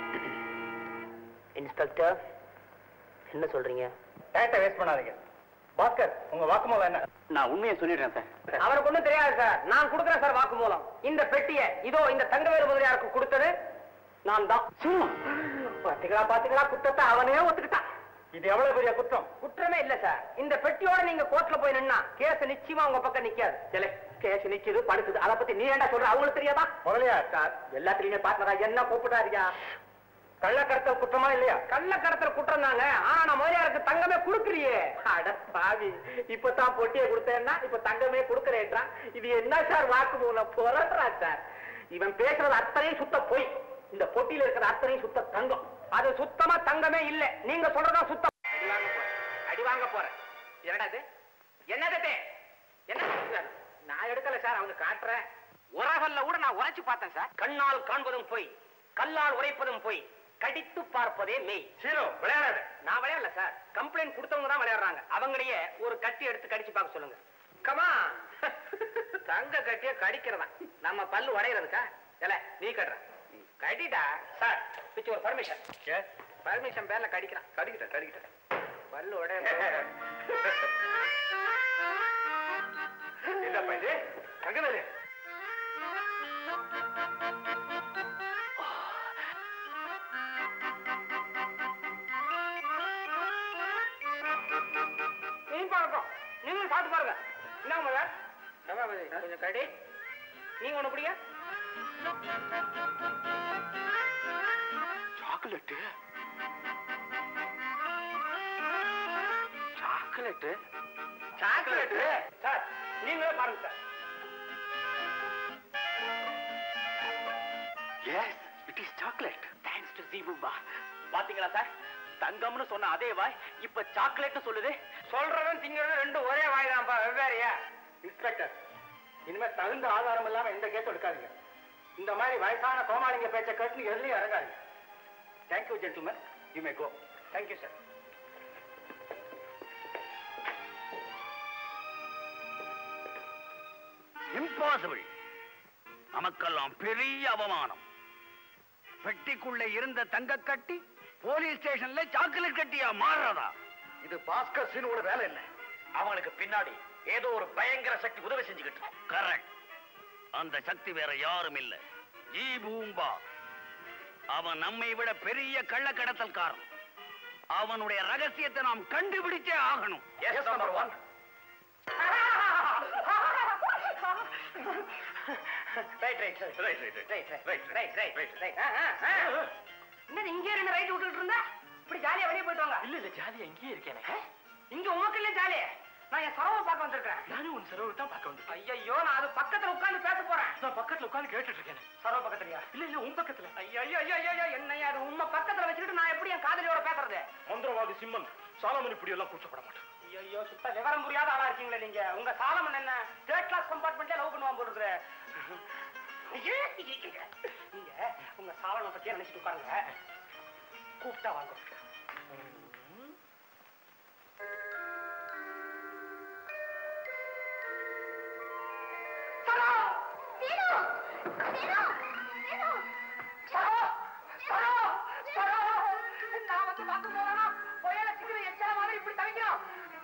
இன்ஸ்பெக்டர் என்ன சொல்றீங்க
டேட்டை வேஸ்ட் பண்ணாதீங்க பாஸ்கர் உங்க வாக்குமூலம் என்ன
நான் உண்மையை சொல்லிடுறேன் சார்
அவருக்கு ஒண்ணும் தெரியாது சார் நான் கொடுக்குறேன் சார் வாக்குமூலம் இந்த பெட்டியை இதோ இந்த தங்கவேலு முதலியாருக்கு கொடுத்தது நான் தான் பாத்தீங்களா பாத்தீங்களா குற்றத்தை அவனே ஒத்துக்கிட்டான்
இது எவ்வளவு பெரிய குற்றம்
குற்றமே இல்ல சார் இந்த பெட்டியோட நீங்க கோர்ட்ல போய் நின்னா கேஸ் நிச்சயமா உங்க பக்கம் நிக்காது இல்ல கேஸ் நிக்குது படுக்குது அத பத்தி நீ ஏன்டா சொல்ற அவங்களுக்கு தெரியாதா
முதலியார்
சார் எல்லாத்துலயுமே பாத்துறா என்ன கூப்பிட்டாருயா
கள்ளக்கடத்தல் குற்றமா இல்லையா
கள்ளக்கடத்தல் குற்றம் தாங்க ஆனா நான் முதலியாருக்கு தங்கமே குடுக்கறியே அட பாவி இப்பதான் பொட்டியை கொடுத்தேன்னா இப்ப தங்கமே கொடுக்கறேன்றா இது என்ன சார் வாக்கு மூலம் புரட்டுறா சார் இவன் பேசுறது அத்தனையும் சுத்த பொய் இந்த பொட்டியில இருக்கிற அத்தனையும் சுத்த தங்கம் அது சுத்தமா தங்கமே இல்ல நீங்க சொல்றதா சுத்தம் அடி வாங்க போறேன் அடி வாங்க போறேன் என்னடா இது என்னது இது? என்ன சார் நான் எடுக்கல சார் அவங்க காட்டுறேன் உரகல்ல கூட நான் உரைச்சு பார்த்தேன் சார் கண்ணால் காண்பதும் பொய் கல்லால் உரைப்பதும் பொய் கடித்து பார்ப்பதே மெய்
சீரோ விளையாடாத
நான் விளையாடல சார் கம்ப்ளைண்ட் கொடுத்தவங்க தான் விளையாடுறாங்க அவங்களையே ஒரு கட்டி எடுத்து கடிச்சு பார்க்க சொல்லுங்க கமா தங்க கட்டிய கடிக்கிறதா நம்ம பல்லு உடையிறதுக்கா இல்ல நீ கட்டுற கடிடா சார் பிச்சு ஒரு பர்மிஷன் பர்மிஷன் பேர்ல கடிக்கிறான்
கடிக்கிட்ட கடிக்கிட்ட
பல்லு உடைய
என்னப்பா இது தங்கவேலு
மீன் பழக்கம் நீங்களும் சாப்பிட்டு பாருங்க என்ன முதல் சபாபதி கொஞ்சம் கடி நீங்க ஒண்ணு பிடிங்க
சாக்லேட்டு சாக்லேட்டு
சாக்லேட் சார் நீங்களே பாருங்க sir
yes it is chocolate
thanks to Jeeboomba பாத்தீங்களா சார் தங்கம்னு சொன்ன அதே வாய் இப்ப சாக்லேட்னு சொல்லுது
சொல்றதும் திங்கிறதும் ரெண்டும் ஒரே வாய் தான்ப்பா வெவ்வேறையா
இன்ஸ்பெக்டர் இனிமே தகுந்த ஆதாரம் இல்லாம எந்த கேஸ் எடுக்காதீங்க இந்த மாதிரி வயசான கோமாளிங்க பேச்ச கேட்டு எதுலயும் இறங்காதீங்க thank you gentleman you may go
thank you sir
impossible நமக்கெல்லாம் பெரிய அவமானம் பெட்டிக்குள்ள இருந்த தங்க கட்டி போலீஸ் ஸ்டேஷன்ல சாக்லேட் கட்டியா மாறுறதா
இது பாஸ்கர் சீனோட வேலை இல்லை
அவனுக்கு பின்னாடி ஏதோ ஒரு பயங்கர சக்தி உதவி செஞ்சுக்கிட்டு கரெக்ட் அந்த சக்தி வேற யாரும் இல்ல ஜி பூம்பா அவன் நம்மை விட பெரிய கள்ளக்கடத்தல்காரன் அவனுடைய ரகசியத்தை நாம் கண்டுபிடிச்சே ஆகணும்
yes number one
right right right
right right
right right right right right என்ன இங்கே ரெண்டு ரைட் விட்டுட்டு இருந்தா இப்படி ஜாலியா வெளியே போயிட்டு வாங்க
இல்ல இல்ல ஜாலியா இங்கேயே இருக்கேனே
இங்க உமக்கு இல்ல ஜாலி நான் என் சரவை பார்க்க வந்திருக்கேன்
நானும் உன் செலவு தான் பார்க்க வந்தேன்
ஐயோ நான் அது பக்கத்துல உட்கார்ந்து பேச போறேன்
நான் பக்கத்துல உட்கார்ந்து கேட்டுட்டு இருக்கேன்
சரவ பக்கத்துலயா
இல்ல இல்ல உன் பக்கத்துல
ஐயோ ஐயோ ஐயோ ஐயோ என்னையா அது உண்மை பக்கத்துல வச்சுக்கிட்டு நான் எப்படி என் காதலியோட பேசுறது
மந்திரவாதி சிம்மன் சாலமன் இப்படி எல்லாம் கூச்சப்பட மாட்டான்
ஐயோ சுத்த விவரம் புரியாத ஆளா இருக்கீங்களே நீங்க உங்க சாலமன் என்ன தேர்ட் கிளாஸ் கம்பார்ட்மெண்ட்ல லவ் பண்ணுவான் போல இருக்கிற நீங்க உங்க சாலனை பத்தியே நினைச்சிட்டு உட்காருங்க கூப்பிட்டா வாங்க நான் வந்து பார்க்க போறேன்னா புயல சிக்கிற எச்சல மாதிரி இப்படி தவிக்கிறோம்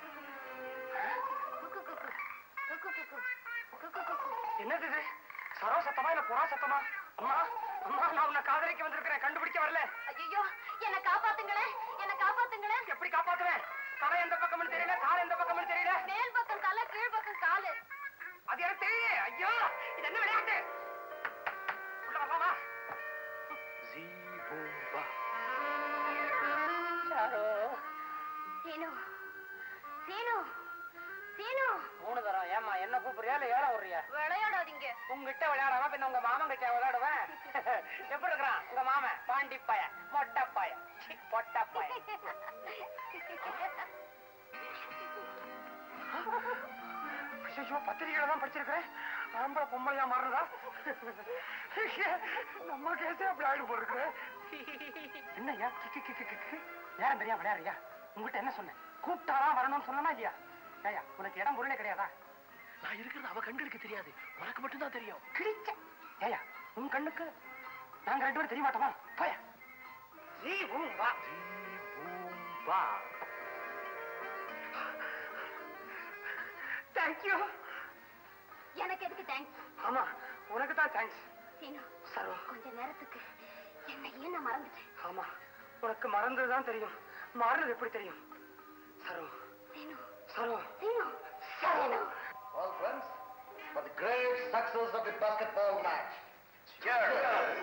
என்னது இது சரோ சத்தமா இல்ல புறா சத்தமா அம்மா அம்மா நான் உன்னை காதலிக்க வந்திருக்கிறேன் கண்டுபிடிக்க வரல
ஐயோ என்ன காப்பாத்துங்களே என்ன காப்பாத்துங்களே
எப்படி காப்பாத்துவேன் தலை எந்த பக்கம்னு தெரியல கால் எந்த பக்கம்னு தெரியல
மேல் பக்கம் தலை கீழ் பக்கம் காலு
அது எனக்கு தெரியல ஐயோ இது என்ன விளையாட்டு உள்ள வரலாமா
சீனு சீனு சீனு
மூணு தரம் ஏமா என்ன கூப்பிடுறியா இல்ல ஏற விடுறியா
விளையாடாதீங்க
உங்ககிட்ட விளையாடாம பின்ன உங்க மாமன் கிட்ட விளையாடுவேன் எப்படி இருக்கிறான் உங்க மாமன் பாண்டி பய மொட்டை பய சி, பொட்டை பய ஐயோ பத்திரிகையில தான் படிச்சிருக்கிறேன் ஆம்பளை பொம்பளையா மாறுறதா நம்ம கேஸே அப்படி ஆயிடு போட்டுருக்குறேன் என்னய்யா கிக்கு கிக்கு கிக்கு நேரம் தெரியா விளையாடுறியா உங்ககிட்ட என்ன சொன்னேன் கூப்பிட்டாதான் வரணும்னு சொன்னா இல்லையா ஏயா உனக்கு இடம் பொருளே கிடையாதா
நான் இருக்கிறது அவ கண்களுக்கு தெரியாது உனக்கு மட்டும்தான் தெரியும்
கிழிச்ச ஏயா உன் கண்ணுக்கு நாங்க ரெண்டு பேரும் தெரிய மாட்டோமா போயா ஜீ பூம் வா
வா
தேங்க்யூ
எனக்கு எதுக்கு தேங்க்ஸ்
ஆமா உனக்கு தான் தேங்க்ஸ்
சீனு
சரோ
கொஞ்ச நேரத்துக்கு என்னையே நான் மறந்துட்டேன்
ஆமா உனக்கு மறந்ததுதான் தெரியும் மாறுறது எப்படி தெரியும் Saro
Seenu
Saro
Seenu Seenu
Well, friends, for the great success of the basketball match. Cheers!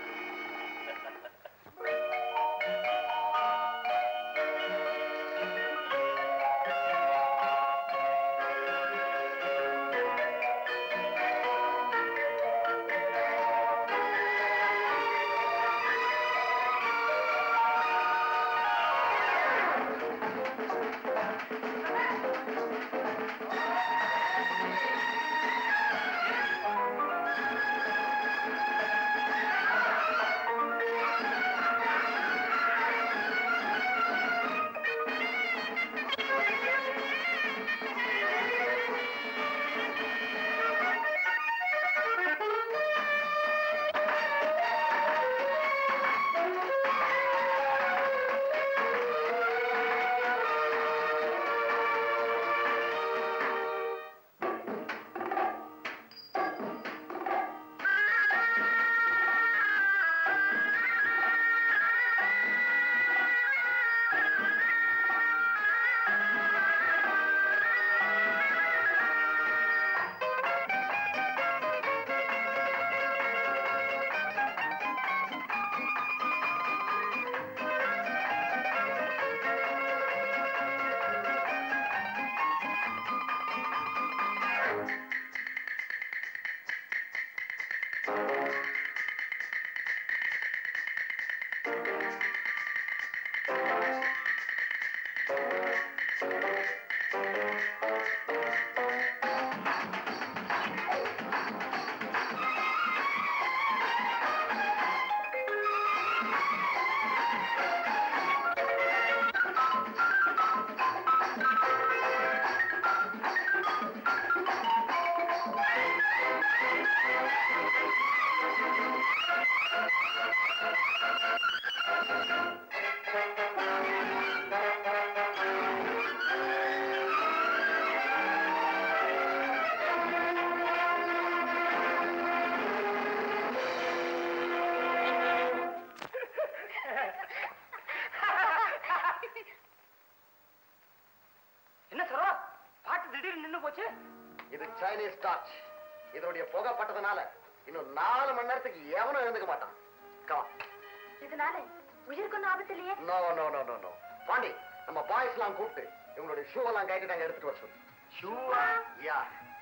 என்ன சரோ பாட்டு திடீர்னு நின்னு போச்சு
இது சைனீஸ் டார்ச் இதனுடைய புகை பட்டதுனால இன்னும் நாலு மணி நேரத்துக்கு எவனும் எழுந்துக்க மாட்டான் கமா
இதனால உயிருக்கு ஒன்றும் ஆபத்து இல்லையே
no no no no no Pandi நம்ம பாய்ஸ் எல்லாம் கூப்பிட்டு இவங்களுடைய ஷூ எல்லாம் கைட்டு நாங்க எடுத்துட்டு வர சொல்லு ஷூ யா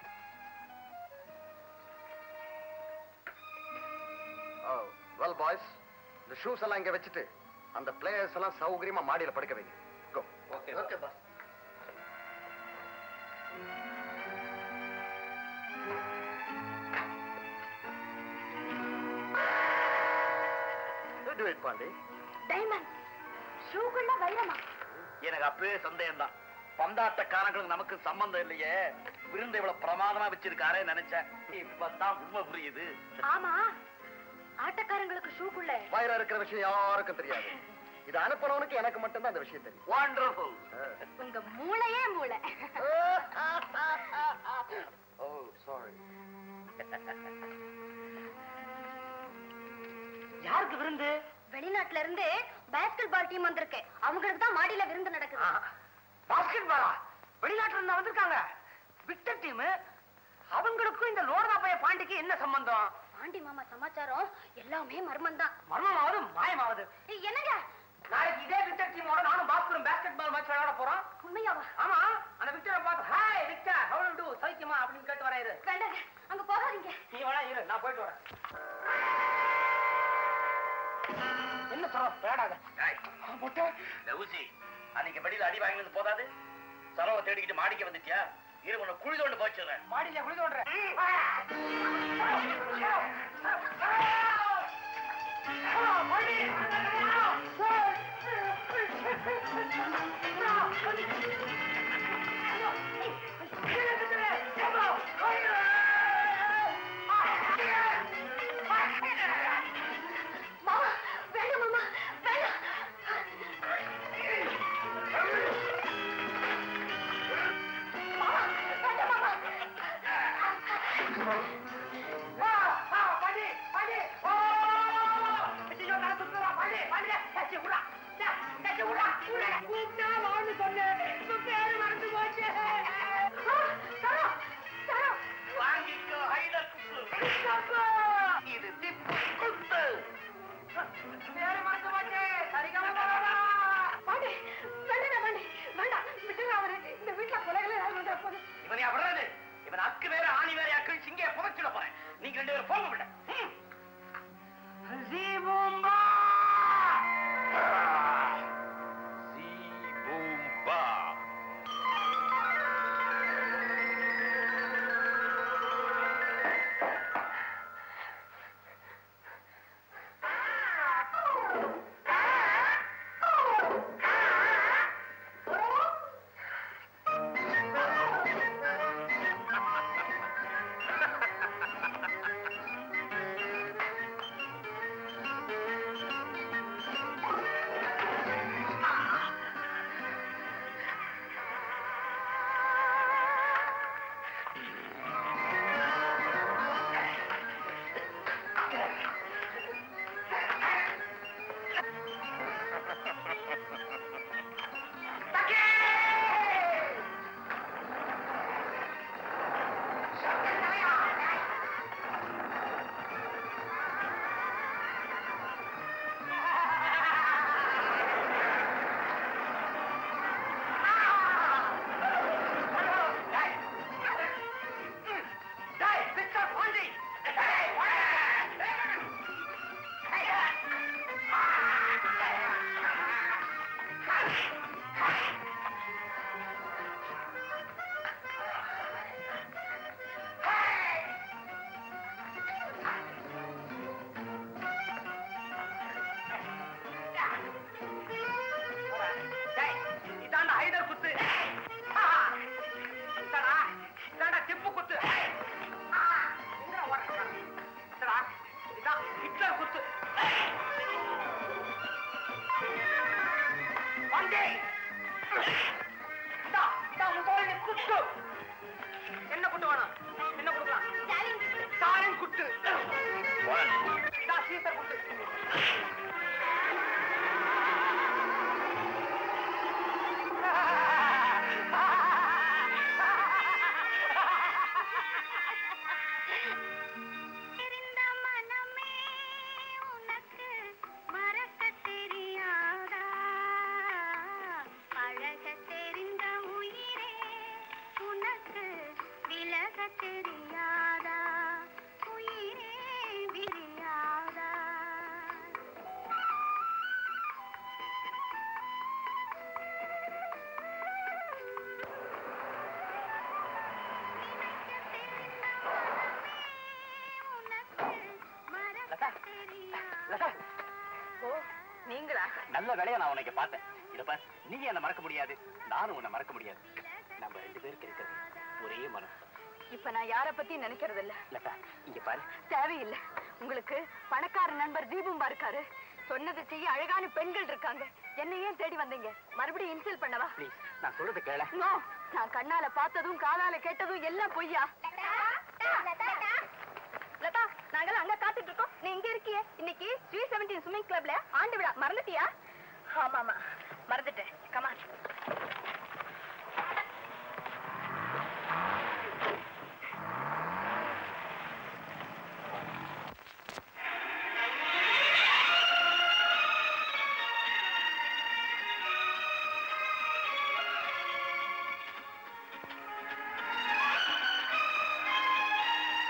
வெல் பாய்ஸ் இந்த ஷூஸ் எல்லாம் இங்க வச்சுட்டு அந்த பிளேயர்ஸ் எல்லாம் சௌகரியமா மாடியில படுக்க வைங்க go okay okay boss Do it, Pandi
diamond ஷூக்குள்ள வைரமா
எனக்கு அப்பவே சந்தேகம் தான் பந்தாட்டக்காரங்களுக்கு நமக்கு சம்பந்தம் இல்லையே விருந்து இவ்வளவு பிரமாதமா வச்சிருக்காரே நினைச்சேன் இப்பதான் உண்மை புரியுது
ஆமா ஆட்டக்காரங்களுக்கு ஷூக்குள்ள
வயிறு இருக்கிற விஷயம் யாருக்கும் தெரியாது இது அனுப்புறவனுக்கு எனக்கு மட்டும்தான் அந்த விஷயம் தெரியும்
வண்டர்ஃபுல்
உங்க மூளையே மூளை
ஓ சாரி
யாருக்கு விருந்து
வெளிநாட்டுல இருந்து பேஸ்கெட் பால் டீம் வந்திருக்கு அவங்களுக்கு தான் மாடியில விருந்து நடக்குது
பாஸ்கெட் பாலா வெளிநாட்டுல இருந்து வந்திருக்காங்க விக்டர் டீம் அவங்களுக்கும் இந்த லோடா பைய பாண்டிக்கு என்ன சம்பந்தம்
பாண்டி மாமா சமாச்சாரம் எல்லாமே மர்மம் தான்
மர்மமாவது மாயமாவது
என்னங்க
நாளைக்கு இதே விக்டர் டீமோட நானும் பாஸ்கரும் பேஸ்கெட் பால் மேட்ச் விளையாட போறோம்
உண்மையாவா
ஆமா அந்த விக்டரை பார்த்து ஹாய் விக்டர் ஹவ் டு சௌக்கியமா அப்படின்னு கேட்டு வராரு
வேண்டாங்க அங்க போகாதீங்க
நீ வேணா இரு நான் போயிட்டு வரேன் என்ன சொல்ற பேடாத
ஊசி அன்னைக்கு வெளியில அடி வாங்கினது போதாது சரவை தேடிக்கிட்டு மாடிக்க வந்துட்டியா இரு உன்னை குழி தோண்டு போச்சுறேன்
மாடியில குளிக்க விடுறேன்
மாமா வேண்டாம் மாமா வேண்டாம் மாமா வேண்டாம் மாமா
பாண்டி பாண்டி ஓ ஐயோ நான் சுத்துறா பாண்டி பாண்டி ஏச்சி உடா ஏச்சி உடா கூப்பிட்டா வான்னு சொன்னேன் இப்ப பேரு மறந்து போச்சு தரோ தரோ
வாங்கிக்கோ ஹைடர் குத்து இது திப்பு குத்து
பேரு மறந்து போச்சு சரிகமா பாண்டி வேண்டாம் பாண்டி வேண்டாம் விட்டுங்க அவரு இந்த வீட்டுல கொலைகளை யாரும் வந்தா போதும்
இவனை விடுறது இவன் அக்கு வேற ஆணி வேற அக்கு சிங்க புதைச்சிட போறேன் நீங்க ரெண்டு பேரும் போக விட
ஜீபூம்பா
ஜீபூம்பா
இதாண்டா ஹைடர் குத்து இதாடா இதாண்டா திப்பு குத்து எங்கடா ஓடுற? இதாடா இதான் ஹிட்லர் குத்து வண்டி இதா இதா முதல்ல குத்து என்ன குத்து வேணும் என்ன குத்துலாம் ஸ்டாலின் குத்து இதா சீசர் குத்து
தெரிந்த மனமே உனக்கு மறக்க தெரியாதா பழக தெரிந்த உயிரே உனக்கு விலக தெரியாதா உயிரே விரியாதா
லதா, லதா.
ஓ நீங்களா
நல்ல வேலையா நான் உனக்கு பார்த்தேன் இத பார் நீ என்ன மறக்க முடியாது நானும் உன்னை மறக்க முடியாது நம்ம ரெண்டு பேருக்கு இருக்கிறது ஒரே மனசு
இப்ப நான் யார பத்தி நினைக்கிறது இல்ல
லதா இங்க பாரு
தேவையில்லை உங்களுக்கு பணக்கார நண்பர் தீபம்பா இருக்காரு சொன்னதை செய்ய அழகான பெண்கள் இருக்காங்க என்ன ஏன் தேடி வந்தீங்க மறுபடியும் இன்சல்ட் பண்ணவா
ப்ளீஸ் நான் சொல்றது கேள
நோ நான் கண்ணால பார்த்ததும் காதால கேட்டதும் எல்லாம் பொய்யா லதா நாங்கெல்லாம் அங்க காத்துட்டு இருக்கோம் நீ இங்க இருக்கியே இன்னைக்கு ஸ்ரீ செவன்டீன் ஸ்விம்மிங் கிளப்ல ஆண்டு விழா மறந்துட்டியா ஆமா ஆமா மறந்துட்டேன் கமான்
ஆ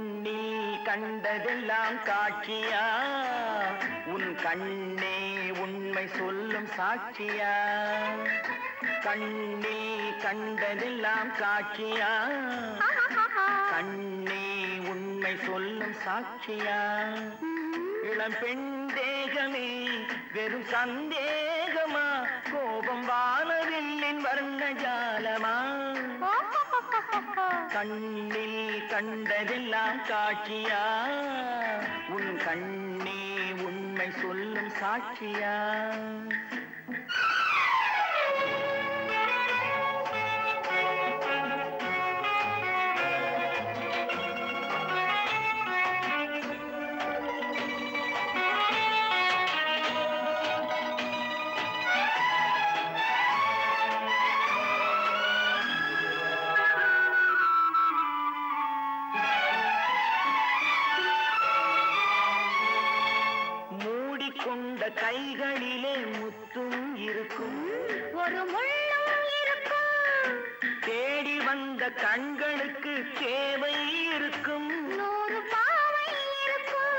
கண்ணில் கண்டதெல்லாம் காட்சியா உன் கண்ணே உண்மை சொல்லும் சாட்சியா கண்ணில் கண்டதெல்லாம் காட்சியா கண்ணே உண்மை சொல்லும் சாட்சியா இளம் பெண் தேகமே வெறும் சந்தேகமா கோபம் வானவில்லின் வர்ண ஜாலமா கண்ணில் கண்டதெல்லாம் காட்சியா உன் கண்ணே உண்மை சொல்லும் சாட்சியா மூடிக்கொண்ட கைகளிலே முத்தும் இருக்கும்
ஒரு முள்ளும் இருக்கும்
தேடி வந்த கண்களுக்கு தேவை இருக்கும்
நூறு பாவை இருக்கும்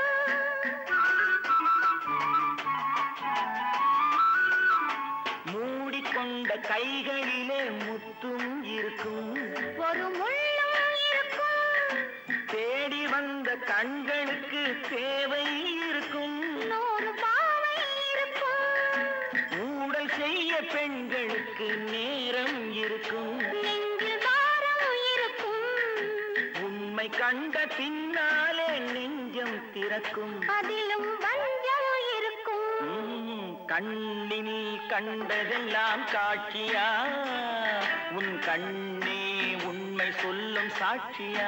மூடிக்கொண்ட கைகளிலே முத்தும் இருக்கும்
ஒரு முள்ளும் இருக்கும்
தேடி வந்த கண்களுக்கு தேவை இருக்கும்
நூறு பாவை இருக்கும்
ஊடல் செய்ய பெண்களுக்கு நேரம் இருக்கும்
நெஞ்சில் பாரம் இருக்கும்
உண்மை கண்ட பின்னாலே நெஞ்சம் திறக்கும்
அதிலும் வஞ்சம் இருக்கும்
உம், கண்ணில் கண்டதெல்லாம் காட்சியா உன் கண்ணே உண்மை சொல்லும் சாட்சியா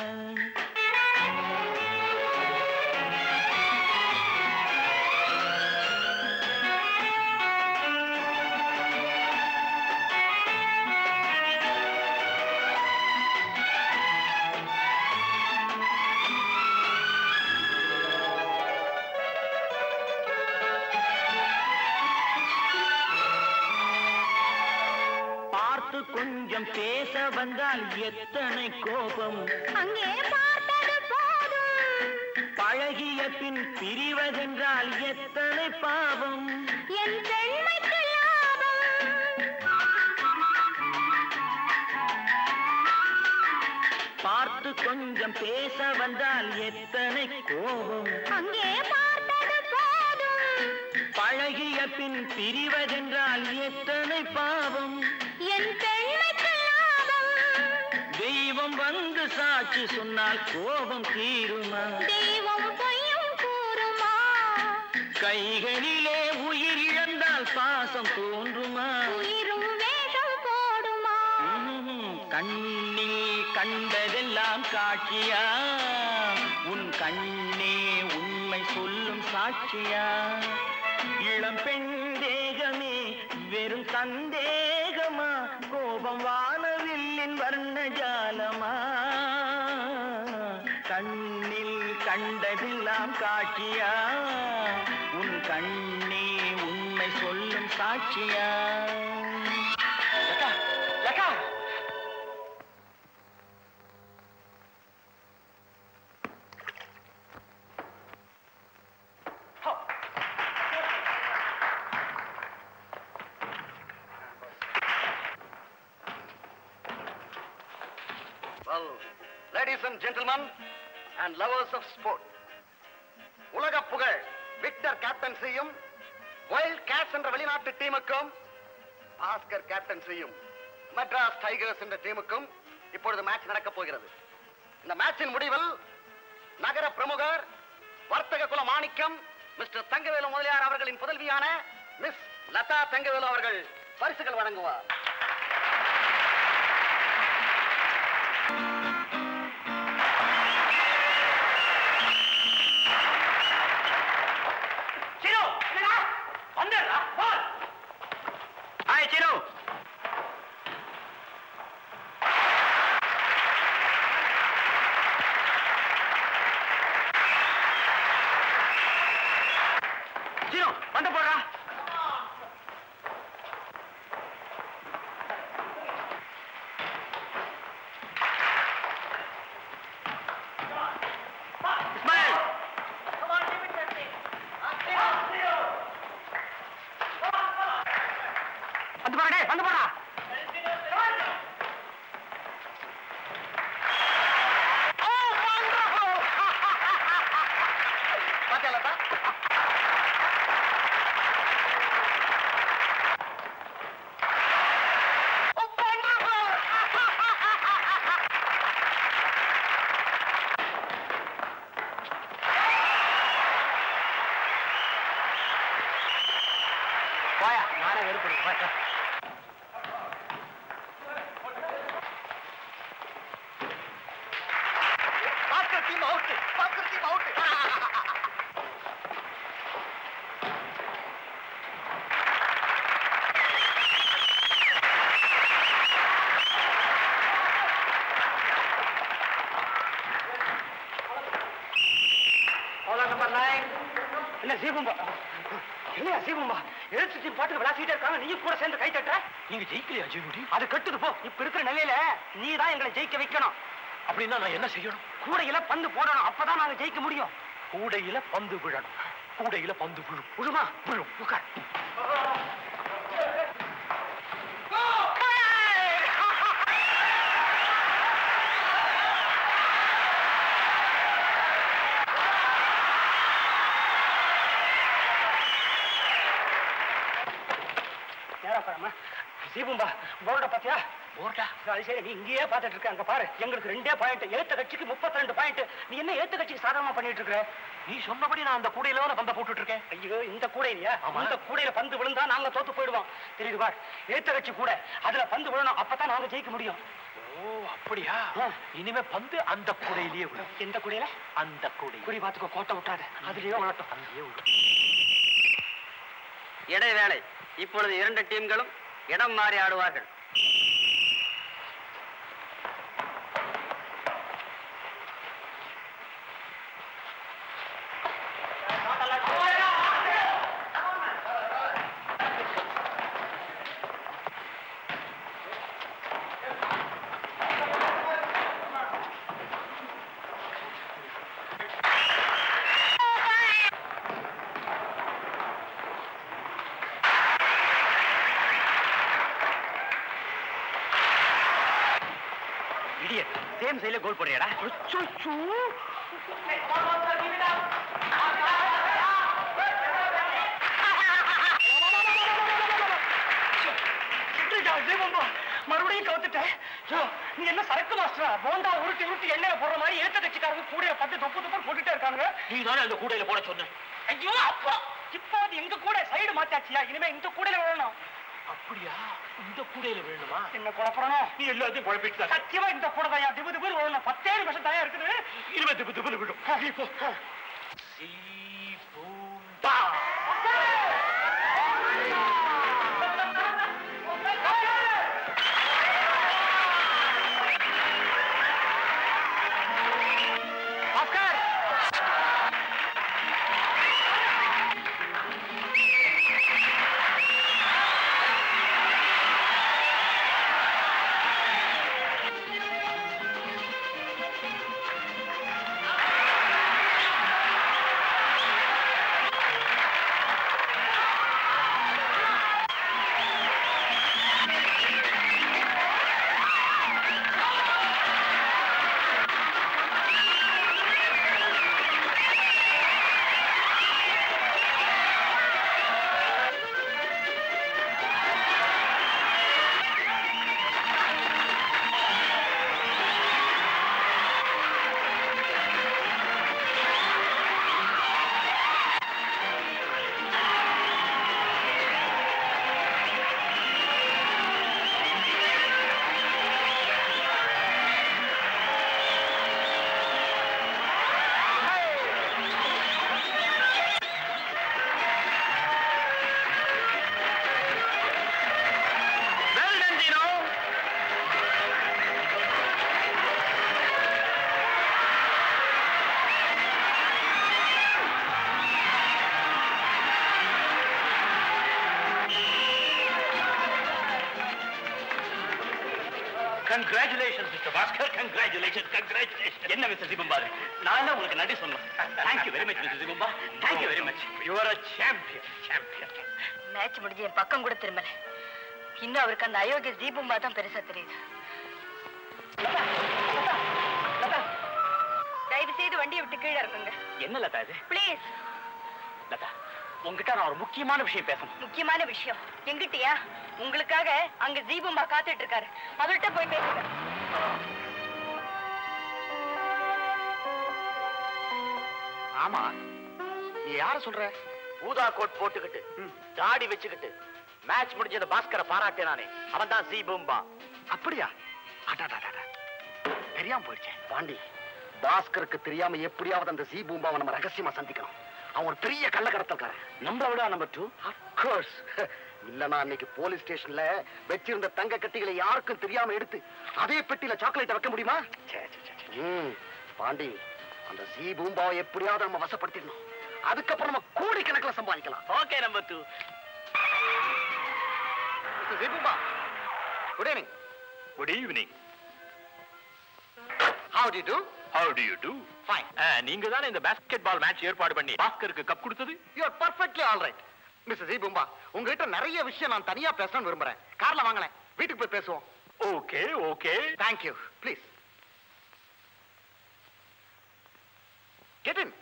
பார்த்து கொஞ்சம் பேச வந்தால் எத்தனை கோபம்
அங்கே பார்த்தது போதும்
பழகிய பின் பிரிவதென்றால் எத்தனை பாவம்
என் பெண்மைக்கு லாபம்
பார்த்து கொஞ்சம் பேச வந்தால் எத்தனை கோபம்
அங்கே பார்த்தது போதும்
பழகிய பின் பிரிவதென்றால் எத்தனை பாவம்
என் பெண்மைக்கு லாபம்
தெய்வம் வந்து சாட்சி சொன்னால் கோபம் தீருமா
தெய்வம் பொய்யும் கூறுமா
கைகளிலே உயிர் இழந்தால் பாசம் தோன்றுமா
உயிரும் வேஷம் போடுமா
ம்ஹும். கண்ணில் கண்டதெல்லாம் காட்சியா உன் கண்ணே உண்மை சொல்லும் சாட்சியா இளம் பெண் தேகமே வெறும் சந்தேகமா கோபம் வானவில்லின் வர்ண ஜாலமா கண்ணில் கண்டதெல்லாம் காட்சியா உன் கண்ணே உண்மை சொல்லும் சாட்சியா Latha, Latha.
Well, ladies and gentlemen and lovers of sport, உலக புகழ் விக்டர் கேப்டன்சியும் வைல்ட் கேட்ஸ் என்ற வெளிநாட்டு டீமுக்கும் பாஸ்கர் கேப்டன்சியும் மெட்ராஸ் டைகர்ஸ் என்ற டீமுக்கும் இப்பொழுது மேட்ச் நடக்கப் போகிறது இந்த மேட்சின் முடிவில் நகர பிரமுகர் வர்த்தக குல மாணிக்கம் மிஸ்டர் தங்கவேலு முதலியார் அவர்களின் புதல்வியான மிஸ் லதா தங்கவேலு அவர்கள் பரிசுகள் வழங்குவார்
சீனு என்னடா வந்துடுறா பால் ஹாய் சீனு சீனு வந்து போடுறா
வந்து போடா வந்து போடா
பாத்தியாலப்பா
போயா நானே வெறுப்பு போயா
Bhaskar team out Bhaskar team out
bowler number nine என்ன சீபம்பா என்ன சீபம்பா எழுத்து டீம் பாட்டுக்கு விளாசிட்டே இருக்காங்க நீயும் கூட சேர்ந்து கை தட்டுற
நீங்க ஜெயிக்கலையா ஜெயமுடி
அது கட்டுது போ இப்ப இருக்கிற நிலையில நீ தான் எங்களை ஜெயிக்க வைக்கணும்
அப்படின்னா நான் என்ன செய்யணும்
கூடையில பந்து போடணும் அப்பதான் நாங்க ஜெயிக்க முடியும்
கூடையில பந்து விழணும் கூடையில பந்து விழும்
விழுமா விழும் உட்கார் நேரா பாருமா சீபும்பா போர்ட பாத்தியா போர்டா அது சரி நீ இங்கேயே பார்த்துட்டு இருக்க அங்க பாரு எங்களுக்கு ரெண்டே பாயிண்ட் எழுத்த கட்சிக்கு முப்பத்தி ரெண்டு பாயிண்ட் நீ என்ன எழுத்த கட்சிக்கு சாதகமா பண்ணிட்டு இருக்க
நீ சொன்னபடி நான் அந்த கூடையில தான் பந்த போட்டுட்டு இருக்கேன்
ஐயோ இந்த கூடையிலயா அந்த கூடையில பந்து விழுந்தா நாங்க தோத்து போயிடுவோம் தெரியுது பார் எழுத்த கட்சி கூட அதுல பந்து விழணும் அப்பதான் நாங்க ஜெயிக்க முடியும்
ஓ அப்படியா இனிமே பந்து அந்த கூடையிலேயே விழும்
எந்த கூடையில
அந்த கூடை
குறி பார்த்துக்கோ கோட்டை விட்டாத அதுலயே விழட்டும்
அங்கேயே விழும்
இடைவேளை இப்பொழுது இரண்டு டீம்களும் இடம் மாறி ஆடுவார்கள்
இடியட் சேம் சைடுல கோல் போடுறியாடா மறுபடியும் கவுத்துட்டேன் ஐயோ, நீ என்ன சரக்கு மாஸ்டரா போண்டா உருட்டி உருட்டி எண்ணெய் போடுற மாதிரி ஏத்த கட்சிக்காரங்க கூட பத்து தொப்பு தொப்பு போட்டுட்டே இருக்காங்க
நீ தானே அந்த கூடையில போட சொன்ன
ஐயோ அப்பா இப்போ அது எங்க கூட சைடு மாத்தாச்சியா இனிமே இந்த கூடையில விழணும்
அப்படியா இந்த கூடையில விழணுமா
என்ன குழப்பறணும்
நீ எல்லாத்தையும் குழப்பிட்டு தான்
சத்தியமா இந்த கூட தான் திபு திபு விழணும் பத்தே நிமிஷம் தயா இருக்குது
இனிமே திப்பு திப்பு விழும் நீ போ சீபூம்பா.
Bhaskar
Well done, Dino. Congratulations, Mr. Bhaskar. Congratulations, congratulations. என்ன மிஸ்டர் சிபம்பாது நான் தான் உங்களுக்கு நன்றி சொல்லணும் தேங்க்யூ வெரி மச் மிஸ்டர் சிபம்பா thank you very much you are a champion champion
match முடிஞ்சு என் பக்கம் கூட திரும்பல இன்னும் அவருக்கு அந்த அயோக்கிய தீபமா தான் பெருசா தெரியுது தயவு செய்து வண்டியை விட்டு கீழே இருக்குங்க
என்ன லதா இது
ப்ளீஸ்
லதா உங்ககிட்ட நான் ஒரு முக்கியமான விஷயம் பேசணும்
முக்கியமான விஷயம் எங்கிட்டயா உங்களுக்காக அங்க தீபமா காத்துட்டு இருக்காரு அவர்கிட்ட போய் பேசுங்க
ஆமா நீ யார சொல்ற
ஊதா கோட் போட்டுக்கிட்டு தாடி வச்சுக்கிட்டு மேட்ச் முடிஞ்ச அந்த பாஸ்கரை பாராட்டினானே அவன் தான் சி பூம்பா
அப்படியா அடாடாடாடா. தெரியாம போயிடுச்சே பாண்டி பாஸ்கருக்கு தெரியாம எப்படியாவது அந்த ஜி பூம்பாவை நம்ம ரகசியமா சந்திக்கணும் அவன் ஒரு பெரிய கள்ளக்கடத்தல்காரன்
நம்மள விட நம்பர் டூ
கோர்ஸ் இல்லனா அன்னைக்கு போலீஸ் ஸ்டேஷன்ல வச்சிருந்த தங்க கட்டிகளை யாருக்கும் தெரியாம எடுத்து அதே பெட்டியில சாக்லேட் வைக்க முடியுமா ம், பாண்டி அந்த ஜி பூம்பாவை எப்படியாவது நம்ம வசப்படுத்திடணும் அதுக்கப்புறம் நம்ம கோடிக்கணக்கில் சம்பாதிக்கலாம்
okay number two
Jee Boomba good evening
good evening
how do do
how do you do
fine
நீங்க தானே இந்த பாஸ்கெட் பால் மேட்ச் ஏற்பாடு பண்ணி பாஸ்கருக்கு கப் கொடுத்தது
you are perfectly all right mister Jee Boomba உங்ககிட்ட நிறைய விஷயம் நான் தனியா பேசணும்னு விரும்புறேன் கார்ல வாங்களேன் வீட்டுக்கு போய் பேசுவோம்
okay okay
thank you please get in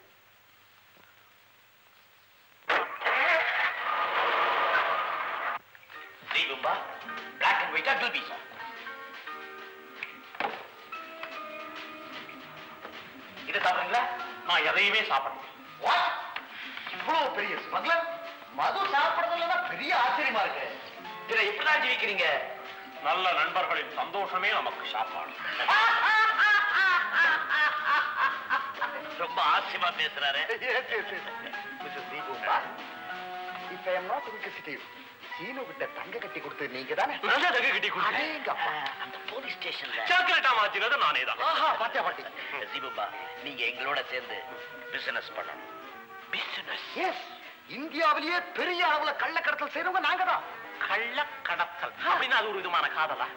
Ji Boomba black and ஒயிட்டா டூ பீஸா இது சாப்பிடுறீங்களா
நான் எதையுமே சாப்பிடணும்
வாட் இவ்வளவு பெரிய ஸ்மக்லர் மது சாப்பிடுறதுல பெரிய ஆச்சரியமா இருக்கு
இதை இப்படிதான் ஜீவிக்கிறீங்க
நல்ல நண்பர்களின் சந்தோஷமே நமக்கு சாப்பாடு
ரொம்ப ஆச்சரியமா பேசுறாரு
yes, yes, yes. Mrs. Jee Boomba இப்ப எம் நாட் இன்கசிட்டிவ் சீனு விட்ட தங்க கட்டி கொடுத்தது நீங்க தானே
நல்ல தக கட்டி கொடுத்தேன்
அடேங்கப்பா.
அந்த போலீஸ் ஸ்டேஷன்ல
சாக்லேட்டா மாத்தினது நானே தான்
ஆஹா பாத்தியா பாட்டி
ஜிபும்பா நீங்க எங்களோட சேர்ந்து பிசினஸ் பண்ணணும் பிசினஸ்
எஸ் இந்தியாவிலேயே பெரிய அளவுல கள்ளக்கடத்தல் செய்றவங்க நாங்க தான்
கள்ள கடத்தல் அப்படின்னா அது ஒரு விதமான காதலா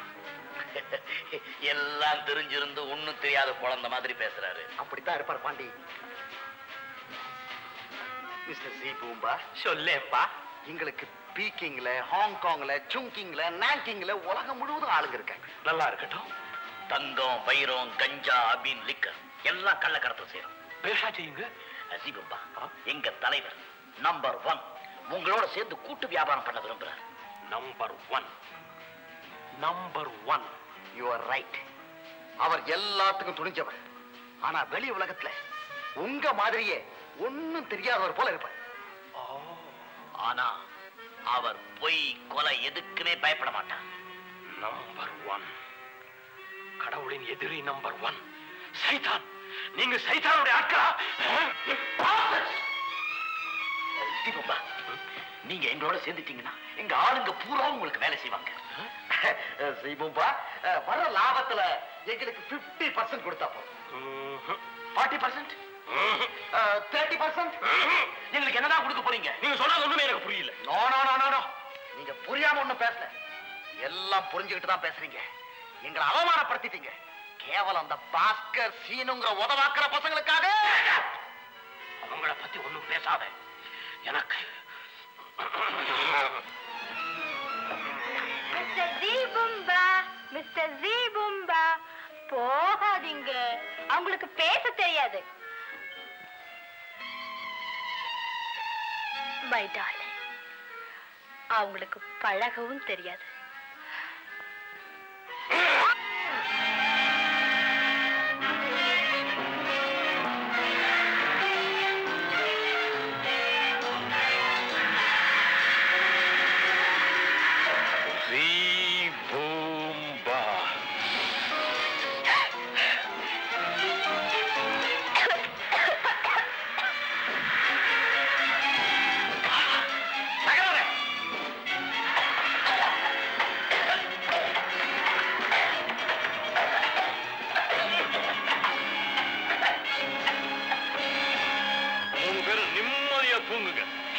எல்லாம் தெரிஞ்சிருந்து ஒண்ணும் தெரியாத குழந்தை மாதிரி பேசுறாரு
அப்படித்தான் இருப்பார் பாண்டி மிஸ்டர் ஜி பூம்பா
சொல்லேப்பா
எங்களுக்கு பீக்கிங்ல ஹாங்காங்ல சுங்கிங்ல நாங்கிங்ல உலகம் முழுவதும் ஆளுங்க இருக்காங்க
நல்லா இருக்கட்டும்
தங்கம் வைரம் கஞ்சா அபீன் லிக்கர் எல்லாம் கள்ளக்கடத்தல் செய்யறோம்
பேஷா செய்யுங்க
அசிபம்பா எங்க தலைவர் நம்பர் ஒன் உங்களோட சேர்ந்து கூட்டு வியாபாரம் பண்ண விரும்புறாரு
number one number one
you are right அவர் எல்லாத்துக்கும் துணிஞ்சவர் ஆனா வெளி உலகத்துல உங்க மாதிரியே ஒண்ணும் தெரியாதவர் போல இருப்பார்
ஆனா அவர் பொய் கொலை எதுக்குமே பயப்பட மாட்டார்
நம்பர் ஒன் கடவுளின் எதிரி நம்பர் ஒன் சைதான் நீங்க சைதானுடைய ஆட்களா
தீபம்பா நீங்க எங்களோட சேர்ந்துட்டீங்கன்னா எங்க ஆளுங்க பூரா உங்களுக்கு வேலை செய்வாங்க
செய்வோம்பா வர லாபத்துல எங்களுக்கு 50% பர்சன்ட் கொடுத்தா போதும்
ஃபார்ட்டி பர்சன்ட்
தேர்ட்டி பர்சன்ட்
எங்களுக்கு என்னதான் கொடுக்க போறீங்க
நீங்க சொன்னது ஒண்ணுமே எனக்கு புரியல
no no no no no நீங்க புரியாம ஒண்ணும் பேசல எல்லாம் புரிஞ்சுக்கிட்டு தான் பேசுறீங்க எங்களை அவமானப்படுத்திட்டீங்க கேவலம் அந்த பாஸ்கர் சீனுங்கிற உதவாக்குற பசங்களுக்காக
அவங்கள பத்தி ஒண்ணும் பேசாத எனக்கு
மிஸ்டர் ஜீபும்பா மிஸ்டர் ஜீபும்பா போகாதீங்க அவங்களுக்கு பேச தெரியாது மை டார்லிங் அவங்களுக்கு பழகவும் தெரியாது
பூம்பா மூணு பேரும் நிம்மதியா தூங்குங்க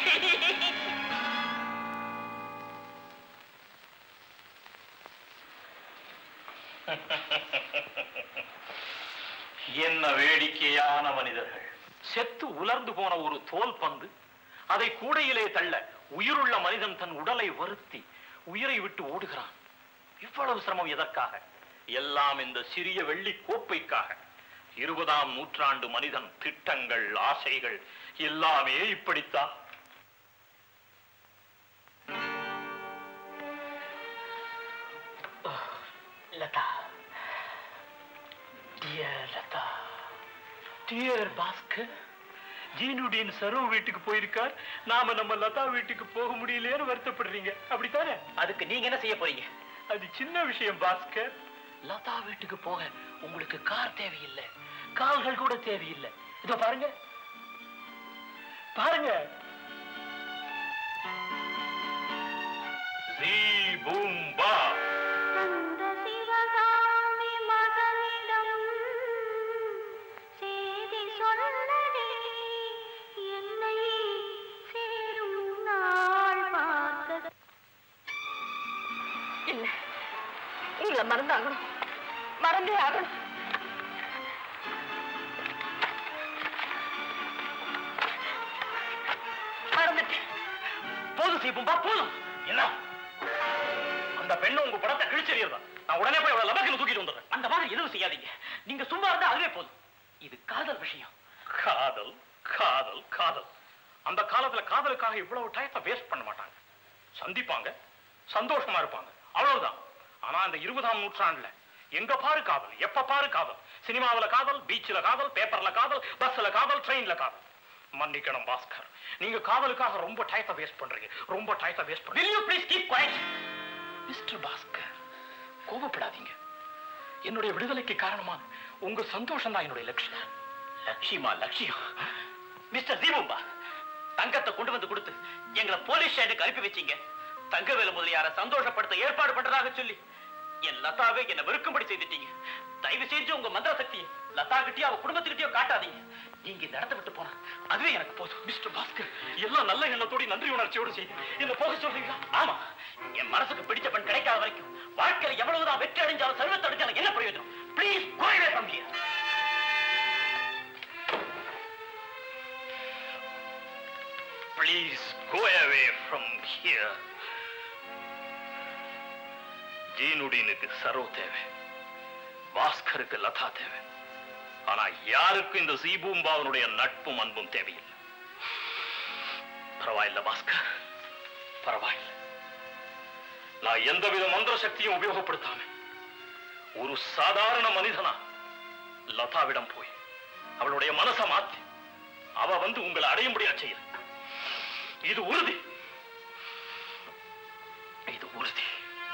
என்ன வேடிக்கையான மனிதர்கள் செத்து உலர்ந்து போன ஒரு தோல் பந்து அதை கூடையிலே தள்ள உயிருள்ள மனிதன் தன் உடலை வருத்தி உயிரை விட்டு ஓடுகிறான் இவ்வளவு சிரமம் எதற்காக எல்லாம் இந்த சிறிய வெள்ளி கோப்பைக்காக இருபதாம் நூற்றாண்டு மனிதன் திட்டங்கள் ஆசைகள் எல்லாமே இப்படித்தான்
லதா டியர் லதா டியர் பாஸ்கர் ஜீனுடின் சரோ வீட்டுக்கு போயிருக்கார் நாம நம்ம லதா வீட்டுக்கு போக முடியலையேன்னு வருத்தப்படுறீங்க அப்படித்தானே
அதுக்கு நீங்க என்ன செய்ய போறீங்க
அது சின்ன விஷயம் பாஸ்கர் லதா வீட்டுக்கு போக உங்களுக்கு கார் தேவையில்லை கால்கள் கூட தேவையில்லை இதோ பாருங்க பாருங்க
ஜீ பூம் பா
அந்த சிவகாமி மகனிடம் செய்தி சொல்லடி என்னை சேரும் நாள் பார்த்தது
இல்ல உங்களை மறந்தாகணும் மறந்தே ஆகணும் மறந்துட்டேன்
போதும் சீப்பும்பா போதும் என்ன அந்த பெண்ணு உங்க படத்தை கிழிச்செறியறதா நான் உடனே போய் அவளை லபக்கில் தூக்கிட்டு வந்துடுறேன்
அந்த மாதிரி எதுவும் செய்யாதீங்க நீங்க சும்மா இருந்தா அதுவே போதும் இது காதல் விஷயம்
காதல் காதல் காதல் அந்த காலத்துல காதலுக்காக இவ்வளவு டயத்தை வேஸ்ட் பண்ண மாட்டாங்க சந்திப்பாங்க சந்தோஷமா இருப்பாங்க அவ்வளவுதான் ஆனா இந்த இருபதாம் நூற்றாண்டுல எங்க பாரு காதல் எப்ப பாரு காதல் சினிமாவுல காதல் பீச்ல காதல் பேப்பர்ல காதல் பஸ்ல காதல் ட்ரெயின்ல காதல் மன்னிக்கணும் பாஸ்கர் நீங்க காதலுக்காக ரொம்ப டயத்தை வேஸ்ட் பண்றீங்க ரொம்ப டயத்தை waste
will you please keep quiet
mister Bhaskar கோபப்படாதீங்க என்னுடைய விடுதலைக்கு காரணமான உங்க சந்தோஷம் தான் என்னுடைய லட்சியம்
லட்சியமா லட்சியம் மிஸ்டர் தீபம்பா தங்கத்தை கொண்டு வந்து கொடுத்து எங்களை போலீஸ் ஸ்டேஷனுக்கு அனுப்பி வச்சீங்க தங்கவேலு முதலியார சந்தோஷப்படுத்த ஏற்பாடு பண்றதாக சொல்லி என் லதாவை என்ன வெறுக்கும்படி செய்துட்டீங்க தயவு செஞ்சு உங்க மந்திர சக்தியை லதா கிட்டயோ அவ குடும்பத்துக்கிட்டயோ காட்டாதீங்க நீங்க இந்த இடத்தை விட்டு போனா அதுவே எனக்கு போதும்
மிஸ்டர் பாஸ்கர் எல்லாம் நல்ல எண்ணத்தோடு நன்றி உணர்ச்சியோடு செய்து என்ன போக சொல்றீங்களா
ஆமா என் மனசுக்கு பிடிச்ச பெண் கிடைக்காத வரைக்கும் வாழ்க்கையில எவ்வளவுதான் வெற்றி அடைஞ்சாலும் செல்வத்தை அடைஞ்சாலும் என்ன பிரயோஜனம் ப்ளீஸ் கோயிலே from
Please go away from here. ஜீனுடீனுக்கு Saro தேவை பாஸ்கருக்கு லதா தேவை ஆனா யாருக்கும் இந்த சீபூம்பாவனுடைய நட்பும் அன்பும் தேவையில்லை பரவாயில்ல பாஸ்கர் பரவாயில்ல நான் எந்தவித மந்திர சக்தியும் உபயோகப்படுத்தாம ஒரு சாதாரண மனிதனா லதாவிடம் போய் அவளுடைய மனசை மாத்தி அவ வந்து உங்களை அடையும்படியா செய்ய இது உறுதி இது உறுதி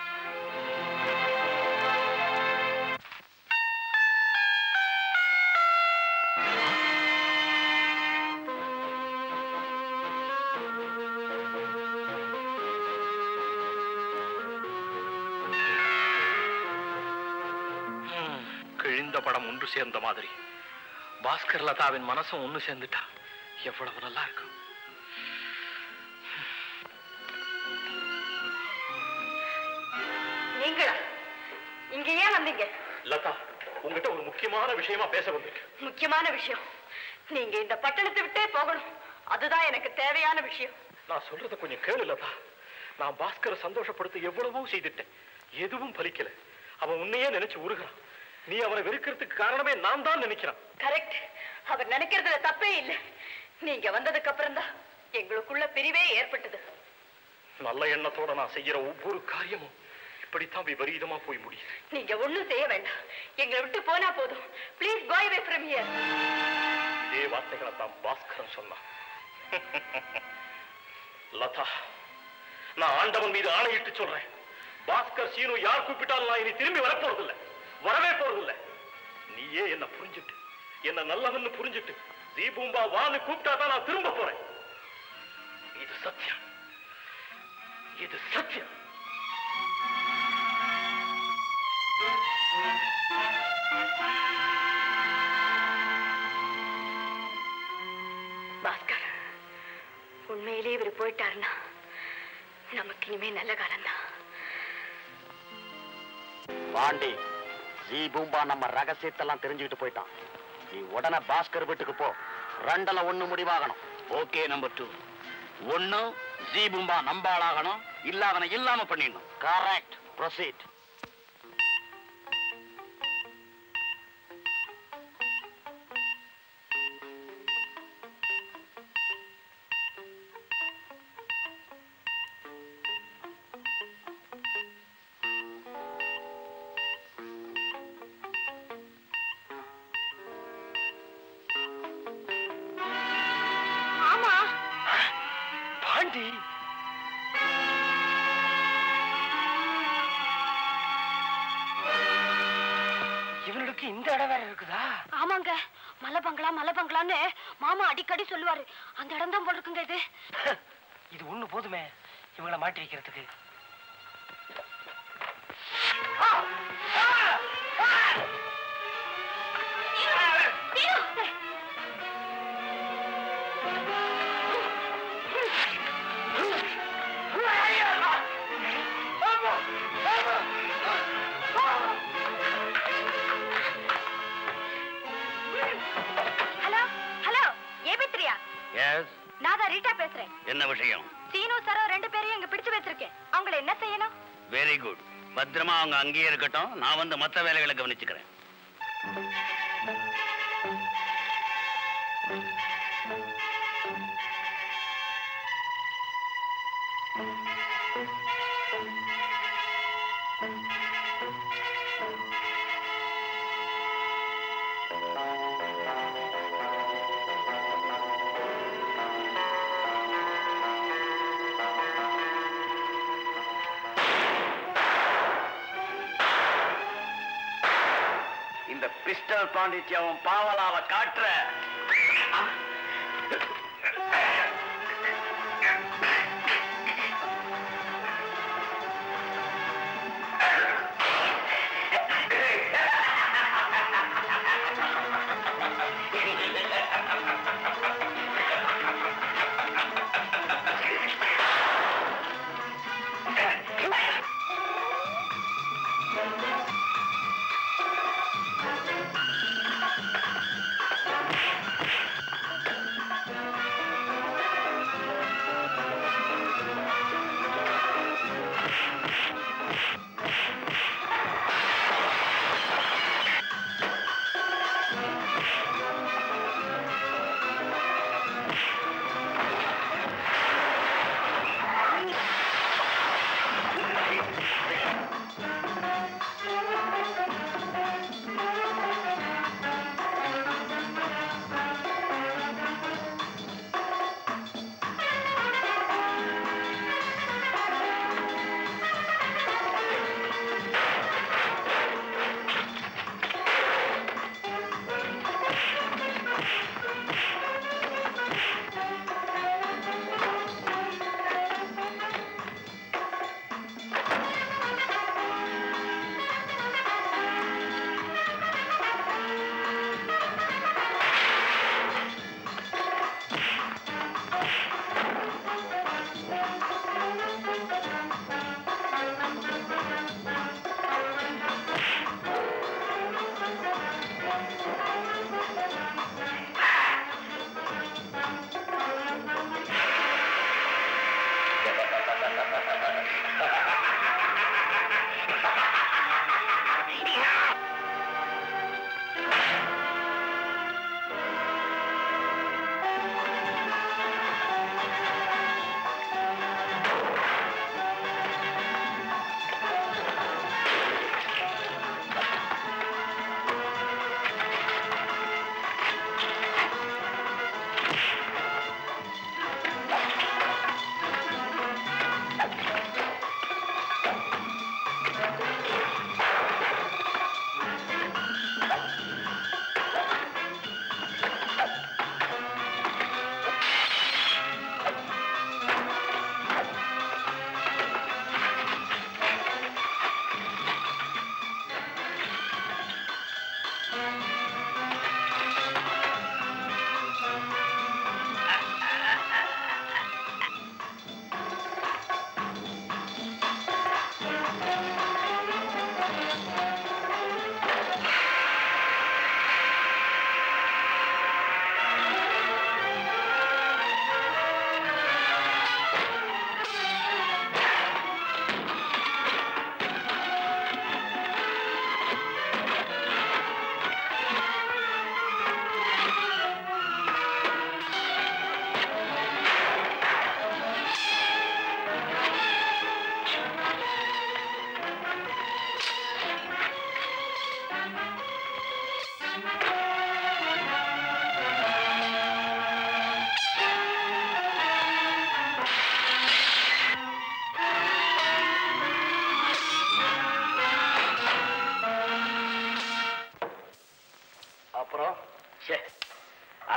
ஹம், கிழிந்த படம் ஒன்று சேர்ந்த மாதிரி பாஸ்கர் லதாவின் மனசும் ஒண்ணு சேர்ந்துட்டா எவ்வளவு நல்லா இருக்கும்
நீங்களா இங்க ஏன் வந்தீங்க
லதா உங்ககிட்ட ஒரு முக்கியமான விஷயமா பேச வந்திருக்கேன்
முக்கியமான விஷயம் நீங்க இந்த பட்டணத்தை விட்டே போகணும் அதுதான் எனக்கு தேவையான விஷயம்
நான் சொல்றத கொஞ்சம் கேளு லதா நான் பாஸ்கரை சந்தோஷப்படுத்த எவ்வளவோ செய்துட்டேன் எதுவும் பலிக்கல அவன் உன்னையே நினைச்சு உருகிறான் நீ அவனை வெறுக்கிறதுக்கு காரணமே நான் தான் நினைக்கிறான்
கரெக்ட் அவர் நினைக்கிறதுல தப்பே இல்லை நீங்க வந்ததுக்கு அப்புறம் தான் எங்களுக்குள்ள பிரிவே ஏற்பட்டது
நல்ல எண்ணத்தோட நான் செய்யற ஒவ்வொரு காரியமும் இப்படித்தான் விபரீதமா போய் முடியும்
நீங்க ஒண்ணும் செய்ய வேண்டாம் எங்களை விட்டு போனா போதும் please go away from here
இதே வார்த்தைகளை தான் பாஸ்கரன் சொன்னான் லதா நான் ஆண்டவன் மீது ஆணையிட்டு சொல்றேன் பாஸ்கர் சீனு யார் கூப்பிட்டாலும் நான் இனி திரும்பி வரப்போறதில்லை வரவே போறதில்லை நீயே என்ன புரிஞ்சுட்டு என்ன நல்லவன்னு புரிஞ்சுட்டு தீபூம்பா வான்னு கூப்பிட்டா தான் நான் திரும்ப போறேன் இது சத்தியம் இது சத்தியம்
பாஸ்கர் உண்மையிலேயே இவர் போயிட்டாருன்னா நமக்கு இனிமே நல்ல காலம்தான்
பாண்டி ஜி பூம்பா நம்ம ரகசியத்தெல்லாம் தெரிஞ்சுக்கிட்டு போயிட்டான் நீ உடனே பாஸ்கர் வீட்டுக்கு போ ரெண்டுல ஒண்ணு முடிவாகணும்
ஓகே நம்பர் டூ ஒண்ணு
ஜீபும்பா நம்பாளாகணும் இல்ல அவனை இல்லாம பண்ணிடணும் கரெக்ட் ப்ரொசீட்
ஆமா
பாண்டி இவனுக்கு இந்த இடம் வேற இருக்குதா
ஆமாங்க மலை பங்களா மலை பங்களான்னு மாமா அடிக்கடி சொல்லுவாரு அந்த இடம் தான் போல் இருக்குங்க இது
இது ஒண்ணு போதுமே இவங்கள மாட்டி வைக்கிறதுக்கு
ஹலோ ஹலோ ஏபி த்ரியா
எஸ்
நான் தான் ரீட்டா பேசுறேன்
என்ன விஷயம்
சீனு சரோ ரெண்டு பேரையும் இங்க பிடிச்சு வச்சிருக்கேன் அவங்கள என்ன செய்யணும்
வெரி குட் பத்திரமா அவங்க அங்கேயே இருக்கட்டும் நான் வந்து மத்த வேலைகளை கவனிச்சுக்கிறேன் இந்த பிஸ்டல் பாண்டித்யம் பாவலாவ காட்டுற
ஆ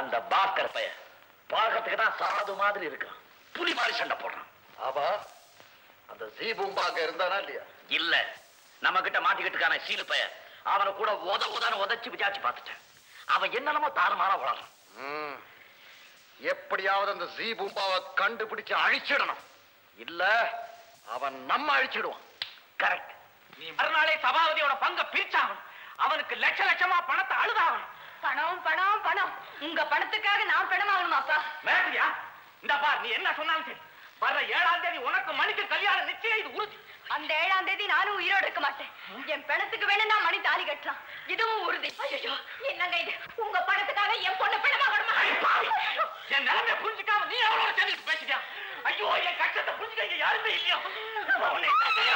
அந்த பாஸ்கர் பையன் பார்க்கறதுக்கு தான் சாது மாதிரி இருக்கான் புலி மாதிரி சண்டை போடுறான்
ஆமா அந்த ஜீபூம்பா அங்க இருந்தானா இல்லையா
இல்ல நம்ம கிட்ட மாட்டிக்கிட்டுக்கான சீனு பையன் அவனை கூட உத உதன்னு உதச்சு விசாரிச்சு பார்த்துட்டேன் அவன் என்னென்னமோ தாறுமாறா வளரும்
ம். எப்படியாவது அந்த ஜீபூம்பாவை கண்டுபிடிச்சு அழிச்சிடணும் இல்ல அவன் நம்ம அழிச்சிடுவான்
கரெக்ட்
நீ மறுநாளே சபாபதியோட பங்க பிரிச்சாகணும் அவனுக்கு லட்ச லட்சமா பணத்தை அழுதாகணும்
பணம் பணம் பணம் உங்க பணத்துக்காக நான் பணம் ஆகணுமாப்பா
மேடியா இந்த பார் நீ என்ன சொன்னாலும் சரி வர்ற ஏழாம் தேதி உனக்கு மணிக்கு கல்யாணம் நிச்சயம் இது உறுதி
அந்த ஏழாம் தேதி நானும் உயிரோடு இருக்க மாட்டேன் என் பணத்துக்கு வேணும் நான் மணி தாலி கட்டலாம் இதுவும் உறுதி ஐயோ என்னங்க இது உங்க பணத்துக்காக என் பொண்ணு பிணமாகணுமா
என் நிலைமை புரிஞ்சுக்காம நீ எவ்வளவு சேர்ந்து பேசிட்டியா ஐயோ என் கஷ்டத்தை புரிஞ்சுக்க யாருமே இல்லையோ அவனை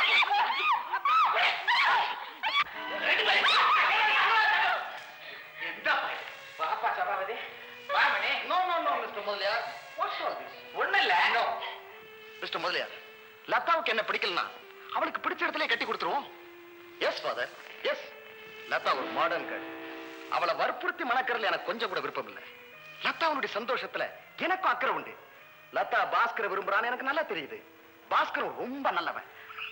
எந்த பையன்? வாப்பா சபாபதி வாமனே
no no no mister Mudaliar what's all this
ஒண்ணு இல்ல
நோ மிஸ்டர் முதலியார் லதாவுக்கு என்ன பிடிக்கலனா அவளுக்கு பிடிச்ச இடத்துல கட்டி கொடுத்துருவோம் எஸ் ஃபாதர் எஸ் லதா ஒரு மாடர்ன் கேர்ள் அவளை வற்புறுத்தி மணக்கறதுல எனக்கு கொஞ்சம் கூட விருப்பம் இல்லை லதாவுடைய சந்தோஷத்துல எனக்கும் அக்கறை உண்டு லதா பாஸ்கரை விரும்புறான்னு எனக்கு நல்லா தெரியுது பாஸ்கர் ரொம்ப நல்லவன்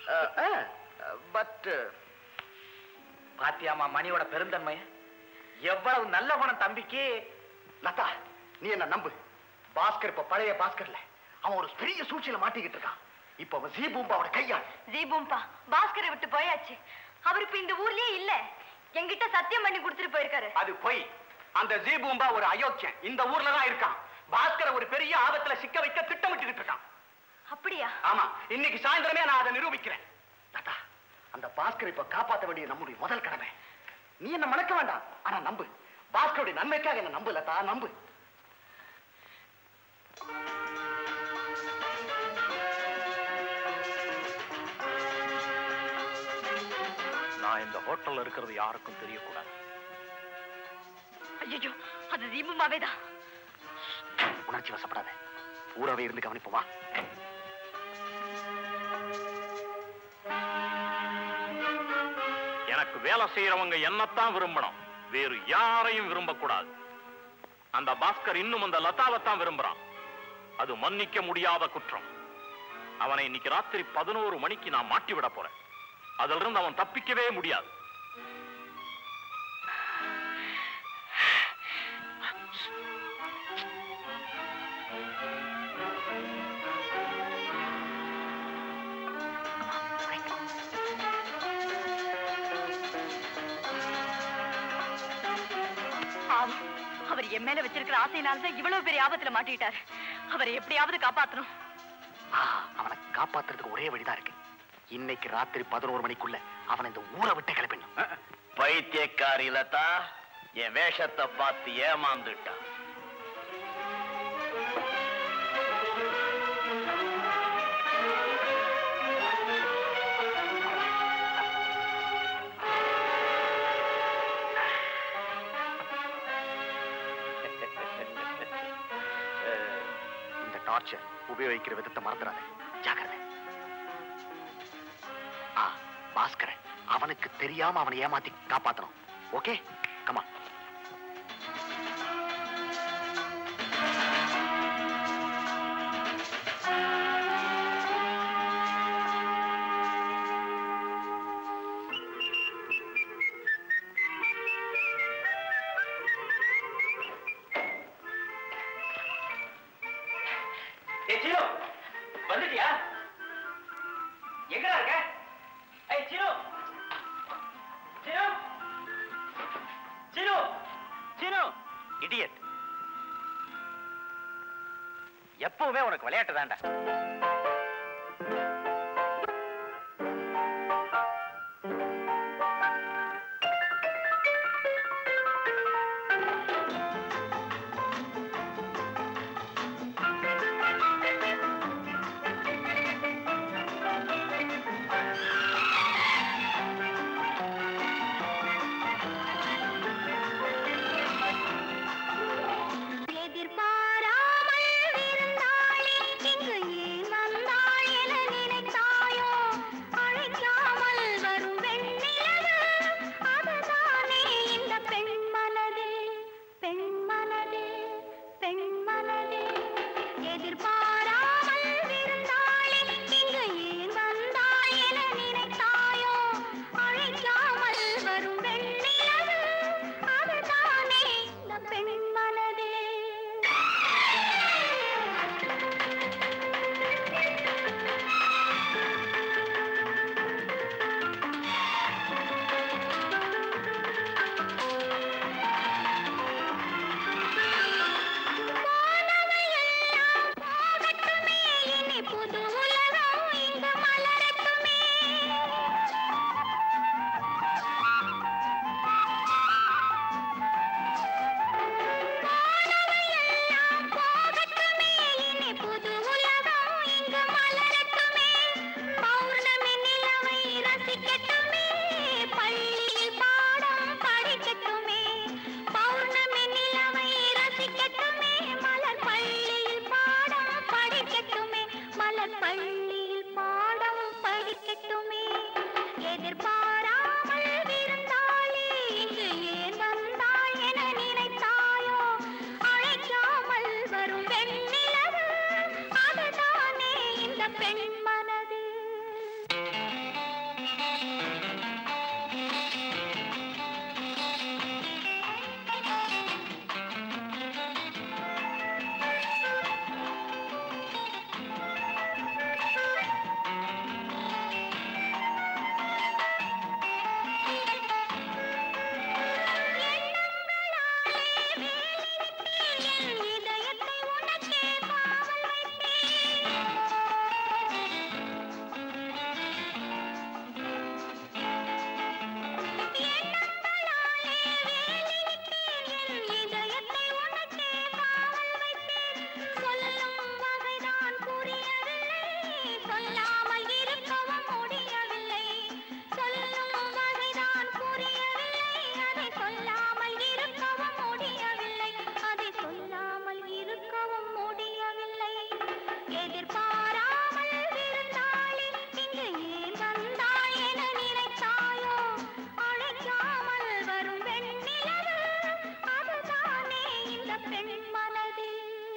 பட்
பாத்தியாமா மணியோட பெருந்தன்மைய எவ்வளவு நல்ல குணம் தம்பிக்கு
லதா நீ என்ன நம்பு பாஸ்கர் இப்ப பழைய பாஸ்கர்ல அவன் ஒரு பெரிய சூழ்ச்சியில மாட்டிக்கிட்டு இருக்கான் இப்ப அவன் ஜீபூம்பாவோட கையாள்
ஜீபூம்பா பாஸ்கரை விட்டு போயாச்சு அவர் இப்ப இந்த ஊர்லயே இல்ல என்கிட்ட சத்தியம் பண்ணி கொடுத்துட்டு போயிருக்காரு
அது பொய் அந்த ஜீபூம்பா ஒரு அயோக்கியன் இந்த ஊர்ல தான் இருக்கான் பாஸ்கர ஒரு பெரிய ஆபத்துல சிக்க வைக்க திட்டமிட்டுக்கிட்டு இருக்கான்
அப்படியா
ஆமா இன்னைக்கு சாயந்தரமே நான் அதை நிரூபிக்கிறேன்
லதா அந்த பாஸ்கரை இப்ப காப்பாத்த வேண்டிய நம்முடைய முதல் கடமை நீ என்ன மணக்க வேண்டாம் ஆனா நம்பு பாஸ்கருடைய நன்மைக்காக என்ன நம்பு லதா நம்பு
நான் இந்த ஹோட்டல்ல இருக்கிறது யாருக்கும் தெரியக்கூடாது
ஐயோ அது தீபமாவே தான்
உணர்ச்சி வசப்படாத ஊரவே இருந்து கவனிப்போமா
எனக்கு வேலை செய்யறவங்க என்னத்தான் விரும்பணும் வேறு யாரையும் விரும்பக்கூடாது அந்த பாஸ்கர் இன்னும் அந்த லதாவைத்தான் விரும்புறான் அது மன்னிக்க முடியாத குற்றம் அவனை இன்னைக்கு ராத்திரி பதினோரு மணிக்கு நான் மாட்டி விட போறேன் அதிலிருந்து இருந்து அவன் தப்பிக்கவே முடியாது
பாவம் அவர் என் மேல வச்சிருக்கிற ஆசையினால தான் இவ்வளவு பெரிய ஆபத்துல மாட்டிட்டாரு அவரை எப்படியாவது காப்பாத்தணும்
ஆ, அவனை காப்பாத்துறதுக்கு ஒரே வழிதான் இருக்கு இன்னைக்கு ராத்திரி பதினோரு மணிக்குள்ள அவனை இந்த ஊரை விட்டு கிளப்பிடணும்
பைத்தியக்காரி லதா என் வேஷத்தை பார்த்து ஏமாந்துட்டா
இந்த டார்ச்சர் உபயோகிக்கிற விதத்தை மறந்துடாத ஜாக்கிரதை ஆ பாஸ்கரன் அவனுக்கு தெரியாம அவனை ஏமாத்தி காப்பாத்தணும் ஓகே கமா
ஏய் சினு வந்துட்டியா எங்கடா இருக்க ஏய் சினு சினு சினு சினு
இடியட் எப்பவுமே உனக்கு விளையாட்டு தான்டா
எதிர்பாராமல் விருந்தாளி இங்கு ஏன் மனம் எதிர்பாராமல் விருந்தாளே இங்கு ஏன் வந்தாய் என நினைத்தாயோ அழைக்காமல் வரும் வெண்ணிலவு அதுதானே இந்த பெண் மனதே போனவையெல்லாம் போகட்டுமே இனி புது உலகம் இங்கு மலரட்டுமே போனவையெல்லாம் போகட்டுமே இனி புது உலகம் இங்கு மலரட்டுமே பௌர்ணமி நிலவை ரசிக்கட்டுமே பள்ளியில் பாடம் படிக்கட்டுமே பௌர்ணமி நிலவை ரசிக்கட்டுமே மலர் பள்ளியில் பாடம் படிக்கட்டுமே மலர் பள்ளியில் பாடம் படிக்கட்டுமே எதிர்பாராமல் விருந்தாளே இங்கு ஏன் வந்தாய் என நினைத்தாயோ அழைக்காமல் வரும் வெண்ணிலவு அதுதானே இந்த பெண் மனது என் இதயத்தை உனக்கே காவல் வைத்தேன் எண்ணங்களாலே வேலியிட்டேன் என் இதயத்தை உனக்கே காவல் வைத்தேன் சொல்லும் வகைதான் புரியவில்லை சொல்லாமல் இருக்கவும் முடியவில்லை சொல்லும் வகைதான் புரியவில்லை அதை சொல்லாமல் இருக்கவும் முடியவில்லை அதை சொல்லாமல் இருக்கவும் முடியவில்லை எதிர்பாராமல் விருந்தாளே இங்கு ஏன் வந்தாய் என நினைத்தாயோ அழைக்காமல் வரும் வெண்ணிலவு அதுதானே இந்த பெண் மனது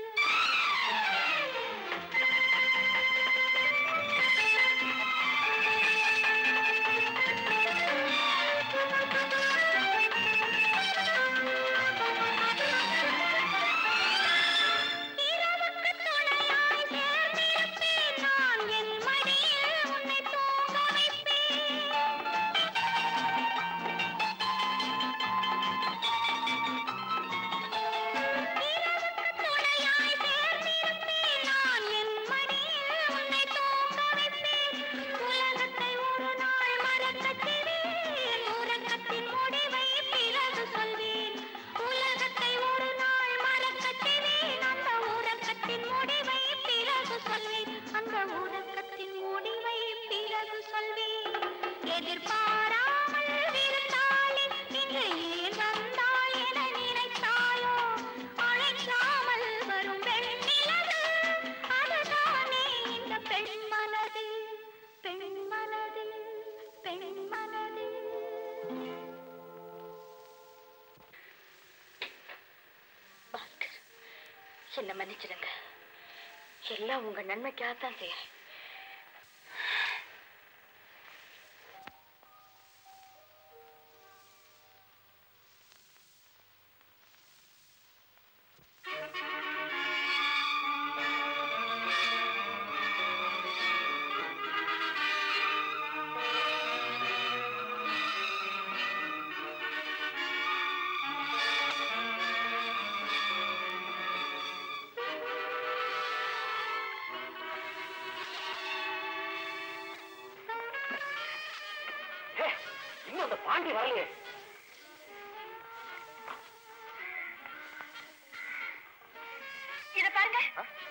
இரவுக்கு துணையாய் சேர்ந்திருப்பேன் நான் என் மடியில் உன்னை தூங்க வைப்பேன் இரவுக்கு துணையாய் சேர்ந்திருப்பேன் நான் என் மடியில் உன்னை தூங்க வைப்பேன் உலகத்தை ஒரு நாள் மறக்கச் செய்வேன் உறக்கத்தின் முடிவை பிறகு சொல்வேன் உலகத்தை ஒரு நாள் மறக்கச் செய்வேன் அந்த உறக்கத்தின் முடிவை பிறகு சொல்வேன் அந்த உறக்கத்தின் முடிவை பிறகு சொல்வேன் எதிர்பாராமல் விருந்தாளே இங்கு ஏன் வந்தாய் என நினைத்தாயோ அழைக்காமல் வரும் வெண்ணிலவு அதுதானே இந்த பெண் மனது பெண் மனது பெண் மனது
பாஸ்கர் என்ன மன்னிச்சிடுங்க எல்லாம் உங்க நன்மைக்காகத்தான் செய்யறேன்
இன்னும் அந்த பாண்டி வரலையே
இத பாருங்க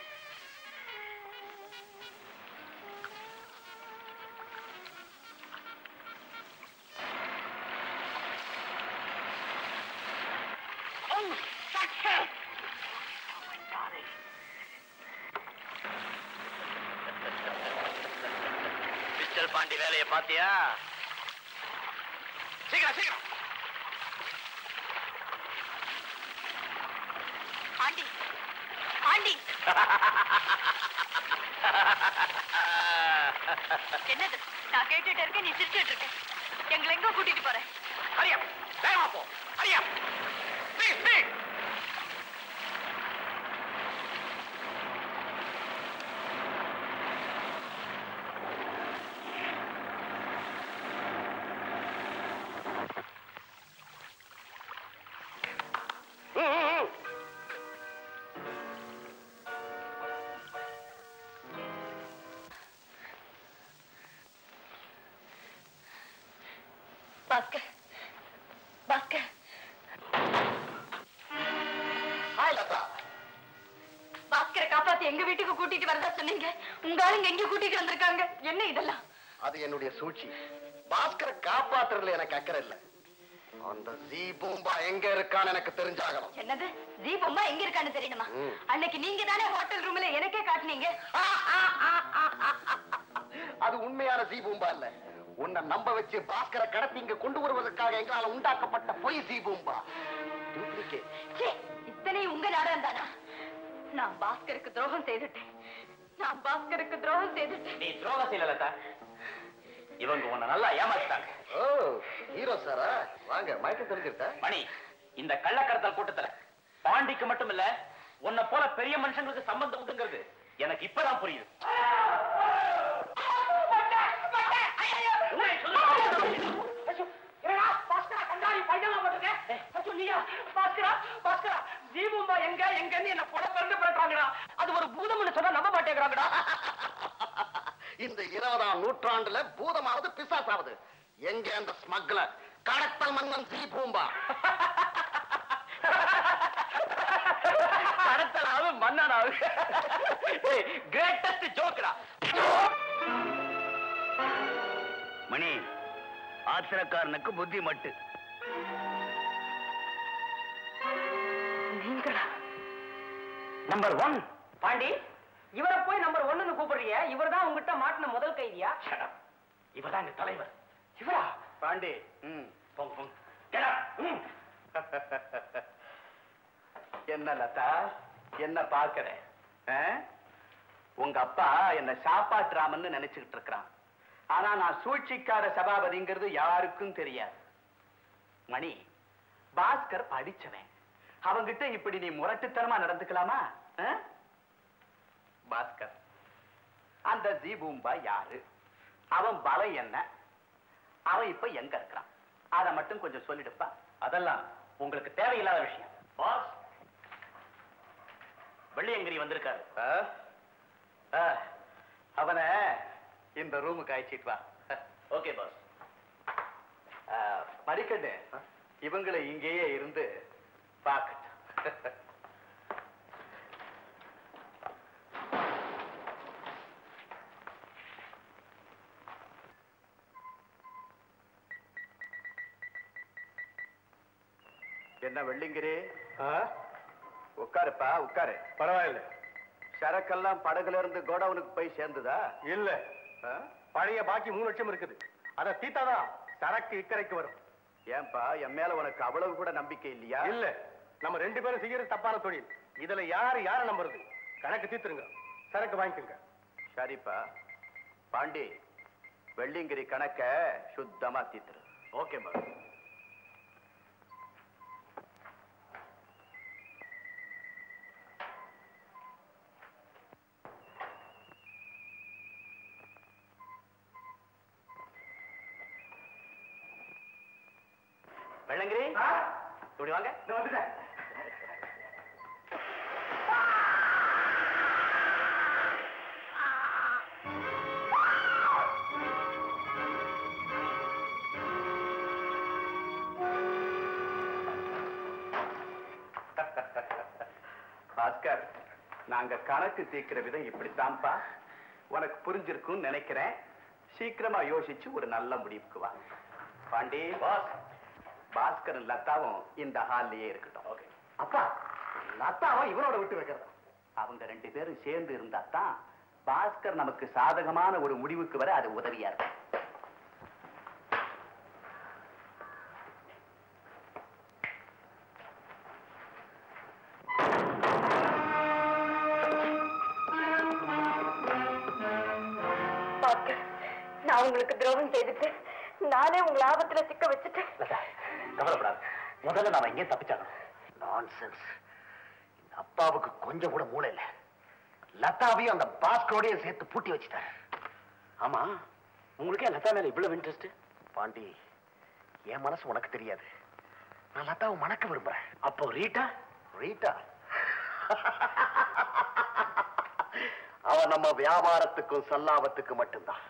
மிஸ்டர் பாண்டி வேலையை பாத்தியா சீக்கிரம் சீக்கிரம்
பாண்டி பாண்டி என்னது நான் கேட்டுட்டு இருக்கேன் நீ சிரிச்சிட்டு இருக்க எங்களை எங்க கூட்டிட்டு போற
ஹரியா வேகமா போ Hariya please please
Bhaskar Bhaskar
hi Lata
பாஸ்கரை காப்பாத்தி எங்க வீட்டுக்கு கூட்டிட்டு வரதா சொன்னீங்க உங்க ஆளுங்க எங்க கூட்டிட்டு வந்திருக்காங்க என்ன இதெல்லாம்
அது என்னுடைய சூழ்ச்சி பாஸ்கரை காப்பாத்துறதுல எனக்கு அக்கறை இல்ல அந்த ஜீ பூம்பா எங்க இருக்கான்னு எனக்கு தெரிஞ்சாகணும்
என்னது தீபம்மா எங்க இருக்கான்னு தெரியணுமா
ம்.
அன்னைக்கு நீங்க தானே ஹோட்டல் ரூம்ல எனக்கே காட்டுனீங்க
அது உண்மையான ஜீ பூம்பா இல்ல உன்னை நம்ப வச்சு பாஸ்கரை கடத்தி இங்க கொண்டு வருவதற்காக எங்களால உண்டாக்கப்பட்ட பொய் ஜீ பூம்பா Duplicate.
ச்சே, இத்தனை உங்க நாடகம் தானா நான் பாஸ்கருக்கு துரோகம் செய்துட்டேன் நான் பாஸ்கருக்கு துரோகம் செய்துட்டேன்
நீ துரோகம் செய்யல லதா இவங்க உன்னை நல்லா ஏமாத்திட்டாங்க
ஓ ஹீரோ சாரா வாங்க மயக்கம் தெரிஞ்சுக்கிட்ட
மணி இந்த கள்ளக்கடத்தல் கூட்டத்துல பாண்டிக்கு மட்டும் இல்ல உன்னை போல பெரிய மனுஷங்களுக்கு சம்பந்தம் உண்டுங்கிறது எனக்கு இப்பதான் புரியுது உண்மையை சொல்லு.
தீபம்பா எங்க எங்கன்னு என்ன புட பிறந்து பிறக்காங்கடா அது ஒரு பூதம்னு சொன்னா நம்ப மாட்டேங்கிறாங்கடா
இந்த இருபதாம் நூற்றாண்டுல பூதமாவது பிசாசாவது எங்க அந்த ஸ்மக்லர் கடத்தல் மன்னன் ஜீ பூம்பா
கடத்தலாவது மன்னனாவது கிரேட்டஸ்ட் ஜோக்கடா
மணி ஆத்திரக்காரனுக்கு புத்தி மட்டு
நீங்களா
நம்பர் ஒன்
பாண்டி இவரை போய் நம்பர் ஒண்ணுன்னு கூப்பிடுறீங்க இவர் தான் உங்ககிட்ட மாட்டின முதல் கைதியா
இவதான் எங்க தலைவர்
இவரா
பாண்டி ம்
போங்க போங்க Get up. ம்.
என்ன லதா என்ன பாக்குற ஆ? உங்க அப்பா என்ன சாப்பாட்டுறாமன்னு நினைச்சுக்கிட்டு இருக்கிறான் ஆனா நான் சூழ்ச்சிக்கார சபாபதிங்கிறது யாருக்கும் தெரியாது மணி பாஸ்கர் படிச்சவன் அவங்கிட்ட இப்படி நீ முரட்டுத்தனமா நடந்துக்கலாமா ஆ? பாஸ்கர் அந்த ஜீபூம்பா யாரு அவன் பலம் என்ன அவன் இப்ப எங்க இருக்கிறான் அத மட்டும் கொஞ்சம் சொல்லிடுப்பா
அதெல்லாம் உங்களுக்கு தேவையில்லாத விஷயம் பாஸ் வெள்ளியங்கிரி வந்திருக்காரு
ஆ? ஆ, அவனை இந்த ரூமுக்கு அழைச்சிட்டு வா
ஓகே பாஸ்
ஆ, மணிக்கண்ணு இவங்களை இங்கேயே இருந்து பார்க்கட்டும் என்ன வெள்ளிங்கிரி உட்காருப்பா உட்காரு
பரவாயில்ல
சரக்கெல்லாம் படகுல இருந்து கோடவுனுக்கு போய் சேர்ந்துதா
இல்ல
ஆ?
பழைய பாக்கி மூணு லட்சம் இருக்குது அத தீத்தாதான் சரக்கு இக்கரைக்கு வரும்
ஏன்பா என் மேல உனக்கு அவ்வளவு கூட நம்பிக்கை இல்லையா
இல்ல நம்ம ரெண்டு பேரும் செய்யறது தப்பான தொழில் இதுல யாரு யார நம்புறது கணக்கு தீத்துருங்க சரக்கு வாங்கிக்கோங்க
சரிப்பா பாண்டி வெள்ளிங்கிரி கணக்க சுத்தமா தீத்துரு
ஓகே பாஸ்
வெள்ளங்கிரி இப்படி வாங்க பாஸ்கர் நாங்க கணக்கு தீர்க்கிற விதம் இப்படித்தான்ப்பா உனக்கு புரிஞ்சிருக்கும்னு நினைக்கிறேன் சீக்கிரமா யோசிச்சு ஒரு நல்ல முடிவுக்கு வா பாண்டி பாஸ் பாஸ்கர் லதாவும் இந்த ஹால்லயே இருக்கட்டும் ஓகே அப்பா லதாவும் இவனோட விட்டு வைக்கிறதா அவங்க ரெண்டு பேரும் சேர்ந்து இருந்தா தான் பாஸ்கர் நமக்கு சாதகமான ஒரு முடிவுக்கு வர அது உதவியா இருக்கும்
பாஸ்கர் நான் உங்களுக்கு துரோகம் செய்துட்டு நானே உங்களை ஆபத்துல சிக்க வச்சுட்டேன்
லதா கவலைப்படாது முதல்ல நாம எங்கேயும் தப்பிச்சாகணும் நான்சென்ஸ் அப்பாவுக்கு கொஞ்சம் கூட மூளை இல்ல லதாவையும் அந்த பாஸ்கரோடய சேர்த்து பூட்டி வச்சுட்டாரு ஆமா உங்களுக்கு லதா மேல இவ்வளவு இன்ட்ரெஸ்ட் பாண்டி என் மனசு உனக்கு தெரியாது நான் லதாவை மணக்க விரும்புறேன் அப்போ ரீட்டா ரீட்டா அவ நம்ம வியாபாரத்துக்கும் சல்லாபத்துக்கும் மட்டும்தான்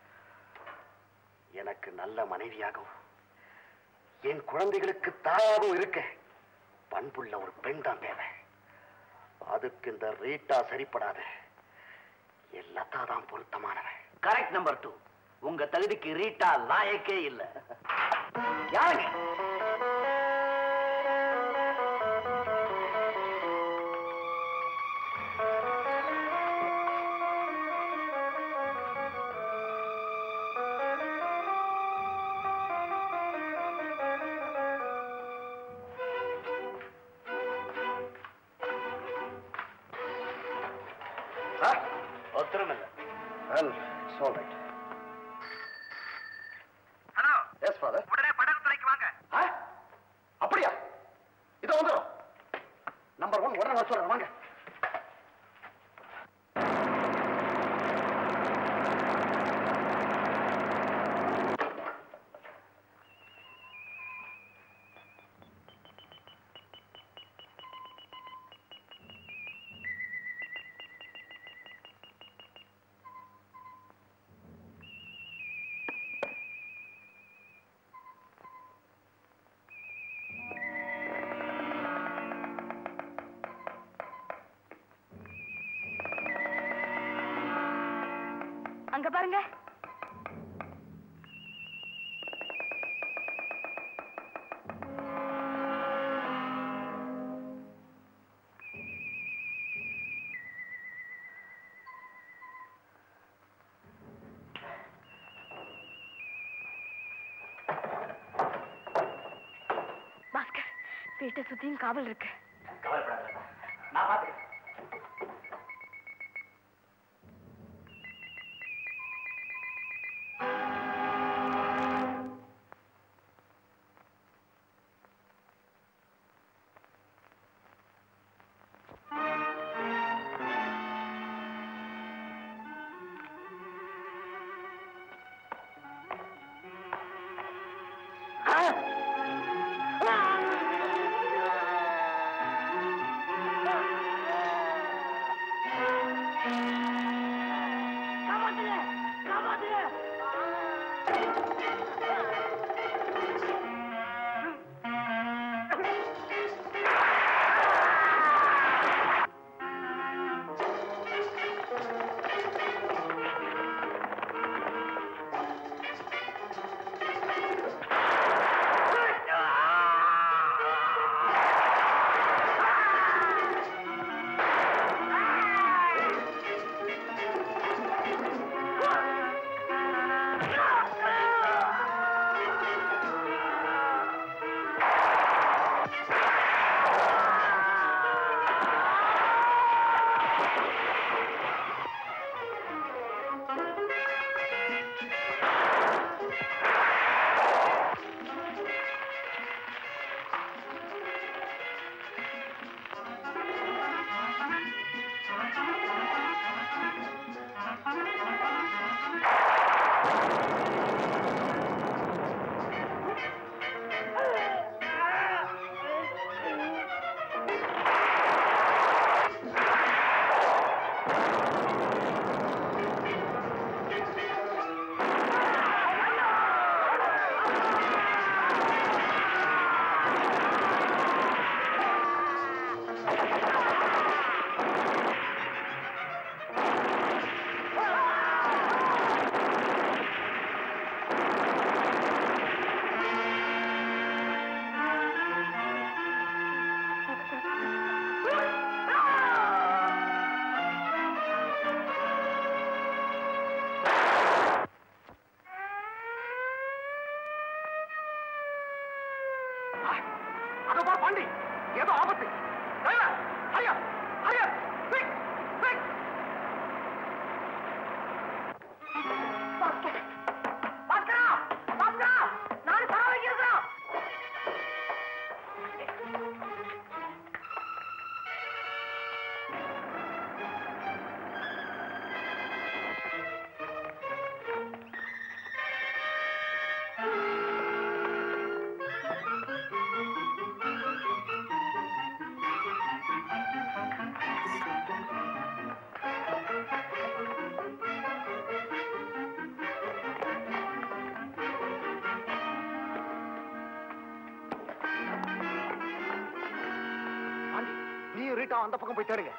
எனக்கு நல்ல மனைவியாகவும் என் குழந்தைகளுக்கு தாயாகவும் இருக்க பண்புள்ள ஒரு பெண் தான் தேவை அதுக்கு இந்த ரீட்டா சரிப்படாது என் லதா தான் பொருத்தமானவன்
கரெக்ட் நம்பர் டூ உங்க தகுதிக்கு ரீட்டா லாயக்கே இல்ல
யாருங்க
ஒத்துரும் இல்ல
Well, it's all right.
Hello
Yes, father.
உடனே படகுத்துறைக்கு வாங்க
ஆ? அப்படியா இதோ வந்துடும் நம்பர் ஒன் உடனே வர சொல்றேன் வாங்க
அங்க பாருங்க பாஸ்கர் வீட்டை சுத்தியும் காவல் இருக்கு
கவலைப்படாத லதா. நான் பாத்துக்கிறேன் அதோ பார் பாண்டி ஏதோ ஆபத்து driver Hariya Hariya quick quick Rita அந்த பக்கம் போய் தேடுங்க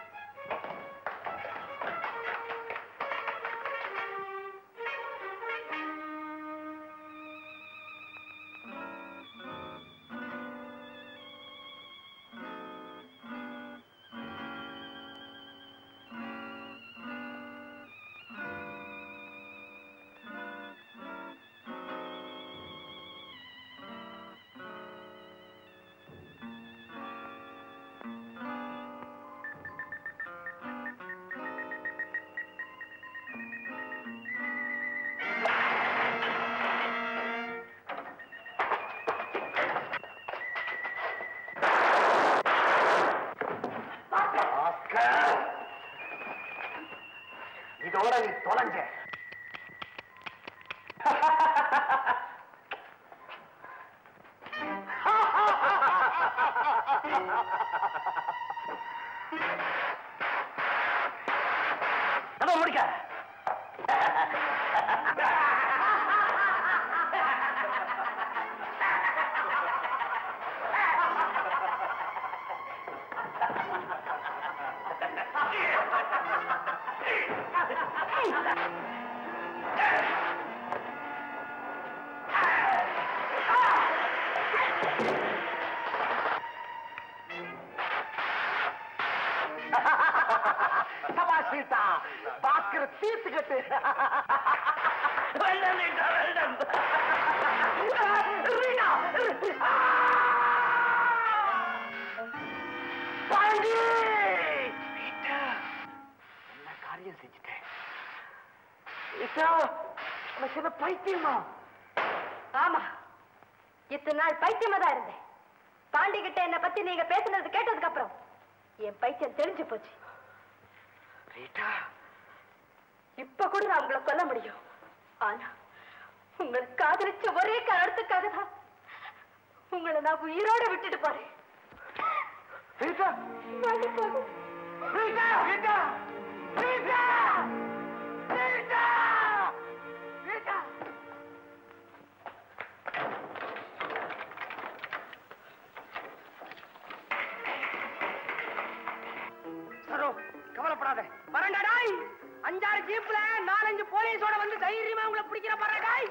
இதோட நீ தொலைஞ்ச கதவை முடிக்க சபாஷ் ரீட்டா பாஸ்கர தீர்த்துக்கட்டு வெள்ளம் ரீட்டா வெள்ளம் ரீட்டா பாண்டி ரீட்டா என்ன காரியம் செஞ்சுட்டேன் ரீட்டா உனக்கு என்ன பைத்தியமா
ஆமா இத்தனை நாள் பைத்தியமா தான் இருந்தேன் பாண்டி கிட்ட என்ன பத்தி நீங்க பேசுனது கேட்டதுக்கு அப்புறம் என் பைத்தியம் தெரிஞ்சு போச்சு
ரீட்டா
இப்ப கூட நான் உங்களை கொல்ல முடியும் ஆனா உங்களை காதலிச்ச ஒரே காரணத்துக்காக தான் உங்களை நான் உயிரோட விட்டுட்டு போறேன்
ரீட்டா
மன்னிப்பாங்க.
Rita Rita Rita Rita Rita
Saro கவலைப்படாத வரண்டா டாய் அஞ்சாறு ஜீப்ல நாலஞ்சு போலீஸோட வந்து தைரியமா உங்களை பிடிக்கிற பாரு டாய்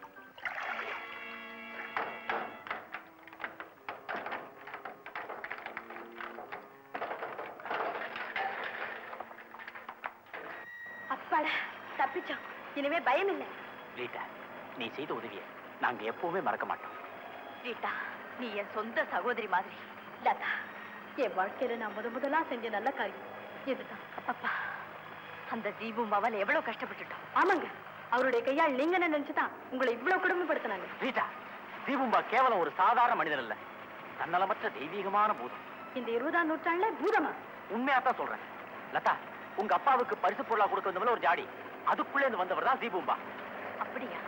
அப்பாடா தப்பிச்சோம் இனிமே பயம் இல்லை
ரீட்டா நீ செய்த உதவியை நாங்க எப்பவுமே மறக்க மாட்டோம்
ரீட்டா நீ என் சொந்த சகோதரி மாதிரி லதா என் வாழ்க்கையில நான் முத முதலா செஞ்ச நல்ல காரியம் இதுதான் அப்பா அந்த தீபம் அவன் எவ்வளவு கஷ்டப்பட்டுட்டோம் ஆமாங்க அவருடைய கையால் நீங்க என்ன நினைச்சுதான் உங்களை இவ்வளவு குடும்பப்படுத்தினாங்க
ரீட்டா தீபும்பா கேவலம் ஒரு சாதாரண மனிதன் அல்ல தன்னலமற்ற தெய்வீகமான பூதம்
இந்த இருபதாம் நூற்றாண்டுல பூதமா
உண்மையா தான் சொல்றேன் லதா உங்க அப்பாவுக்கு பரிசு பொருளா கொடுக்க வந்தவங்கள ஒரு ஜாடி அதுக்குள்ளே இருந்து வந்தவர் தான் தீபும்பா
அப்படியா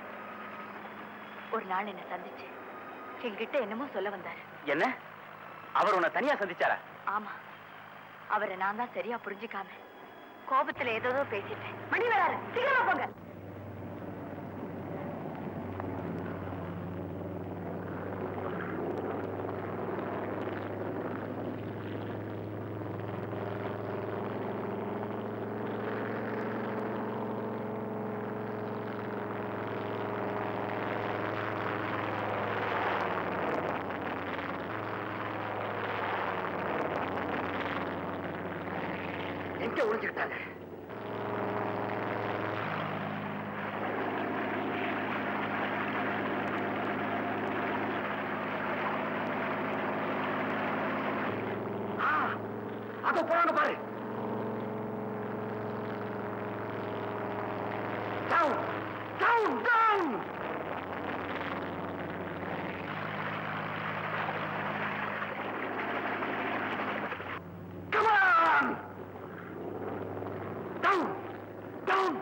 ஒரு நாள் என்ன சந்திச்சு என்கிட்ட என்னமோ சொல்ல வந்தாரு
என்ன அவர் உன்னை தனியா சந்திச்சாரா
ஆமா அவரை நான் தான் சரியா புரிஞ்சுக்காம கோபத்துல ஏதோ பேசிட்டேன் மணி வராரு சீக்கிரமா போங்க
எங்க ஒளிஞ்சுக்கிட்டாங்க ஆ, அதோ போறாங்க பாரு down down down Come on! Down! Down!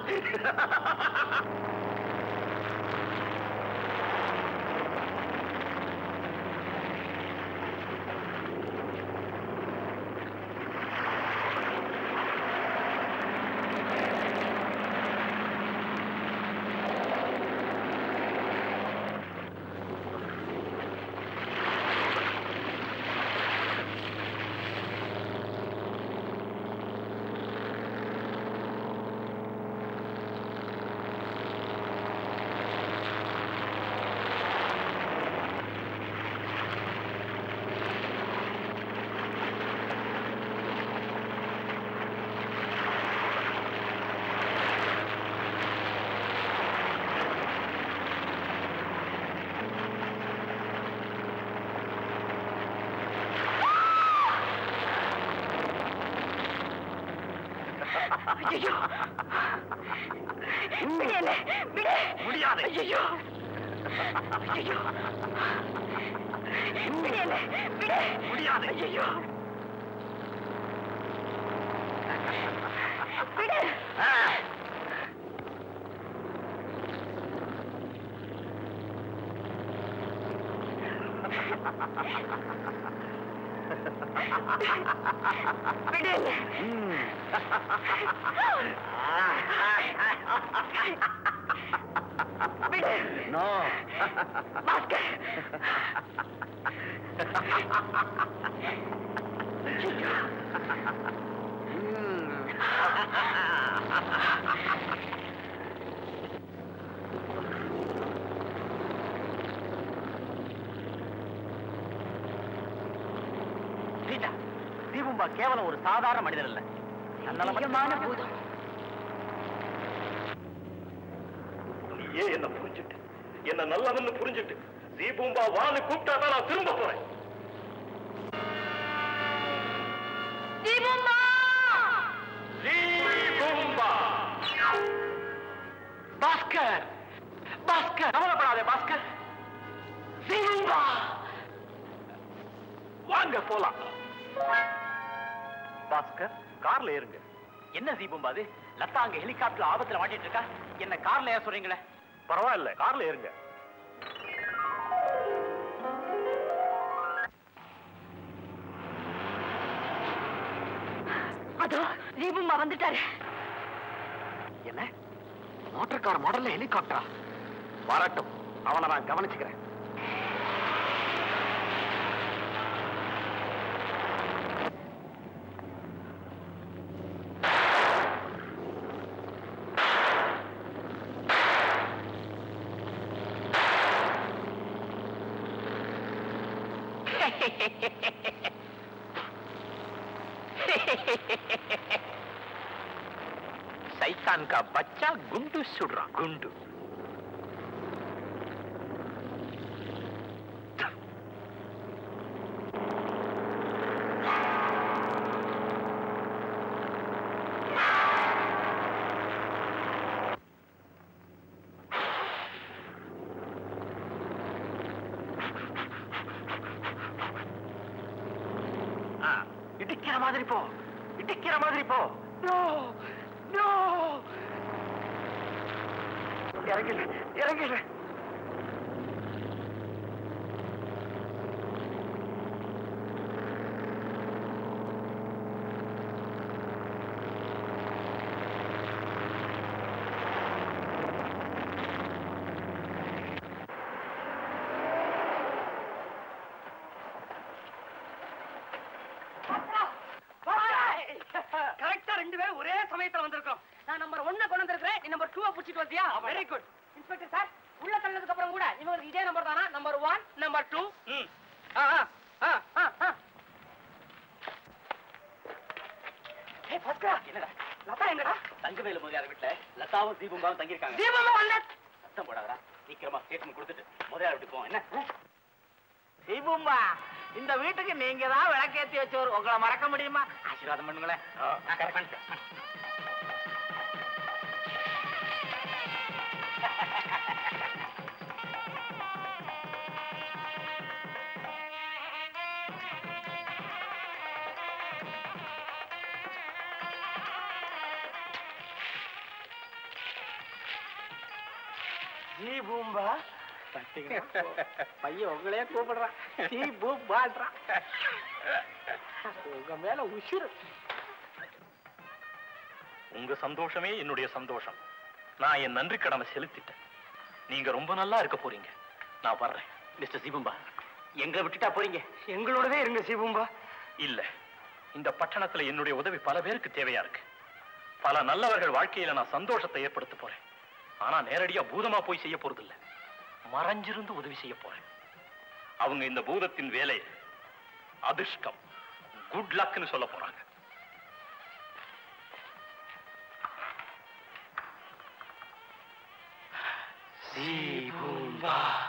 ஐயோ விடு விடு
முடியாது
ஐயோ ஐயோ விடு விடு
முடியாது
ஐயோ விடு விடு விடு
நோ
பாஸ்கர்
ரீட்டா தீபம்பா கேவலம் ஒரு சாதாரண மனிதர் இல்ல
நியாயமான பூதம்
நீ ஏன் என்ன புரிஞ்சுட்டு என்ன நல்லவன்னு புரிஞ்சுட்டு தீபூம்பா வான்னு கூப்பிட்டா தான் நான் திரும்ப போறேன் தீபூம்பா
பாஸ்கர் பாஸ்கர் கவலைப்படாதே பாஸ்கர் தீபம்பா
வாங்க போலாம் பாஸ்கர் கார்ல ஏறுங்க
என்ன தீபம்பா அது லதா அங்க ஹெலிகாப்டர் ஆபத்துல மாட்டிட்டு இருக்கா என்ன கார்ல ஏன் சொல்றீங்களே
பரவாயில்ல கார்ல ஏறுங்க
அதோ தீபம்மா வந்துட்டாரு
என்ன மோட்டார் கார் மாடல்ல ஹெலிகாப்டரா வரட்டும் அவனை நான் கவனிச்சுக்கிறேன்
सैतान का बच्चा गुंडू सुड़ रहा गुंडू
ஆ, இடிக்கிற மாதிரி போ இடிக்கிற மாதிரி போ நோ நோ இறங்கிடு இறங்கிடு
கரெக்டா ரெண்டு பேரும் ஒரே சமயத்துல வந்திருக்கோம் நான் நம்பர் ஒன்ன கொண்டு வந்திருக்கிறேன் நீ நம்பர் டூவை புடிச்சிட்டு வந்தியா வெரி குட் இன்ஸ்பெக்டர் சார் உள்ள தள்ளதுக்கு அப்புறம் கூட இவங்களுக்கு இதே நம்பர் தானா நம்பர் ஒன் நம்பர் டூ ஆ ஆ ஆ ஆ ஆ ஏய் பஸ்கா
என்னடா
லதா எங்கடா
தங்கவேலு முதலியார் வீட்டுல லதாவும் தீபம்பாவும் தங்கியிருக்காங்க
தீபமா வரல
சத்தம் போடாதடா சீக்கிரமா ஸ்டேஷன் கொடுத்துட்டு முதலியார் வீட்டுக்கு போ என்ன
தீபும்பா இந்த வீட்டுக்கு நீங்க தான் விளக்கேத்தி வச்சவர் உங்களை மறக்க முடியுமா
ஆசீர்வாதம் பண்ணுங்களேன் கரெக்ட்
ஜி பூம்பா பாத்தீங்கன்னா பையன் உங்களையே கூப்பிடுறான் ஜி பூம்பான்றான் உங்க மேல உசுறு
உங்க சந்தோஷமே என்னுடைய சந்தோஷம் நான் என் நன்றி கடமை செலுத்திட்டேன் நீங்க ரொம்ப நல்லா இருக்க போறீங்க நான் வர்றேன்
மிஸ்டர் சிபம்பா எங்களை விட்டுட்டா போறீங்க
எங்களோடவே இருங்க சிபூம்பா
இல்ல இந்த பட்டணத்துல என்னுடைய உதவி பல பேருக்கு தேவையா இருக்கு பல நல்லவர்கள் வாழ்க்கையில நான் சந்தோஷத்தை ஏற்படுத்த போறேன் ஆனா நேரடியா பூதமா போய் செய்ய போறது இல்ல மறைஞ்சிருந்து உதவி செய்ய போறேன் அவங்க இந்த பூதத்தின் வேலையை அதிர்ஷ்டம் குட் லக்னு சொல்ல போறாங்க
ஜி பூம்பா